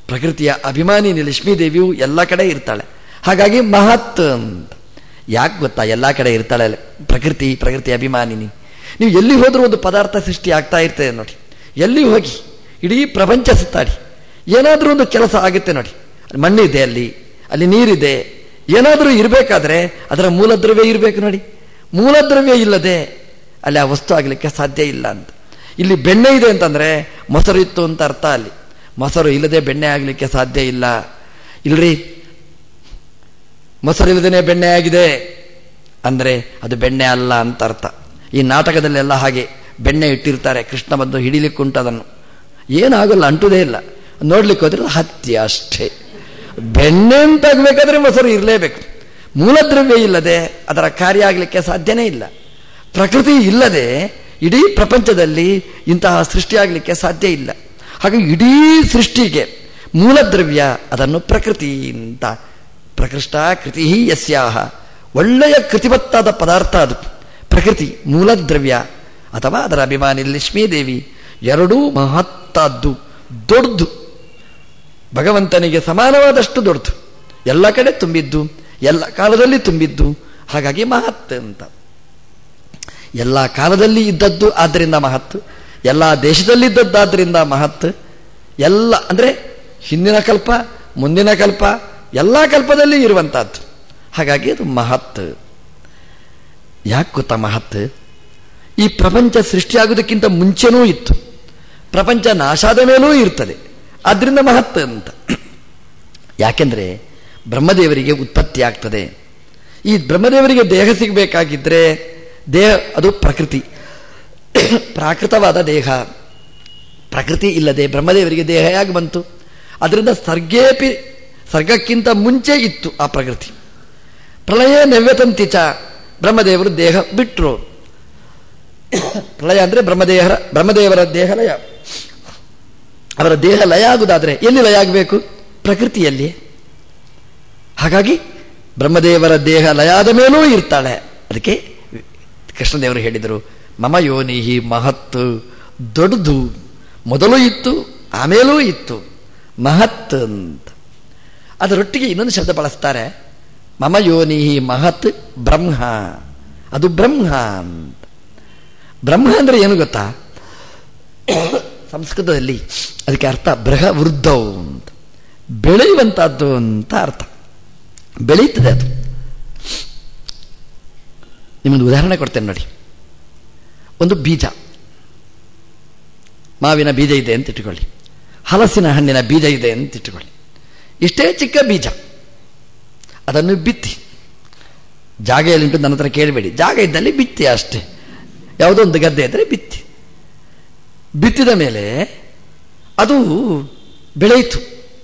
ಪ್ರಕೃತಿಯ ಅಭಿಮಾನಿನಿ ಲಕ್ಷ್ಮೀದೇವಿಯು ಎಲ್ಲ ಕಡೆ ಇರ್ತಾಳೆ ಹಾಗಾಗಿ ಮಹತ್ ಅಂತ ಯಾಕೆ ಗೊತ್ತಾ ಎಲ್ಲ ಕಡೆ ಇರ್ತಾಳೆ ಪ್ರಕೃತಿ ಪ್ರಕೃತಿ ಅಭಿಮಾನಿನಿ ನೀವು ಎಲ್ಲಿ ಹೋದ್ರೂ ಒಂದು ಪದಾರ್ಥ ಸೃಷ್ಟಿ ಆಗ್ತಾ ಇರ್ತದೆ ನೋಡಿ ಎಲ್ಲಿ ಹೋಗಿ ಇಡೀ ಪ್ರಪಂಚ ಸುತ್ತಾಡಿ ಏನಾದರೂ ಒಂದು ಕೆಲಸ ಆಗುತ್ತೆ ನೋಡಿ ಅಲ್ಲಿ ಮಣ್ಣಿದೆ ಅಲ್ಲಿ ಅಲ್ಲಿ ನೀರಿದೆ ಏನಾದರೂ ಇರಬೇಕಾದ್ರೆ ಅದರ ಮೂಲದ್ರವ್ಯ ಇರಬೇಕು ನೋಡಿ ಮೂಲದ್ರವ್ಯ ಇಲ್ಲದೆ ಅಲ್ಲಿ ಆ ವಸ್ತು ಆಗಲಿಕ್ಕೆ ಸಾಧ್ಯ ಇಲ್ಲ ಅಂತ ಇಲ್ಲಿ ಬೆಣ್ಣೆ ಇದೆ ಅಂತಂದ್ರೆ ಮೊಸರು ಇತ್ತು ಅಂತ ಅರ್ಥ ಅಲ್ಲಿ ಮೊಸರು ಇಲ್ಲದೆ ಬೆಣ್ಣೆ ಆಗಲಿಕ್ಕೆ ಸಾಧ್ಯ ಇಲ್ಲ ಇಲ್ರಿ ಮೊಸರು ಇಲ್ಲದೇನೆ ಬೆಣ್ಣೆ ಆಗಿದೆ ಅಂದ್ರೆ ಅದು ಬೆಣ್ಣೆ ಅಲ್ಲ ಅಂತ ಅರ್ಥ ಈ ನಾಟಕದಲ್ಲೆಲ್ಲ ಹಾಗೆ ಬೆಣ್ಣೆ ಇಟ್ಟಿರ್ತಾರೆ ಕೃಷ್ಣ ಬಂದು ಹಿಡಿಲಿಕ್ಕೆ ಉಂಟು ಅದನ್ನು ಏನಾಗಲ್ಲ ಅಂಟುದೇ ಇಲ್ಲ ನೋಡ್ಲಿಕ್ಕೆ ಹೋದ್ರೆ ಹತ್ಯೆ ಅಷ್ಟೇ ಬೆಣ್ಣೆ ಅಂತಾಗಬೇಕಾದ್ರೆ ಮೊಸರು ಇರಲೇಬೇಕು ಮೂಲದ್ರವ್ಯ ಇಲ್ಲದೆ ಅದರ ಕಾರ್ಯ ಆಗಲಿಕ್ಕೆ ಸಾಧ್ಯನೇ ಇಲ್ಲ ಪ್ರಕೃತಿ ಇಲ್ಲದೆ ಇಡೀ ಪ್ರಪಂಚದಲ್ಲಿ ಇಂತಹ ಸೃಷ್ಟಿಯಾಗಲಿಕ್ಕೆ ಸಾಧ್ಯ ಇಲ್ಲ ಹಾಗೆ ಇಡೀ ಸೃಷ್ಟಿಗೆ ಮೂಲದ್ರವ್ಯ ಅದನ್ನು ಪ್ರಕೃತಿ ಅಂತ ಪ್ರಕೃಷ್ಟ ಕೃತಿ ಯಸ್ಯಾಹ ಒಳ್ಳೆಯ ಕೃತಿವತ್ತಾದ ಪದಾರ್ಥ ಅದು ಪ್ರಕೃತಿ ಮೂಲದ್ರವ್ಯ ಅಥವಾ ಅದರ ಅಭಿಮಾನಿ ಲಕ್ಷ್ಮೀದೇವಿ ಎರಡೂ ಮಹತ್ತಾದ್ದು ದೊಡ್ಡದು ಭಗವಂತನಿಗೆ ಸಮಾನವಾದಷ್ಟು ದೊಡ್ಡದು ಎಲ್ಲ ಕಡೆ ತುಂಬಿದ್ದು ಎಲ್ಲ ಕಾಲದಲ್ಲಿ ತುಂಬಿದ್ದು ಹಾಗಾಗಿ ಮಹತ್ ಅಂತ ಎಲ್ಲ ಕಾಲದಲ್ಲಿ ಇದ್ದದ್ದು ಆದ್ದರಿಂದ ಮಹತ್ ಎಲ್ಲ ದೇಶದಲ್ಲಿದ್ದದ್ದಾದ್ರಿಂದ ಮಹತ್ ಎಲ್ಲ ಅಂದರೆ ಹಿಂದಿನ ಕಲ್ಪ ಮುಂದಿನ ಕಲ್ಪ ಎಲ್ಲ ಕಲ್ಪದಲ್ಲಿ ಇರುವಂತಹದ್ದು ಹಾಗಾಗಿ ಅದು ಮಹತ್ ಯಾಕೆ ಗೊತ್ತಾ ಮಹತ್ ಈ ಪ್ರಪಂಚ ಸೃಷ್ಟಿಯಾಗುವುದಕ್ಕಿಂತ ಮುಂಚೆನೂ ಇತ್ತು ಪ್ರಪಂಚ ನಾಶಾದ ಮೇಲೂ ಇರ್ತದೆ ಆದ್ರಿಂದ ಮಹತ್ ಅಂತ ಯಾಕೆಂದ್ರೆ ಬ್ರಹ್ಮದೇವರಿಗೆ ಉತ್ಪತ್ತಿ ಆಗ್ತದೆ ಈ ಬ್ರಹ್ಮದೇವರಿಗೆ ದೇಹ ಸಿಗಬೇಕಾಗಿದ್ರೆ ದೇಹ ಅದು ಪ್ರಕೃತಿ ಪ್ರಾಕೃತವಾದ ದೇಹ ಪ್ರಕೃತಿ ಇಲ್ಲದೆ ಬ್ರಹ್ಮದೇವರಿಗೆ ದೇಹ ಹೇಗೆ ಬಂತು ಅದರಿಂದ ಸರ್ಗೇಪಿ ಸರ್ಗಕ್ಕಿಂತ ಮುಂಚೆ ಇತ್ತು ಆ ಪ್ರಕೃತಿ ಪ್ರಳಯ ನವ್ಯತಂತಿಚ ಬ್ರಹ್ಮದೇವರು ದೇಹ ಬಿಟ್ಟರು ಪ್ರಳಯ ಅಂದರೆ ಬ್ರಹ್ಮದೇಹರ ಬ್ರಹ್ಮದೇವರ ದೇಹ ಲಯ ಅವರ ದೇಹ ಲಯ ಆಗುವುದಾದ್ರೆ ಎಲ್ಲಿ ಲಯ ಆಗಬೇಕು ಪ್ರಕೃತಿಯಲ್ಲಿ ಹಾಗಾಗಿ ಬ್ರಹ್ಮದೇವರ ದೇಹ ಲಯಾದ ಮೇಲೂ ಇರ್ತಾಳೆ ಅದಕ್ಕೆ ಕೃಷ್ಣದೇವರು ಹೇಳಿದರು ಮಮ ಯೋನಿಹಿ ಮಹತ್ ದೊಡ್ಡದು ಮೊದಲು ಇತ್ತು ಆಮೇಲೂ ಇತ್ತು ಮಹತ್ ಅಂತ ಅದರೊಟ್ಟಿಗೆ ಇನ್ನೊಂದು ಶಬ್ದ ಬಳಸ್ತಾರೆ ಮಮ ಯೋನಿಹಿ ಮಹತ್ ಬ್ರಹ್ಮ ಅದು ಬ್ರಹ್ಮ ಅಂತ ಬ್ರಹ್ಮ ಅಂದ್ರೆ ಏನು ಗೊತ್ತಾ ಸಂಸ್ಕೃತದಲ್ಲಿ ಅದಕ್ಕೆ ಅರ್ಥ ಬೃಹ ವೃದ್ಧವು ಅಂತ ಬೆಳೆಯುವಂತಹದ್ದು ಅಂತ ಅರ್ಥ ಬೆಳೆಯುತ್ತದೆ ಅದು ನಿಮ್ಮೊಂದು ಉದಾಹರಣೆ ಕೊಡ್ತೇನೆ ನೋಡಿ ಒಂದು ಬೀಜ ಮಾವಿನ ಬೀಜ ಇದೆ ಅಂತ ಇಟ್ಟುಕೊಳ್ಳಿ ಹಲಸಿನ ಹಣ್ಣಿನ ಬೀಜ ಇದೆ ಅಂತ ಇಟ್ಟುಕೊಳ್ಳಿ ಇಷ್ಟೇ ಚಿಕ್ಕ ಬೀಜ ಅದನ್ನು ಬಿತ್ತಿ ಜಾಗ ಎಲ್ಲಿಂಟು ನನ್ನ ಹತ್ರ ಕೇಳಬೇಡಿ ಜಾಗ ಇದ್ದಲ್ಲಿ ಬಿತ್ತಿ ಅಷ್ಟೇ ಯಾವುದೋ ಒಂದು ಗದ್ದೆ ಇದ್ದರೆ ಬಿತ್ತಿ ಬಿತ್ತಿದ ಮೇಲೆ ಅದು ಬೆಳೆಯಿತು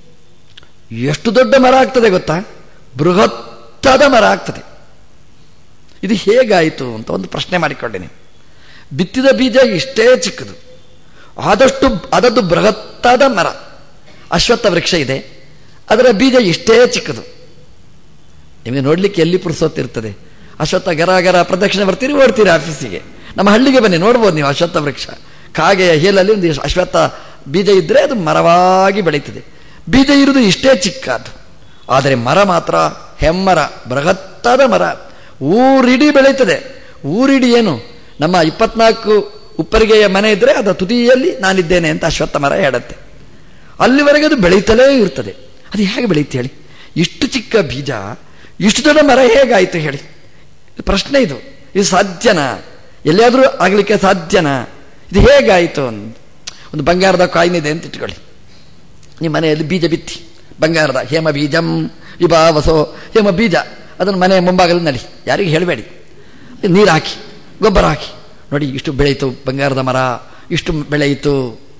ಎಷ್ಟು ದೊಡ್ಡ ಮರ ಆಗ್ತದೆ ಗೊತ್ತಾ ಬೃಹತ್ತಾದ ಮರ ಆಗ್ತದೆ ಇದು ಹೇಗಾಯಿತು ಅಂತ ಒಂದು ಪ್ರಶ್ನೆ ಮಾಡಿಕೊಂಡೇನೆ ಬಿತ್ತಿದ ಬೀಜ ಇಷ್ಟೇ ಚಿಕ್ಕದು ಆದಷ್ಟು ಅದದ್ದು ಬೃಹತ್ತಾದ ಮರ ಅಶ್ವತ್ಥ ವೃಕ್ಷ ಇದೆ ಅದರ ಬೀಜ ಇಷ್ಟೇ ಚಿಕ್ಕದು ನಿಮಗೆ ನೋಡ್ಲಿಕ್ಕೆ ಎಲ್ಲಿ ಪುರುಸೊತ್ತಿರ್ತದೆ ಅಶ್ವತ್ಥ ಗರ ಗರ ಪ್ರದಕ್ಷಿಣೆ ಬರ್ತೀರಿ ಓಡ್ತೀರಿ ಆಫೀಸಿಗೆ ನಮ್ಮ ಹಳ್ಳಿಗೆ ಬನ್ನಿ ನೋಡ್ಬೋದು ನೀವು ಅಶ್ವತ್ಥ ವೃಕ್ಷ ಕಾಗೆಯ ಹೇಲಲ್ಲಿ ಒಂದು ಅಶ್ವತ್ಥ ಬೀಜ ಇದ್ರೆ ಅದು ಮರವಾಗಿ ಬೆಳೀತದೆ ಬೀಜ ಇರುವುದು ಇಷ್ಟೇ ಚಿಕ್ಕ ಅದು ಆದರೆ ಮರ ಮಾತ್ರ ಹೆಮ್ಮರ ಬೃಹತ್ತಾದ ಮರ ಊರಿಡಿ ಬೆಳೀತದೆ ಊರಿಡಿ ಏನು ನಮ್ಮ ಇಪ್ಪತ್ನಾಲ್ಕು ಉಪ್ಪರಿಗೆಯ ಮನೆ ಇದ್ರೆ ಅದರ ತುದಿಯಲ್ಲಿ ನಾನಿದ್ದೇನೆ ಅಂತ ಅಶ್ವತ್ಥ ಮರ ಹೇಳುತ್ತೆ ಅಲ್ಲಿವರೆಗೆ ಅದು ಬೆಳೀತಲೇ ಇರ್ತದೆ ಅದು ಹೇಗೆ ಬೆಳೀತು ಹೇಳಿ ಇಷ್ಟು ಚಿಕ್ಕ ಬೀಜ ಇಷ್ಟು ದೊಡ್ಡ ಮರ ಹೇಗಾಯಿತು ಹೇಳಿ ಪ್ರಶ್ನೆ ಇದು ಇದು ಸಾಧ್ಯನಾ ಎಲ್ಲಿಯಾದರೂ ಆಗಲಿಕ್ಕೆ ಸಾಧ್ಯನಾ ಇದು ಹೇಗಾಯಿತು ಅಂತ ಒಂದು ಬಂಗಾರದ ಕಾಯಿನ್ ಇದೆ ಅಂತ ಇಟ್ಕೊಳ್ಳಿ ನಿಮ್ಮ ಮನೆಯಲ್ಲಿ ಬೀಜ ಬಿತ್ತಿ ಬಂಗಾರದ ಹೇಮ ಬೀಜಂ ವಿಭಾವಸೋ ಹೇಮ ಬೀಜ ಅದನ್ನು ಮನೆ ಮುಂಭಾಗದಲ್ಲಿ ನಡಿ ಯಾರಿಗೂ ಹೇಳಬೇಡಿ ನೀರು ಹಾಕಿ ಗೊಬ್ಬರ ಹಾಕಿ ನೋಡಿ ಇಷ್ಟು ಬೆಳೆಯಿತು ಬಂಗಾರದ ಮರ ಇಷ್ಟು ಬೆಳೆಯಿತು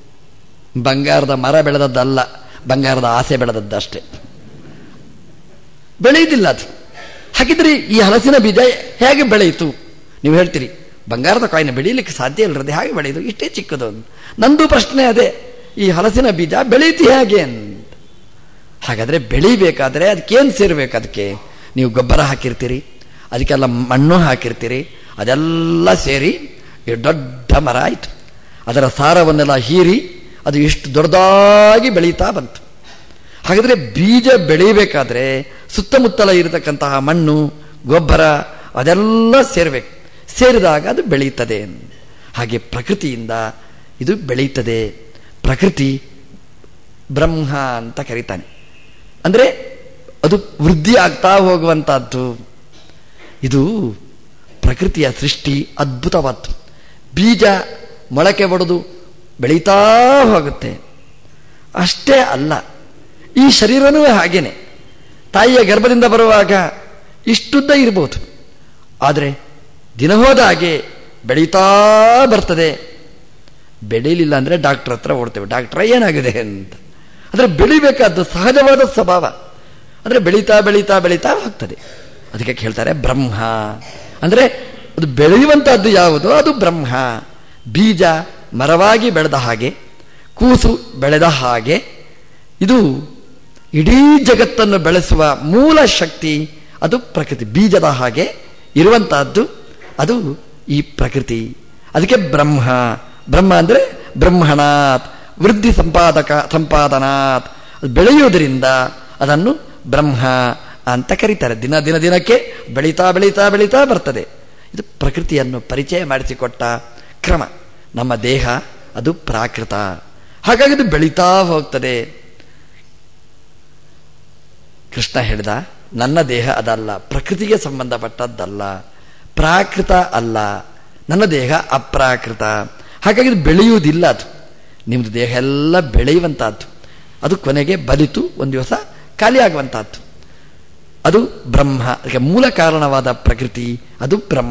ಬಂಗಾರದ ಮರ ಬೆಳೆದದ್ದಲ್ಲ ಬಂಗಾರದ ಆಸೆ ಬೆಳೆದದ್ದು ಅಷ್ಟೇ ಬೆಳೆಯುವುದಿಲ್ಲ ಅದು ಹಾಗಿದ್ರೆ ಈ ಹಲಸಿನ ಬೀಜ ಹೇಗೆ ಬೆಳೆಯಿತು ನೀವು ಹೇಳ್ತೀರಿ ಬಂಗಾರದ ಕಾಯಿನ ಬೆಳೀಲಿಕ್ಕೆ ಸಾಧ್ಯ ಇಲ್ಲರದೆ ಹೇಗೆ ಬೆಳೆಯುದು ಇಷ್ಟೇ ಚಿಕ್ಕದು ಅಂತ ನಂದು ಪ್ರಶ್ನೆ ಅದೇ ಈ ಹಲಸಿನ ಬೀಜ ಬೆಳೀತಿ ಹೇಗೆ ಅಂತ ಹಾಗಾದ್ರೆ ಬೆಳಿಬೇಕಾದ್ರೆ ಅದಕ್ಕೇನು ಸೇರ್ಬೇಕು ಅದಕ್ಕೆ ನೀವು ಗೊಬ್ಬರ ಹಾಕಿರ್ತೀರಿ ಅದಕ್ಕೆಲ್ಲ ಮಣ್ಣು ಹಾಕಿರ್ತೀರಿ ಅದೆಲ್ಲ ಸೇರಿ ಈ ದೊಡ್ಡ ಮರ ಆಯಿತು ಅದರ ಸಾರವನ್ನೆಲ್ಲ ಹೀರಿ ಅದು ಇಷ್ಟು ದೊಡ್ಡದಾಗಿ ಬೆಳೀತಾ ಬಂತು ಹಾಗಾದ್ರೆ ಬೀಜ ಬೆಳೀಬೇಕಾದ್ರೆ ಸುತ್ತಮುತ್ತಲ ಇರತಕ್ಕಂತಹ ಮಣ್ಣು ಗೊಬ್ಬರ ಅದೆಲ್ಲ ಸೇರಬೇಕು ಸೇರಿದಾಗ ಅದು ಬೆಳೀತದೆ ಹಾಗೆ ಪ್ರಕೃತಿಯಿಂದ ಇದು ಬೆಳೀತದೆ ಪ್ರಕೃತಿ ಬ್ರಹ್ಮ ಅಂತ ಕರೀತಾನೆ ಅಂದರೆ ಅದು ವೃದ್ಧಿ ಆಗ್ತಾ ಹೋಗುವಂತಹದ್ದು ಇದು ಪ್ರಕೃತಿಯ ಸೃಷ್ಟಿ ಅದ್ಭುತವಾದ್ದು ಬೀಜ ಮೊಳಕೆ ಒಡೆದು ಬೆಳೀತಾ ಹೋಗುತ್ತೆ ಅಷ್ಟೇ ಅಲ್ಲ ಈ ಶರೀರನೂ ಹಾಗೇನೆ ತಾಯಿಯ ಗರ್ಭದಿಂದ ಬರುವಾಗ ಇಷ್ಟುದ್ದ ಇರ್ಬೋದು ಆದರೆ ದಿನ ಹೋದ ಹಾಗೆ ಬೆಳೀತಾ ಬರ್ತದೆ ಬೆಳೀಲಿಲ್ಲ ಅಂದರೆ ಡಾಕ್ಟರ್ ಹತ್ರ ಓಡ್ತೇವೆ ಡಾಕ್ಟ್ರ ಏನಾಗಿದೆ ಅಂತ ಅಂದರೆ ಬೆಳಿಬೇಕಾದ್ದು ಸಹಜವಾದ ಸ್ವಭಾವ ಅಂದರೆ ಬೆಳೀತಾ ಬೆಳೀತಾ ಬೆಳೀತಾ ಹೋಗ್ತದೆ ಅದಕ್ಕೆ ಹೇಳ್ತಾರೆ ಬ್ರಹ್ಮ ಅಂದರೆ ಅದು ಬೆಳೆಯುವಂತಹದ್ದು ಯಾವುದು ಅದು ಬ್ರಹ್ಮ ಬೀಜ ಮರವಾಗಿ ಬೆಳೆದ ಹಾಗೆ ಕೂಸು ಬೆಳೆದ ಹಾಗೆ ಇದು ಇಡೀ ಜಗತ್ತನ್ನು ಬೆಳೆಸುವ ಮೂಲ ಶಕ್ತಿ ಅದು ಪ್ರಕೃತಿ ಬೀಜದ ಹಾಗೆ ಇರುವಂತಹದ್ದು ಅದು ಈ ಪ್ರಕೃತಿ ಅದಕ್ಕೆ ಬ್ರಹ್ಮ ಬ್ರಹ್ಮ ಅಂದರೆ ಬ್ರಹ್ಮಣಾತ್ ವೃದ್ಧಿ ಸಂಪಾದಕ ಸಂಪಾದನಾತ್ ಅದು ಬೆಳೆಯುವುದರಿಂದ ಅದನ್ನು ಬ್ರಹ್ಮ ಅಂತ ಕರೀತಾರೆ ದಿನ ದಿನ ದಿನಕ್ಕೆ ಬೆಳೀತಾ ಬೆಳೀತಾ ಬೆಳೀತಾ ಬರ್ತದೆ ಇದು ಪ್ರಕೃತಿಯನ್ನು ಪರಿಚಯ ಮಾಡಿಸಿಕೊಟ್ಟ ಕ್ರಮ ನಮ್ಮ ದೇಹ ಅದು ಪ್ರಾಕೃತ ಹಾಗಾಗಿ ಅದು ಬೆಳೀತಾ ಹೋಗ್ತದೆ ಕೃಷ್ಣ ಹೇಳಿದ ನನ್ನ ದೇಹ ಅದಲ್ಲ ಪ್ರಕೃತಿಗೆ ಸಂಬಂಧಪಟ್ಟದ್ದಲ್ಲ ಪ್ರಾಕೃತ ಅಲ್ಲ ನನ್ನ ದೇಹ ಅಪ್ರಾಕೃತ ಹಾಗಾಗಿ ಇದು ಬೆಳೆಯುವುದಿಲ್ಲ ಅದು ನಿಮ್ಮದು ದೇಹ ಎಲ್ಲ ಬೆಳೆಯುವಂತಹದ್ದು ಅದು ಕೊನೆಗೆ ಬಲಿತು ಒಂದು ದಿವಸ ಖಾಲಿಯಾಗುವಂತಹದ್ದು ಅದು ಬ್ರಹ್ಮ ಅದಕ್ಕೆ ಮೂಲ ಕಾರಣವಾದ ಪ್ರಕೃತಿ ಅದು ಬ್ರಹ್ಮ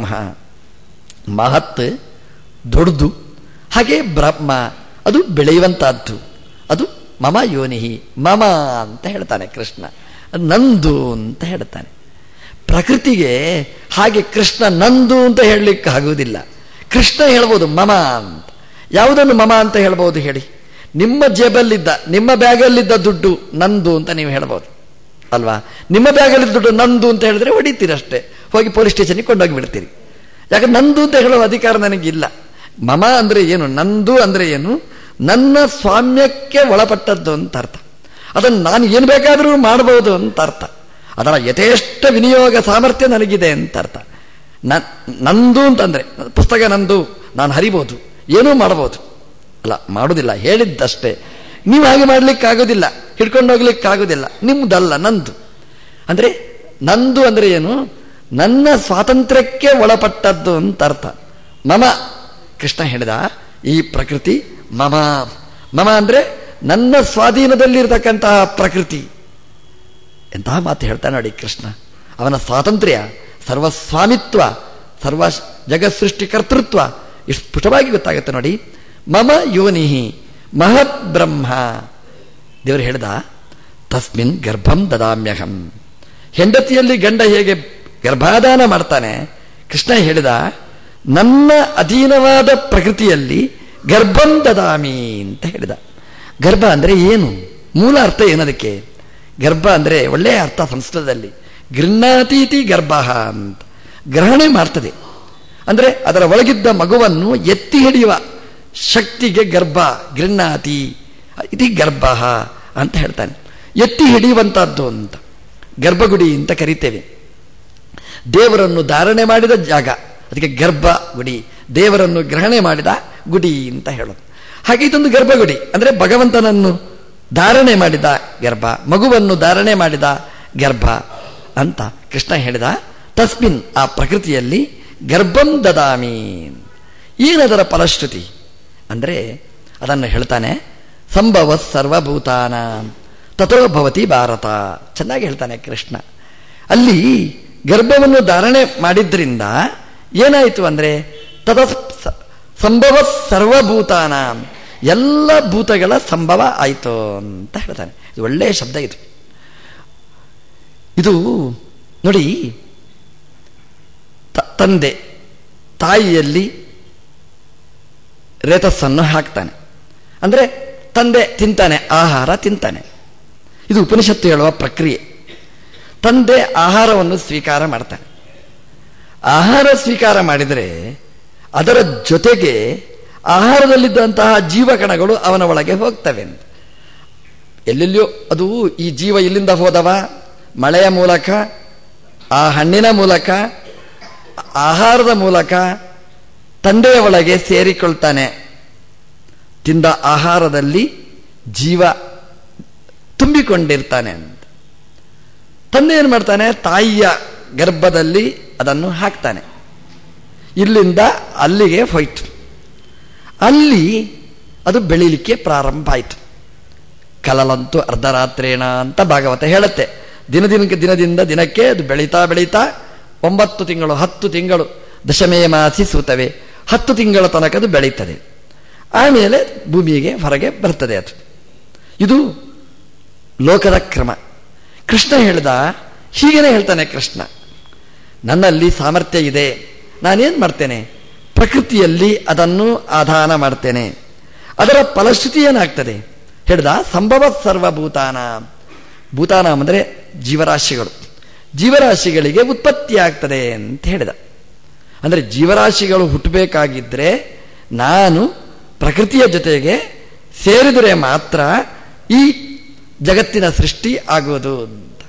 ಮಹತ್ ದೊಡ್ಡದು ಹಾಗೆ ಬ್ರಹ್ಮ ಅದು ಬೆಳೆಯುವಂತಹದ್ದು ಅದು ಮಮ ಯೋನಿಹಿ ಮಮ ಅಂತ ಹೇಳ್ತಾನೆ ಕೃಷ್ಣ ಅದು ನಂದು ಅಂತ ಹೇಳ್ತಾನೆ ಪ್ರಕೃತಿಗೆ ಹಾಗೆ ಕೃಷ್ಣ ನಂದು ಅಂತ ಹೇಳಲಿಕ್ಕೆ ಆಗುವುದಿಲ್ಲ ಕೃಷ್ಣ ಹೇಳ್ಬೋದು ಮಮ ಅಂತ ಯಾವುದನ್ನು ಮಮ ಅಂತ ಹೇಳ್ಬೋದು ಹೇಳಿ ನಿಮ್ಮ ಜೇಬಲ್ಲಿದ್ದ ನಿಮ್ಮ ಬ್ಯಾಗಲ್ಲಿದ್ದ ದುಡ್ಡು ನಂದು ಅಂತ ನೀವು ಹೇಳ್ಬೋದು ಅಲ್ವಾ ನಿಮ್ಮ ಬ್ಯಾಗಲ್ಲಿದ್ದ ದುಡ್ಡು ನಂದು ಅಂತ ಹೇಳಿದ್ರೆ ಹೊಡಿತೀರಷ್ಟೇ ಹೋಗಿ ಪೊಲೀಸ್ ಸ್ಟೇಷನ್ಗೆ ಕೊಂಡೋಗಿ ಬಿಡ್ತೀರಿ ಯಾಕೆ ನಂದು ಅಂತ ಹೇಳುವ ಅಧಿಕಾರ ನನಗಿಲ್ಲ ಮಮ ಅಂದ್ರೆ ಏನು ನಂದು ಅಂದ್ರೆ ಏನು ನನ್ನ ಸ್ವಾಮ್ಯಕ್ಕೆ ಒಳಪಟ್ಟದ್ದು ಅಂತ ಅರ್ಥ ಅದನ್ನು ನಾನು ಏನು ಬೇಕಾದರೂ ಮಾಡಬಹುದು ಅಂತ ಅರ್ಥ ಅದರ ಯಥೇಷ್ಟ ವಿನಿಯೋಗ ಸಾಮರ್ಥ್ಯ ನನಗಿದೆ ಅಂತ ಅರ್ಥ ನಂದು ಅಂತಂದ್ರೆ ಪುಸ್ತಕ ನಂದು ನಾನು ಹರಿಬಹುದು ಏನೂ ಮಾಡಬಹುದು ಅಲ್ಲ ಮಾಡುವುದಿಲ್ಲ ಹೇಳಿದ್ದಷ್ಟೇ ನೀವು ಹಾಗೆ ಮಾಡ್ಲಿಕ್ಕಾಗೋದಿಲ್ಲ ಹಿಡ್ಕೊಂಡು ಹೋಗ್ಲಿಕ್ಕಾಗೋದಿಲ್ಲ ನಿಮ್ದಲ್ಲ ನಂದು ಅಂದ್ರೆ ನಂದು ಅಂದ್ರೆ ಏನು ನನ್ನ ಸ್ವಾತಂತ್ರ್ಯಕ್ಕೆ ಒಳಪಟ್ಟದ್ದು ಅಂತ ಅರ್ಥ ಮಮ ಕೃಷ್ಣ ಹೇಳಿದ ಈ ಪ್ರಕೃತಿ ಮಮ ಮಮ ಅಂದ್ರೆ ನನ್ನ ಸ್ವಾಧೀನದಲ್ಲಿರ್ತಕ್ಕಂತಹ ಪ್ರಕೃತಿ ಎಂತಹ ಮಾತು ಹೇಳ್ತಾನೆ ನೋಡಿ ಕೃಷ್ಣ ಅವನ ಸ್ವಾತಂತ್ರ್ಯ ಸರ್ವಸ್ವಾಮಿತ್ವ ಸರ್ವ ಜಗತ್ಸೃಷ್ಟಿ ಕರ್ತೃತ್ವ ಇಷ್ಟು ಸ್ಫುಟವಾಗಿ ಗೊತ್ತಾಗುತ್ತೆ ನೋಡಿ ಮಮ ಯೋನಿಹಿ ಮಹತ್ ಬ್ರಹ್ಮ ದೇವರು ಹೇಳ್ದ ತಸ್ಮಿನ್ ಗರ್ಭಂ ದದಾಮ್ಯಹಂ ಹೆಂಡತಿಯಲ್ಲಿ ಗಂಡ ಹೇಗೆ ಗರ್ಭಾಧಾನ ಮಾಡ್ತಾನೆ ಕೃಷ್ಣ ಹೇಳಿದ ನನ್ನ ಅಧೀನವಾದ ಪ್ರಕೃತಿಯಲ್ಲಿ ಗರ್ಭಂ ದದಾಮಿ ಅಂತ ಹೇಳಿದ ಗರ್ಭ ಅಂದ್ರೆ ಏನು ಮೂಲ ಅರ್ಥ ಏನದಕ್ಕೆ ಗರ್ಭ ಅಂದ್ರೆ ಒಳ್ಳೆಯ ಅರ್ಥ ಸಂಸ್ಕೃತದಲ್ಲಿ ಗೃಹಾತೀತಿ ಗರ್ಭ ಅಂತ ಗ್ರಹಣೆ ಮಾಡ್ತದೆ ಅಂದ್ರೆ ಅದರ ಒಳಗಿದ್ದ ಮಗುವನ್ನು ಎತ್ತಿ ಹಿಡಿಯುವ ಶಕ್ತಿಗೆ ಗರ್ಭ ಗೃಹಾತಿ ಇತಿ ಗರ್ಭ ಅಂತ ಹೇಳ್ತಾನೆ ಎತ್ತಿ ಹಿಡಿಯುವಂತಹದ್ದು ಅಂತ ಗರ್ಭಗುಡಿ ಅಂತ ಕರಿತೇವೆ ದೇವರನ್ನು ಧಾರಣೆ ಮಾಡಿದ ಜಾಗ ಅದಕ್ಕೆ ಗರ್ಭ ಗುಡಿ ದೇವರನ್ನು ಗ್ರಹಣೆ ಮಾಡಿದ ಗುಡಿ ಅಂತ ಹೇಳೋದು ಹಾಗೆ ಇದೊಂದು ಗರ್ಭಗುಡಿ ಅಂದ್ರೆ ಭಗವಂತನನ್ನು ಧಾರಣೆ ಮಾಡಿದ ಗರ್ಭ ಮಗುವನ್ನು ಧಾರಣೆ ಮಾಡಿದ ಗರ್ಭ ಅಂತ ಕೃಷ್ಣ ಹೇಳಿದ ತಸ್ಮಿನ್ ಆ ಪ್ರಕೃತಿಯಲ್ಲಿ ಗರ್ಭಂ ದದಾಮಿ ಏನದರ ಫಲಶ್ರುತಿ ಅಂದ್ರೆ ಅದನ್ನು ಹೇಳ್ತಾನೆ ಸಂಭವ ಸರ್ವಭೂತಾನ ತಥೋ ಭವತಿ ಭಾರತ ಚೆನ್ನಾಗಿ ಹೇಳ್ತಾನೆ ಕೃಷ್ಣ ಅಲ್ಲಿ ಗರ್ಭವನ್ನು ಧಾರಣೆ ಮಾಡಿದ್ರಿಂದ ಏನಾಯಿತು ಅಂದ್ರೆ ತದ ಸಂಭವ ಸರ್ವಭೂತಾನ ಎಲ್ಲ ಭೂತಗಳ ಸಂಭವ ಆಯಿತು ಅಂತ ಹೇಳ್ತಾನೆ ಇದು ಒಳ್ಳೆಯ ಶಬ್ದ ಇದು ಇದು ನೋಡಿ ತಂದೆ ತಾಯಿಯಲ್ಲಿ ರೇತಸ್ಸನ್ನು ಹಾಕ್ತಾನೆ ಅಂದ್ರೆ ತಂದೆ ತಿಂತಾನೆ ಆಹಾರ ತಿಂತಾನೆ ಇದು ಉಪನಿಷತ್ತು ಹೇಳುವ ಪ್ರಕ್ರಿಯೆ ತಂದೆ ಆಹಾರವನ್ನು ಸ್ವೀಕಾರ ಮಾಡ್ತಾನೆ ಆಹಾರ ಸ್ವೀಕಾರ ಮಾಡಿದರೆ ಅದರ ಜೊತೆಗೆ ಆಹಾರದಲ್ಲಿದ್ದಂತಹ ಜೀವಕಣಗಳು ಅವನ ಒಳಗೆ ಹೋಗ್ತವೆ ಅಂತ ಎಲ್ಲೆಲ್ಲಿಯೋ ಅದು ಈ ಜೀವ ಇಲ್ಲಿಂದ ಹೋದವ ಮಳೆಯ ಮೂಲಕ ಆ ಹಣ್ಣಿನ ಮೂಲಕ ಆಹಾರದ ಮೂಲಕ ತಂದೆಯ ಒಳಗೆ ಸೇರಿಕೊಳ್ತಾನೆ ತಿಂದ ಆಹಾರದಲ್ಲಿ ಜೀವ ತುಂಬಿಕೊಂಡಿರ್ತಾನೆ ಅಂತ ತಂದೆ ಏನು ಮಾಡ್ತಾನೆ ತಾಯಿಯ ಗರ್ಭದಲ್ಲಿ ಅದನ್ನು ಹಾಕ್ತಾನೆ ಇಲ್ಲಿಂದ ಅಲ್ಲಿಗೆ ಹೋಯ್ತು ಅಲ್ಲಿ ಅದು ಬೆಳೀಲಿಕ್ಕೆ ಪ್ರಾರಂಭ ಆಯಿತು ಕಲಲಂತೂ ಅರ್ಧರಾತ್ರೇಣ ಅಂತ ಭಾಗವತ ಹೇಳುತ್ತೆ ದಿನ ದಿನಕ್ಕೆ ದಿನದಿಂದ ದಿನಕ್ಕೆ ಅದು ಬೆಳೀತಾ ಬೆಳೀತಾ ಒಂಬತ್ತು ತಿಂಗಳು ಹತ್ತು ತಿಂಗಳು ದಶಮೇ ಮಾಸಿ ಸೂತವೆ ಹತ್ತು ತಿಂಗಳ ತನಕ ಅದು ಬೆಳೀತದೆ ಆಮೇಲೆ ಭೂಮಿಗೆ ಹೊರಗೆ ಬರ್ತದೆ ಅದು ಇದು ಲೋಕದ ಕ್ರಮ ಕೃಷ್ಣ ಹೇಳ್ದ ಹೀಗೇನೆ ಹೇಳ್ತಾನೆ ಕೃಷ್ಣ ನನ್ನಲ್ಲಿ ಸಾಮರ್ಥ್ಯ ಇದೆ ನಾನೇನು ಮಾಡ್ತೇನೆ ಪ್ರಕೃತಿಯಲ್ಲಿ ಅದನ್ನು ಆಧಾನ ಮಾಡ್ತೇನೆ ಅದರ ಫಲಶ್ರುತಿ ಏನಾಗ್ತದೆ ಹೇಳ್ದ ಸಂಭವ ಸರ್ವಭೂತಾನ ಭೂತಾನ ಅಂದರೆ ಜೀವರಾಶಿಗಳು ಜೀವರಾಶಿಗಳಿಗೆ ಉತ್ಪತ್ತಿ ಆಗ್ತದೆ ಅಂತ ಹೇಳಿದ ಅಂದರೆ ಜೀವರಾಶಿಗಳು ಹುಟ್ಟಬೇಕಾಗಿದ್ದರೆ ನಾನು ಪ್ರಕೃತಿಯ ಜೊತೆಗೆ ಸೇರಿದರೆ ಮಾತ್ರ ಈ ಜಗತ್ತಿನ ಸೃಷ್ಟಿ ಆಗುವುದು ಅಂತ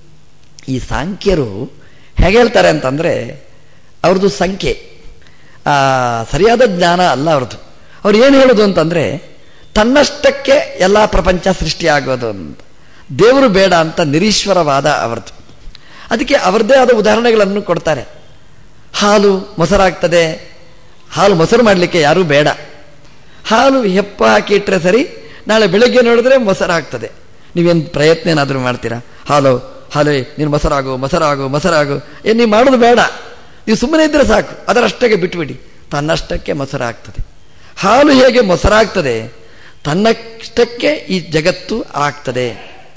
ಈ ಸಾಂಖ್ಯರು ಹೇಗೆ ಹೇಳ್ತಾರೆ ಅಂತಂದರೆ ಅವ್ರದ್ದು ಸಂಖ್ಯೆ ಆ, ಸರಿಯಾದ ಜ್ಞಾನ ಅಲ್ಲ ಅವ್ರದ್ದು ಅವ್ರು ಏನು ಹೇಳೋದು ಅಂತಂದರೆ ತನ್ನಷ್ಟಕ್ಕೆ ಎಲ್ಲ ಪ್ರಪಂಚ ಸೃಷ್ಟಿ ಆಗೋದು ಅಂತ ದೇವರು ಬೇಡ ಅಂತ ನಿರೀಶ್ವರವಾದ ಅವರದ್ದು ಅದಕ್ಕೆ ಅವರದ್ದೇ ಆದ ಉದಾಹರಣೆಗಳನ್ನು ಕೊಡ್ತಾರೆ ಹಾಲು ಮೊಸರಾಗ್ತದೆ ಹಾಲು ಮೊಸರು ಮಾಡಲಿಕ್ಕೆ ಯಾರೂ ಬೇಡ ಹಾಲು ಹೆಪ್ಪ ಹಾಕಿಟ್ರೆ ಸರಿ ನಾಳೆ ಬೆಳಗ್ಗೆ ನೋಡಿದ್ರೆ ಮೊಸರಾಗ್ತದೆ ನೀವೇನು ಪ್ರಯತ್ನ ಏನಾದರೂ ಮಾಡ್ತೀರಾ ಹಾಲು ಹಾಲು ನೀನು ಮೊಸರಾಗು ಮೊಸರಾಗು ಮೊಸರಾಗು ಏನು ನೀವು ಮಾಡೋದು ಬೇಡ ನೀವು ಸುಮ್ಮನೆ ಇದ್ರೆ ಸಾಕು ಅದರಷ್ಟಕ್ಕೆ ಬಿಟ್ಬಿಡಿ ತನ್ನಷ್ಟಕ್ಕೆ ಮೊಸರಾಗ್ತದೆ ಹಾಲು ಹೇಗೆ ಮೊಸರಾಗ್ತದೆ ತನ್ನಷ್ಟಕ್ಕೆ ಈ ಜಗತ್ತು ಆಗ್ತದೆ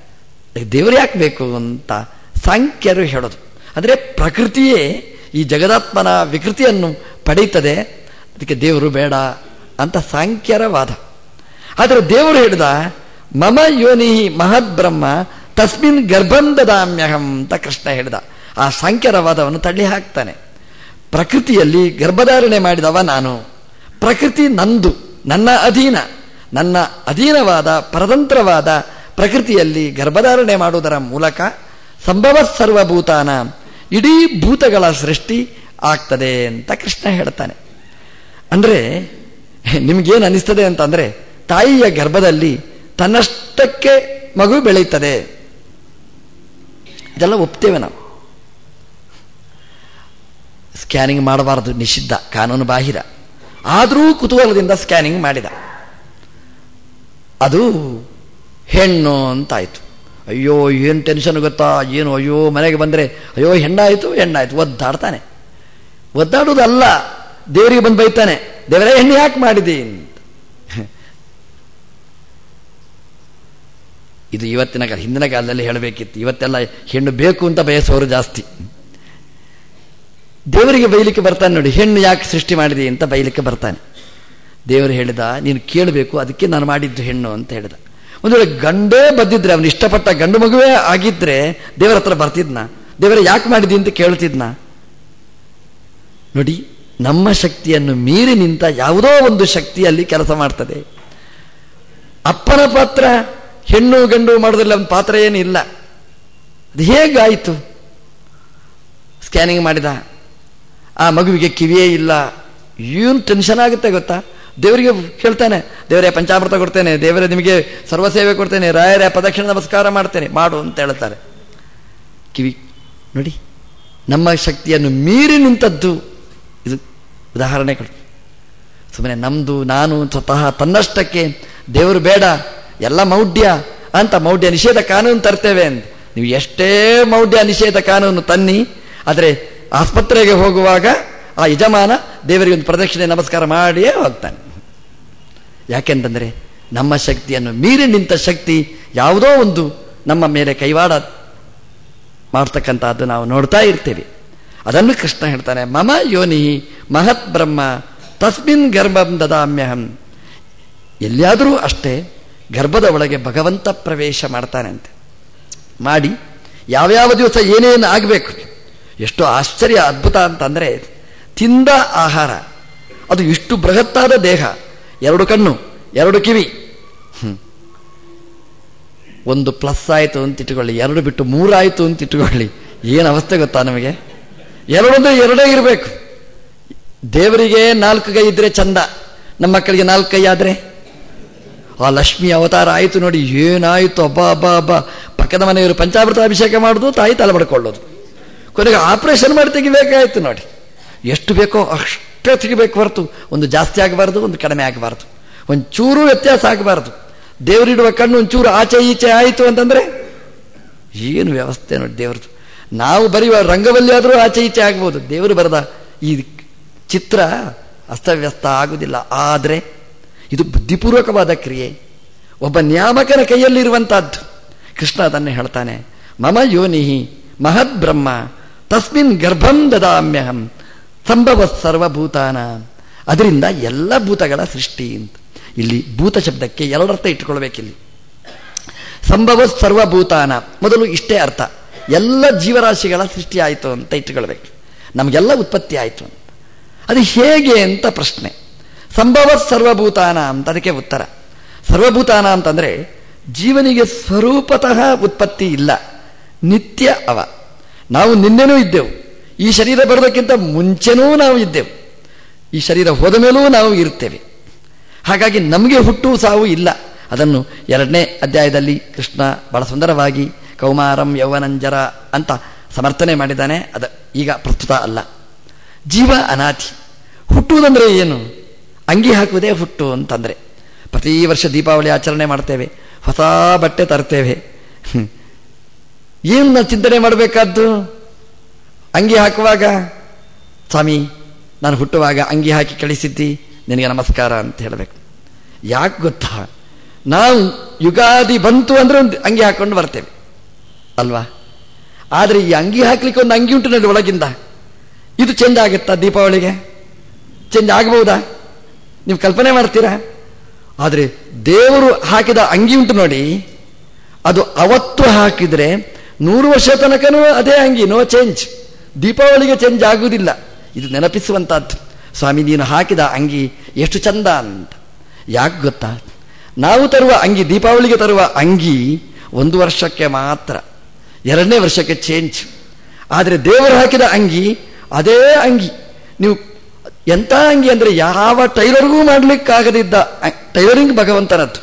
ದೇವರು ಯಾಕೆ ಬೇಕು ಅಂತ ಸಾಂಖ್ಯರು ಹೇಳೋದು ಅಂದರೆ ಪ್ರಕೃತಿಯೇ ಈ ಜಗದಾತ್ಮನ ವಿಕೃತಿಯನ್ನು ಪಡೀತದೆ ಅದಕ್ಕೆ ದೇವರು ಬೇಡ ಅಂತ ಸಾಂಖ್ಯರ ವಾದ ಆದರೆ ದೇವರು ಹೇಳಿದ ಮಮ ಯೋನಿ ಮಹದ್ ಬ್ರಹ್ಮ ತಸ್ಮಿನ್ ಗರ್ಭಂ ದದಾಮ್ಯಹಂ ಅಂತ ಕೃಷ್ಣ ಹೇಳಿದ ಆ ಸಾಂಖ್ಯರ ವಾದವನ್ನು ತಳ್ಳಿ ಹಾಕ್ತಾನೆ ಪ್ರಕೃತಿಯಲ್ಲಿ ಗರ್ಭಧಾರಣೆ ಮಾಡಿದವ ನಾನು ಪ್ರಕೃತಿ ನಂದು ನನ್ನ ಅಧೀನ ನನ್ನ ಅಧೀನವಾದ ಪರತಂತ್ರವಾದ ಪ್ರಕೃತಿಯಲ್ಲಿ ಗರ್ಭಧಾರಣೆ ಮಾಡುವುದರ ಮೂಲಕ ಸಂಭವ ಸರ್ವಭೂತಾನ ಇಡೀ ಭೂತಗಳ ಸೃಷ್ಟಿ ಆಗ್ತದೆ ಅಂತ ಕೃಷ್ಣ ಹೇಳ್ತಾನೆ ಅಂದರೆ ನಿಮ್ಗೇನು ಅನಿಸ್ತದೆ ಅಂತಂದ್ರೆ ತಾಯಿಯ ಗರ್ಭದಲ್ಲಿ ತನ್ನಷ್ಟಕ್ಕೆ ಮಗು ಬೆಳೆಯುತ್ತದೆ ಇದೆಲ್ಲ ಒಪ್ತೇವೆ ನಾವು ಸ್ಕ್ಯಾನಿಂಗ್ ಮಾಡಬಾರದು ನಿಷಿದ್ಧ ಕಾನೂನು ಬಾಹಿರ ಆದರೂ ಕುತೂಹಲದಿಂದ ಸ್ಕ್ಯಾನಿಂಗ್ ಮಾಡಿದ ಅದು ಹೆಣ್ಣು ಅಂತಾಯ್ತು ಅಯ್ಯೋ ಏನು ಟೆನ್ಷನ್ ಗೊತ್ತಾ ಏನು ಅಯ್ಯೋ ಮನೆಗೆ ಬಂದರೆ ಅಯ್ಯೋ ಹೆಣ್ಣಾಯಿತು ಹೆಣ್ಣಾಯ್ತು ಒದ್ದಾಡ್ತಾನೆ ಒದ್ದಾಡುವುದಲ್ಲ ದೇವರಿಗೆ ಬಂದು ಬೈತಾನೆ ದೇವರೇ ಹೆಣ್ಣು ಯಾಕೆ ಮಾಡಿದಿ ಅಂತ ಇದು ಇವತ್ತಿನ ಕಾಲ ಹಿಂದಿನ ಕಾಲದಲ್ಲಿ ಹೇಳಬೇಕಿತ್ತು ಇವತ್ತೆಲ್ಲ ಹೆಣ್ಣು ಬೇಕು ಅಂತ ಬಯಸೋರು ಜಾಸ್ತಿ ದೇವರಿಗೆ ಬೈಲಿಕ್ಕೆ ಬರ್ತಾನೆ ನೋಡಿ ಹೆಣ್ಣು ಯಾಕೆ ಸೃಷ್ಟಿ ಮಾಡಿದೆ ಅಂತ ಬೈಲಿಕ್ಕೆ ಬರ್ತಾನೆ ದೇವರು ಹೇಳಿದ ನೀನು ಕೇಳಬೇಕು ಅದಕ್ಕೆ ನಾನು ಮಾಡಿದ್ದು ಹೆಣ್ಣು ಅಂತ ಹೇಳಿದ ಒಂದು ವೇಳೆ ಗಂಡೇ ಬದ್ದಿದ್ರೆ ಅವನು ಇಷ್ಟಪಟ್ಟ ಗಂಡು ಮಗುವೇ ಆಗಿದ್ರೆ ದೇವರ ಹತ್ರ ಬರ್ತಿದ್ನ ದೇವರ ಯಾಕೆ ಮಾಡಿದಿ ಅಂತ ಕೇಳ್ತಿದ್ನ ನೋಡಿ ನಮ್ಮ ಶಕ್ತಿಯನ್ನು ಮೀರಿ ನಿಂತ ಯಾವುದೋ ಒಂದು ಶಕ್ತಿಯಲ್ಲಿ ಕೆಲಸ ಮಾಡ್ತದೆ ಅಪ್ಪನ ಪಾತ್ರ ಹೆಣ್ಣು ಗಂಡು ಮಾಡೋದ್ರಲ್ಲಿ ಅವನ ಪಾತ್ರ ಏನಿಲ್ಲ ಅದು ಹೇಗಾಯಿತು ಸ್ಕ್ಯಾನಿಂಗ್ ಮಾಡಿದ ಆ ಮಗುವಿಗೆ ಕಿವಿಯೇ ಇಲ್ಲ ಏನು ಟೆನ್ಷನ್ ಆಗುತ್ತೆ ಗೊತ್ತಾ ದೇವರಿಗೆ ಹೇಳ್ತಾನೆ ದೇವರೇ ಪಂಚಾಮೃತ ಕೊಡ್ತೇನೆ ದೇವರೇ ನಿಮಗೆ ಸರ್ವಸೇವೆ ಕೊಡ್ತೇನೆ ರಾಯರೇ ಪ್ರದಕ್ಷಿಣ ನಮಸ್ಕಾರ ಮಾಡ್ತೇನೆ ಮಾಡು ಅಂತ ಹೇಳ್ತಾರೆ ಕಿವಿ ನೋಡಿ ನಮ್ಮ ಶಕ್ತಿಯನ್ನು ಮೀರಿ ನಿಂತದ್ದು ಇದು ಉದಾಹರಣೆಗಳು ಸುಮ್ಮನೆ ನಮ್ದು ನಾನು ಸ್ವತಃ ತನ್ನಷ್ಟಕ್ಕೆ ದೇವರು ಬೇಡ ಎಲ್ಲ ಮೌಢ್ಯ ಅಂತ ಮೌಢ್ಯ ನಿಷೇಧ ಕಾನೂನು ತರ್ತೇವೆ ಅಂತ ನೀವು ಎಷ್ಟೇ ಮೌಢ್ಯ ನಿಷೇಧ ಕಾನೂನು ತನ್ನಿ ಆದರೆ ಆಸ್ಪತ್ರೆಗೆ ಹೋಗುವಾಗ ಆ ಯಜಮಾನ ದೇವರಿಗೆ ಒಂದು ಪ್ರದಕ್ಷಿಣೆ ನಮಸ್ಕಾರ ಮಾಡಿಯೇ ಹೋಗ್ತಾನೆ ಯಾಕೆಂತಂದ್ರೆ ನಮ್ಮ ಶಕ್ತಿಯನ್ನು ಮೀರಿ ನಿಂತ ಶಕ್ತಿ ಯಾವುದೋ ಒಂದು ನಮ್ಮ ಮೇಲೆ ಕೈವಾಡ ಮಾಡ್ತಕ್ಕಂಥದ್ದು ನಾವು ನೋಡ್ತಾ ಇರ್ತೇವೆ ಅದನ್ನು ಕೃಷ್ಣ ಹೇಳ್ತಾನೆ ಮಮ ಯೋನಿ ಮಹತ್ ಬ್ರಹ್ಮ ತಸ್ಮಿನ್ ಗರ್ಭಂ ದದಾಮ್ಯಹಂ ಎಲ್ಲಿಯಾದರೂ ಅಷ್ಟೇ ಗರ್ಭದ ಒಳಗೆ ಭಗವಂತ ಪ್ರವೇಶ ಮಾಡ್ತಾನೆ ಅಂತೆ ಮಾಡಿ ಯಾವ್ಯಾವ ದಿವಸ ಏನೇನು ಆಗಬೇಕು ಎಷ್ಟು ಆಶ್ಚರ್ಯ ಅದ್ಭುತ ಅಂತಂದರೆ ತಿಂದ ಆಹಾರ ಅದು ಇಷ್ಟು ಬೃಹತ್ತಾದ ದೇಹ ಎರಡು ಕಣ್ಣು ಎರಡು ಕಿವಿ ಹ್ಮ್. ಒಂದು ಪ್ಲಸ್ ಆಯಿತು ಅಂತ ಇಟ್ಕೊಳ್ಳಿ ಎರಡು ಬಿಟ್ಟು ಮೂರಾಯಿತು ಅಂತ ಇಟ್ಕೊಳ್ಳಿ ಏನು ಅವಸ್ಥೆ ಗೊತ್ತಾ ನಮಗೆ ಎರಡೊಂದು ಎರಡೇ ಇರಬೇಕು ದೇವರಿಗೆ ನಾಲ್ಕು ಕೈ ಇದ್ರೆ ಚಂದ ನಮ್ಮ ಮಕ್ಕಳಿಗೆ ನಾಲ್ಕು ಕೈ ಆದ್ರೆ ಆ ಲಕ್ಷ್ಮಿ ಅವತಾರ ಆಯಿತು ನೋಡಿ ಏನಾಯಿತು ಅಬ್ಬಾ ಅಬ್ಬಾ ಅಬ್ಬಾ ಪಕ್ಕದ ಮನೆಯವರು ಪಂಚಾಮೃತ ಅಭಿಷೇಕ ಮಾಡೋದು ತಾಯಿ ತಲೆ ಬಡ್ಕೊಳ್ಳೋದು ಕೊನೆಗೆ ಆಪರೇಷನ್ ಮಾಡಿ ತೆಗಿಬೇಕಾಯ್ತು ನೋಡಿ ಎಷ್ಟು ಬೇಕೋ ಅಷ್ಟೇ ತೆಗಿಬೇಕು ಹೊರತು ಒಂದು ಜಾಸ್ತಿ ಆಗಬಾರ್ದು ಒಂದು ಕಡಿಮೆ ಆಗಬಾರ್ದು ಒಂದು ಚೂರು ವ್ಯತ್ಯಾಸ ಆಗಬಾರ್ದು ದೇವರಿಡುವ ಕಣ್ಣು ಒಂಚೂರು ಆಚೆ ಈಚೆ ಆಯಿತು ಅಂತಂದ್ರೆ ಏನು ವ್ಯವಸ್ಥೆ ನೋಡಿ ದೇವ್ರದ್ದು ನಾವು ಬರೆಯುವ ರಂಗವಲ್ಲಿ ಆದರೂ ಆಚೆ ಈಚೆ ಆಗ್ಬೋದು ದೇವರು ಬರೆದ ಈ ಚಿತ್ರ ಅಸ್ತವ್ಯಸ್ತ ಆಗುವುದಿಲ್ಲ ಆದರೆ ಇದು ಬುದ್ಧಿಪೂರ್ವಕವಾದ ಕ್ರಿಯೆ ಒಬ್ಬ ನ್ಯಾಮಕನ ಕೈಯಲ್ಲಿರುವಂತಹದ್ದು ಕೃಷ್ಣ ಅದನ್ನೇ ಹೇಳ್ತಾನೆ ಮಮ ಯೋನಿಹಿ ಮಹದ್ ಬ್ರಹ್ಮ ತಸ್ಮಿನ್ ಗರ್ಭಂ ದದಾಮ್ಯಹಂ ಸಂಭವ ಸರ್ವಭೂತಾನ ಅದರಿಂದ ಎಲ್ಲ ಭೂತಗಳ ಸೃಷ್ಟಿ ಅಂತ ಇಲ್ಲಿ ಭೂತ ಶಬ್ದಕ್ಕೆ ಎರಡರ್ಥ ಇಟ್ಕೊಳ್ಬೇಕಿಲ್ಲಿ ಸಂಭವ ಸರ್ವಭೂತಾನ ಮೊದಲು ಇಷ್ಟೇ ಅರ್ಥ ಎಲ್ಲ ಜೀವರಾಶಿಗಳ ಸೃಷ್ಟಿ ಆಯಿತು ಅಂತ ಇಟ್ಕೊಳ್ಬೇಕು ನಮಗೆಲ್ಲ ಉತ್ಪತ್ತಿ ಆಯಿತು ಅಂತ ಅದು ಹೇಗೆ ಅಂತ ಪ್ರಶ್ನೆ ಸಂಭವ ಸರ್ವಭೂತಾನ ಅಂತ ಅದಕ್ಕೆ ಉತ್ತರ ಸರ್ವಭೂತಾನ ಅಂತಂದ್ರೆ ಜೀವನಿಗೆ ಸ್ವರೂಪತಃ ಉತ್ಪತ್ತಿ ಇಲ್ಲ ನಿತ್ಯ ಅವ ನಾವು ನಿನ್ನೆನೂ ಇದ್ದೆವು ಈ ಶರೀರ ಬರೋದಕ್ಕಿಂತ ಮುಂಚೆನೂ ನಾವು ಇದ್ದೆವು ಈ ಶರೀರ ಹೋದ ಮೇಲೂ ನಾವು ಇರ್ತೇವೆ ಹಾಗಾಗಿ ನಮಗೆ ಹುಟ್ಟು ಸಾವು ಇಲ್ಲ ಅದನ್ನು ಎರಡನೇ ಅಧ್ಯಾಯದಲ್ಲಿ ಕೃಷ್ಣ ಬಹಳ ಸುಂದರವಾಗಿ ಕೌಮಾರಂ ಯೌವನಂಜರ ಅಂತ ಸಮರ್ಥನೆ ಮಾಡಿದ್ದಾನೆ ಅದ ಈಗ ಪ್ರಸ್ತುತ ಅಲ್ಲ ಜೀವ ಅನಾಥಿ ಹುಟ್ಟುವುದಂದ್ರೆ ಏನು ಅಂಗಿ ಹಾಕುವುದೇ ಹುಟ್ಟು ಅಂತಂದ್ರೆ ಪ್ರತಿ ವರ್ಷ ದೀಪಾವಳಿ ಆಚರಣೆ ಮಾಡ್ತೇವೆ ಹೊಸ ಬಟ್ಟೆ ತರ್ತೇವೆ ಹ್ಮ್. ಏನು ನಾವು ಚಿಂತನೆ ಮಾಡಬೇಕಾದ್ದು ಅಂಗಿ ಹಾಕುವಾಗ ಸ್ವಾಮಿ ನಾನು ಹುಟ್ಟುವಾಗ ಅಂಗಿ ಹಾಕಿ ಕಳಿಸಿದ್ದಿ ನಿನಗೆ ನಮಸ್ಕಾರ ಅಂತ ಹೇಳಬೇಕು ಯಾಕೆ ಗೊತ್ತಾ ನಾವು ಯುಗಾದಿ ಬಂತು ಅಂದ್ರೆ ಒಂದು ಅಂಗಿ ಹಾಕೊಂಡು ಬರ್ತೇವೆ ಅಲ್ವಾ ಆದರೆ ಈ ಅಂಗಿ ಹಾಕ್ಲಿಕ್ಕೆ ಒಂದು ಅಂಗಿ ಉಂಟು ನೋಡಿ ಒಳಗಿಂದ ಇದು ಚೇಂಜ್ ಆಗುತ್ತಾ ದೀಪಾವಳಿಗೆ ಚೇಂಜ್ ಆಗಬಹುದಾ ನೀವು ಕಲ್ಪನೆ ಮಾಡ್ತೀರಾ ಆದರೆ ದೇವರು ಹಾಕಿದ ಅಂಗಿ ಉಂಟು ನೋಡಿ ಅದು ಅವತ್ತು ಹಾಕಿದ್ರೆ ನೂರು ವರ್ಷ ತನಕನೂ ಅದೇ ಅಂಗಿ ನೋ ಚೇಂಜ್ ದೀಪಾವಳಿಗೆ ಚೇಂಜ್ ಆಗುವುದಿಲ್ಲ ಇದು ನೆನಪಿಸುವಂತಹದ್ದು ಸ್ವಾಮಿ ನೀನು ಹಾಕಿದ ಅಂಗಿ ಎಷ್ಟು ಚಂದ ಅಂತ ಯಾಕೆ ಗೊತ್ತಾ ನಾವು ತರುವ ಅಂಗಿ ದೀಪಾವಳಿಗೆ ತರುವ ಅಂಗಿ ಒಂದು ವರ್ಷಕ್ಕೆ ಮಾತ್ರ ಎರಡನೇ ವರ್ಷಕ್ಕೆ ಚೇಂಜ್ ಆದರೆ ದೇವರು ಹಾಕಿದ ಅಂಗಿ ಅದೇ ಅಂಗಿ ನೀವು ಎಂಥ ಅಂಗಿ ಅಂದರೆ ಯಾವ ಟೈಲರ್ಗೂ ಮಾಡಲಿಕ್ಕಾಗದಿದ್ದ ಅ- ಟೈಲರಿಂಗ್ ಭಗವಂತನದ್ದು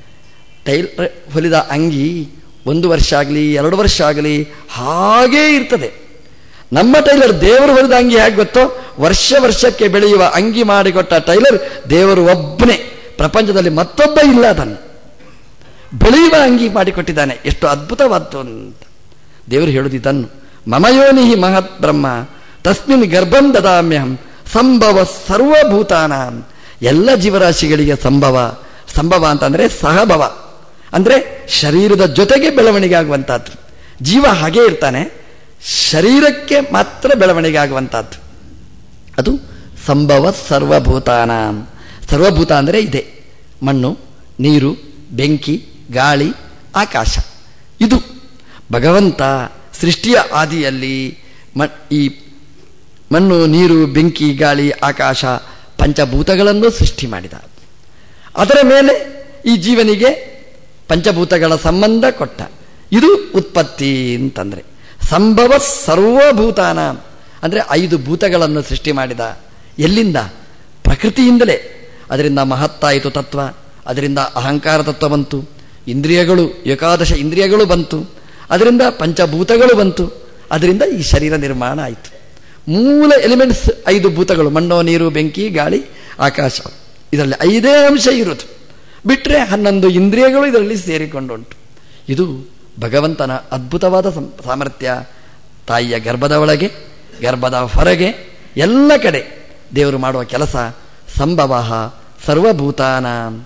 ಟೈಲರ್ ಹೊಲಿದ ಅಂಗಿ ಒಂದು ವರ್ಷ ಆಗಲಿ ಎರಡು ವರ್ಷ ಆಗಲಿ ಹಾಗೇ ಇರ್ತದೆ ನಮ್ಮ ಟೈಲರ್ ದೇವರು ಹೊಲಿದ ಅಂಗಿ ಹೇಗೆ ಗೊತ್ತೋ ವರ್ಷ ವರ್ಷಕ್ಕೆ ಬೆಳೆಯುವ ಅಂಗಿ ಮಾಡಿಕೊಟ್ಟ ಟೈಲರ್ ದೇವರು ಒಬ್ಬನೇ ಪ್ರಪಂಚದಲ್ಲಿ ಮತ್ತೊಬ್ಬ ಇಲ್ಲ ಅದನ್ನು ಬೆಳೆಯುವ ಅಂಗಿ ಮಾಡಿಕೊಟ್ಟಿದ್ದಾನೆ ಎಷ್ಟು ಅದ್ಭುತವಾದ್ದು ಅಂತ ದೇವರು ಹೇಳುದು ಇದನ್ನು ಮಮಯೋನಿಹಿ ಮಹತ್ ಬ್ರಹ್ಮ ತಸ್ಮಿನ್ ಗರ್ಭಂ ದದಾಮ್ಯಹಂ ಸಂಭವ ಸರ್ವಭೂತಾನ ಎಲ್ಲ ಜೀವರಾಶಿಗಳಿಗೆ ಸಂಭವ ಸಂಭವ ಅಂತಂದ್ರೆ ಸಹಭವ ಅಂದ್ರೆ ಶರೀರದ ಜೊತೆಗೆ ಬೆಳವಣಿಗೆ ಆಗುವಂತಹದ್ದು ಜೀವ ಹಾಗೇ ಇರ್ತಾನೆ ಶರೀರಕ್ಕೆ ಮಾತ್ರ ಬೆಳವಣಿಗೆ ಆಗುವಂತಹದ್ದು ಅದು ಸಂಭವ ಸರ್ವಭೂತಾನ ಸರ್ವಭೂತ ಅಂದರೆ ಇದೆ ಮಣ್ಣು ನೀರು ಬೆಂಕಿ ಗಾಳಿ ಆಕಾಶ ಇದು ಭಗವಂತ ಸೃಷ್ಟಿಯ ಆದಿಯಲ್ಲಿ ಮ ಈ ಮಣ್ಣು ನೀರು ಬೆಂಕಿ ಗಾಳಿ ಆಕಾಶ ಪಂಚಭೂತಗಳನ್ನು ಸೃಷ್ಟಿ ಮಾಡಿದ ಅದರ ಮೇಲೆ ಈ ಜೀವನಿಗೆ ಪಂಚಭೂತಗಳ ಸಂಬಂಧ ಕೊಟ್ಟ ಇದು ಉತ್ಪತ್ತಿ ಅಂತಂದ್ರೆ ಸಂಭವ ಸರ್ವಭೂತಾನ ಅಂದ್ರೆ ಐದು ಭೂತಗಳನ್ನು ಸೃಷ್ಟಿ ಮಾಡಿದ ಎಲ್ಲಿಂದ ಪ್ರಕೃತಿಯಿಂದಲೇ ಅದರಿಂದ ಮಹತ್ತಾಯಿತು ತತ್ವ ಅದರಿಂದ ಅಹಂಕಾರ ತತ್ವ ಬಂತು ಇಂದ್ರಿಯಗಳು ಏಕಾದಶ ಇಂದ್ರಿಯಗಳು ಬಂತು ಅದರಿಂದ ಪಂಚಭೂತಗಳು ಬಂತು ಅದರಿಂದ ಈ ಶರೀರ ನಿರ್ಮಾಣ ಆಯಿತು ಮೂಲ ಎಲಿಮೆಂಟ್ಸ್ ಐದು ಭೂತಗಳು ಮಣ್ಣು ನೀರು ಬೆಂಕಿ ಗಾಳಿ ಆಕಾಶ ಇದರಲ್ಲಿ ಐದೇ ಅಂಶ ಇರೋದು ಬಿಟ್ಟರೆ ಹನ್ನೊಂದು ಇಂದ್ರಿಯಗಳು ಇದರಲ್ಲಿ ಸೇರಿಕೊಂಡುಂಟು ಇದು ಭಗವಂತನ ಅದ್ಭುತವಾದ ಸಂ- ಸಾಮರ್ಥ್ಯ ತಾಯಿಯ ಗರ್ಭದ ಒಳಗೆ ಗರ್ಭದ ಹೊರಗೆ ಎಲ್ಲ ಕಡೆ ದೇವರು ಮಾಡುವ ಕೆಲಸ ಸಂಭವ ಸರ್ವಭೂತಾನ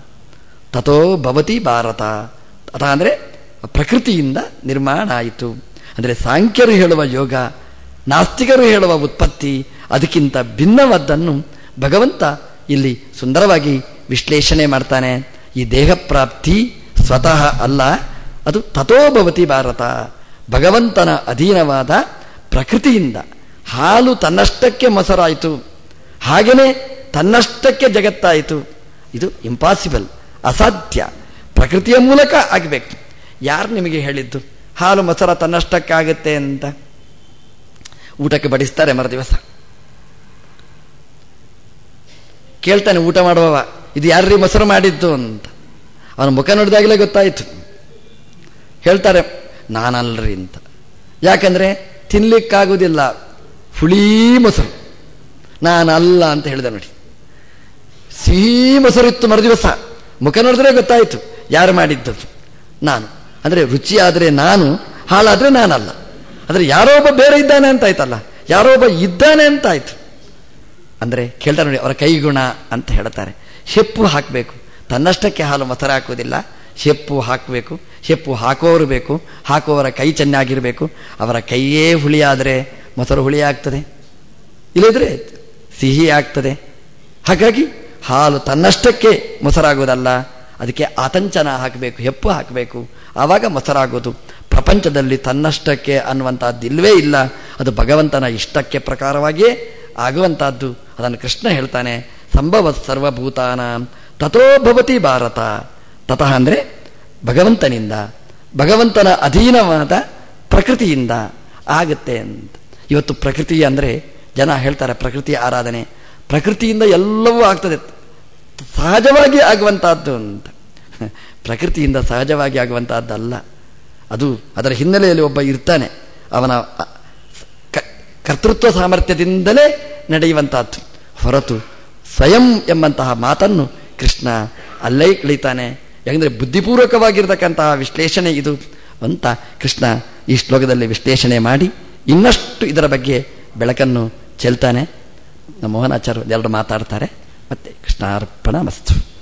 ತಥೋ ಭವತಿ ಭಾರತ ಅಥ ಅಂದರೆ ಪ್ರಕೃತಿಯಿಂದ ನಿರ್ಮಾಣ ಆಯಿತು ಅಂದರೆ ಸಾಂಖ್ಯರು ಹೇಳುವ ಯೋಗ ನಾಸ್ತಿಕರು ಹೇಳುವ ಉತ್ಪತ್ತಿ ಅದಕ್ಕಿಂತ ಭಿನ್ನವಾದ್ದನ್ನು ಭಗವಂತ ಇಲ್ಲಿ ಸುಂದರವಾಗಿ ವಿಶ್ಲೇಷಣೆ ಮಾಡ್ತಾನೆ ಈ ದೇಹ ಪ್ರಾಪ್ತಿ ಸ್ವತಃ ಅಲ್ಲ ಅದು ತಥೋಭವತಿ ಭಾರತ ಭಗವಂತನ ಅಧೀನವಾದ ಪ್ರಕೃತಿಯಿಂದ ಹಾಲು ತನ್ನಷ್ಟಕ್ಕೆ ಮೊಸರಾಯಿತು ಹಾಗೆಯೇ ತನ್ನಷ್ಟಕ್ಕೆ ಜಗತ್ತಾಯಿತು ಇದು ಇಂಪಾಸಿಬಲ್ ಅಸಾಧ್ಯ ಪ್ರಕೃತಿಯ ಮೂಲಕ ಆಗಬೇಕು ಯಾರು ನಿಮಗೆ ಹೇಳಿದ್ದು ಹಾಲು ಮೊಸರ ತನ್ನಷ್ಟಕ್ಕಾಗುತ್ತೆ ಅಂತ ಊಟಕ್ಕೆ ಬಡಿಸ್ತಾರೆ ಮರುದಿವಸ ಕೇಳ್ತಾನೆ ಊಟ ಮಾಡುವವ ಇದು ಯಾರ್ರೀ ಮೊಸರು ಮಾಡಿದ್ದು ಅಂತ ಅವನ ಮುಖ ನೋಡಿದಾಗಲೇ ಗೊತ್ತಾಯಿತು ಹೇಳ್ತಾರೆ ನಾನಲ್ರಿ ಅಂತ ಯಾಕಂದ್ರೆ ತಿನ್ಲಿಕ್ಕಾಗುವುದಿಲ್ಲ ಹುಳಿ ಮೊಸರು ನಾನಲ್ಲ ಅಂತ ಹೇಳಿದೆ ನೋಡಿ ಸಿಹಿ ಮೊಸರು ಇತ್ತು ಮರುದಿವಸ ಮುಖ ನೋಡಿದ್ರೆ ಗೊತ್ತಾಯಿತು ಯಾರು ಮಾಡಿದ್ದು ನಾನು ಅಂದರೆ ರುಚಿಯಾದರೆ ನಾನು ಹಾಳಾದರೆ ನಾನಲ್ಲ ಅಂದರೆ ಯಾರೋ ಒಬ್ಬ ಬೇರೆ ಇದ್ದಾನೆ ಅಂತ ಆಯ್ತಲ್ಲ ಯಾರೋ ಒಬ್ಬ ಇದ್ದಾನೆ ಅಂತ ಆಯ್ತು ಅಂದರೆ ಕೇಳ್ತಾರೆ ನೋಡಿ ಅವರ ಕೈಗುಣ ಅಂತ ಹೇಳ್ತಾರೆ ಹೆಪ್ಪು ಹಾಕಬೇಕು ತನ್ನಷ್ಟಕ್ಕೆ ಹಾಲು ಮೊಸರು ಹಾಕುವುದಿಲ್ಲ ಹೆಪ್ಪು ಹಾಕಬೇಕು ಹೆಪ್ಪು ಹಾಕುವವರು ಬೇಕು ಹಾಕುವವರ ಕೈ ಚೆನ್ನಾಗಿರಬೇಕು ಅವರ ಕೈಯೇ ಹುಳಿಯಾದರೆ ಮೊಸರು ಹುಳಿ ಆಗ್ತದೆ ಇಲ್ಲದ್ರೆ ಸಿಹಿ ಆಗ್ತದೆ ಹಾಗಾಗಿ ಹಾಲು ತನ್ನಷ್ಟಕ್ಕೆ ಮೊಸರಾಗುವುದಲ್ಲ ಅದಕ್ಕೆ ಆತಂಚನ ಹಾಕಬೇಕು ಹೆಪ್ಪು ಹಾಕಬೇಕು ಆವಾಗ ಮೊಸರಾಗೋದು ಪ್ರಪಂಚದಲ್ಲಿ ತನ್ನಷ್ಟಕ್ಕೆ ಅನ್ನುವಂಥದ್ದಿಲ್ವೇ ಇಲ್ಲ ಅದು ಭಗವಂತನ ಇಷ್ಟಕ್ಕೆ ಪ್ರಕಾರವಾಗಿಯೇ ಆಗುವಂತಹದ್ದು ಅದನ್ನು ಕೃಷ್ಣ ಹೇಳ್ತಾನೆ ಸಂಭವ ಸರ್ವಭೂತಾನ ತಥೋ ಭವತಿ ಭಾರತ ತತಃ ಅಂದರೆ ಭಗವಂತನಿಂದ ಭಗವಂತನ ಅಧೀನವಾದ ಪ್ರಕೃತಿಯಿಂದ ಆಗುತ್ತೆ ಅಂತ ಇವತ್ತು ಪ್ರಕೃತಿ ಅಂದರೆ ಜನ ಹೇಳ್ತಾರೆ ಪ್ರಕೃತಿ ಆರಾಧನೆ ಪ್ರಕೃತಿಯಿಂದ ಎಲ್ಲವೂ ಆಗ್ತದೆ ಸಹಜವಾಗಿ ಆಗುವಂತಹದ್ದು ಅಂತ ಪ್ರಕೃತಿಯಿಂದ ಸಹಜವಾಗಿ ಆಗುವಂತಹದ್ದಲ್ಲ ಅದು ಅದರ ಹಿನ್ನೆಲೆಯಲ್ಲಿ ಒಬ್ಬ ಇರ್ತಾನೆ ಅವನ ಕ- ಕರ್ತೃತ್ವ ಸಾಮರ್ಥ್ಯದಿಂದಲೇ ನಡೆಯುವಂತಹದ್ದು ಹೊರತು ಸ್ವಯಂ ಎಂಬಂತಹ ಮಾತನ್ನು ಕೃಷ್ಣ ಅಲ್ಲೇ ಇಳಿತಾನೆ ಯಾಕಂದರೆ ಬುದ್ಧಿಪೂರ್ವಕವಾಗಿರ್ತಕ್ಕಂತಹ ವಿಶ್ಲೇಷಣೆ ಇದು ಅಂತ ಕೃಷ್ಣ ಈ ಶ್ಲೋಕದಲ್ಲಿ ವಿಶ್ಲೇಷಣೆ ಮಾಡಿ ಇನ್ನಷ್ಟು ಇದರ ಬಗ್ಗೆ ಬೆಳಕನ್ನು ಚೆಲ್ತಾನೆ ನಮ್ಮ ಮೋಹನಾಚಾರ್ಯ ಎಲ್ಲರೂ ಮಾತಾಡ್ತಾರೆ ಮತ್ತೆ ಕೃಷ್ಣಾರ್ಪಣ ಮಸ್ತು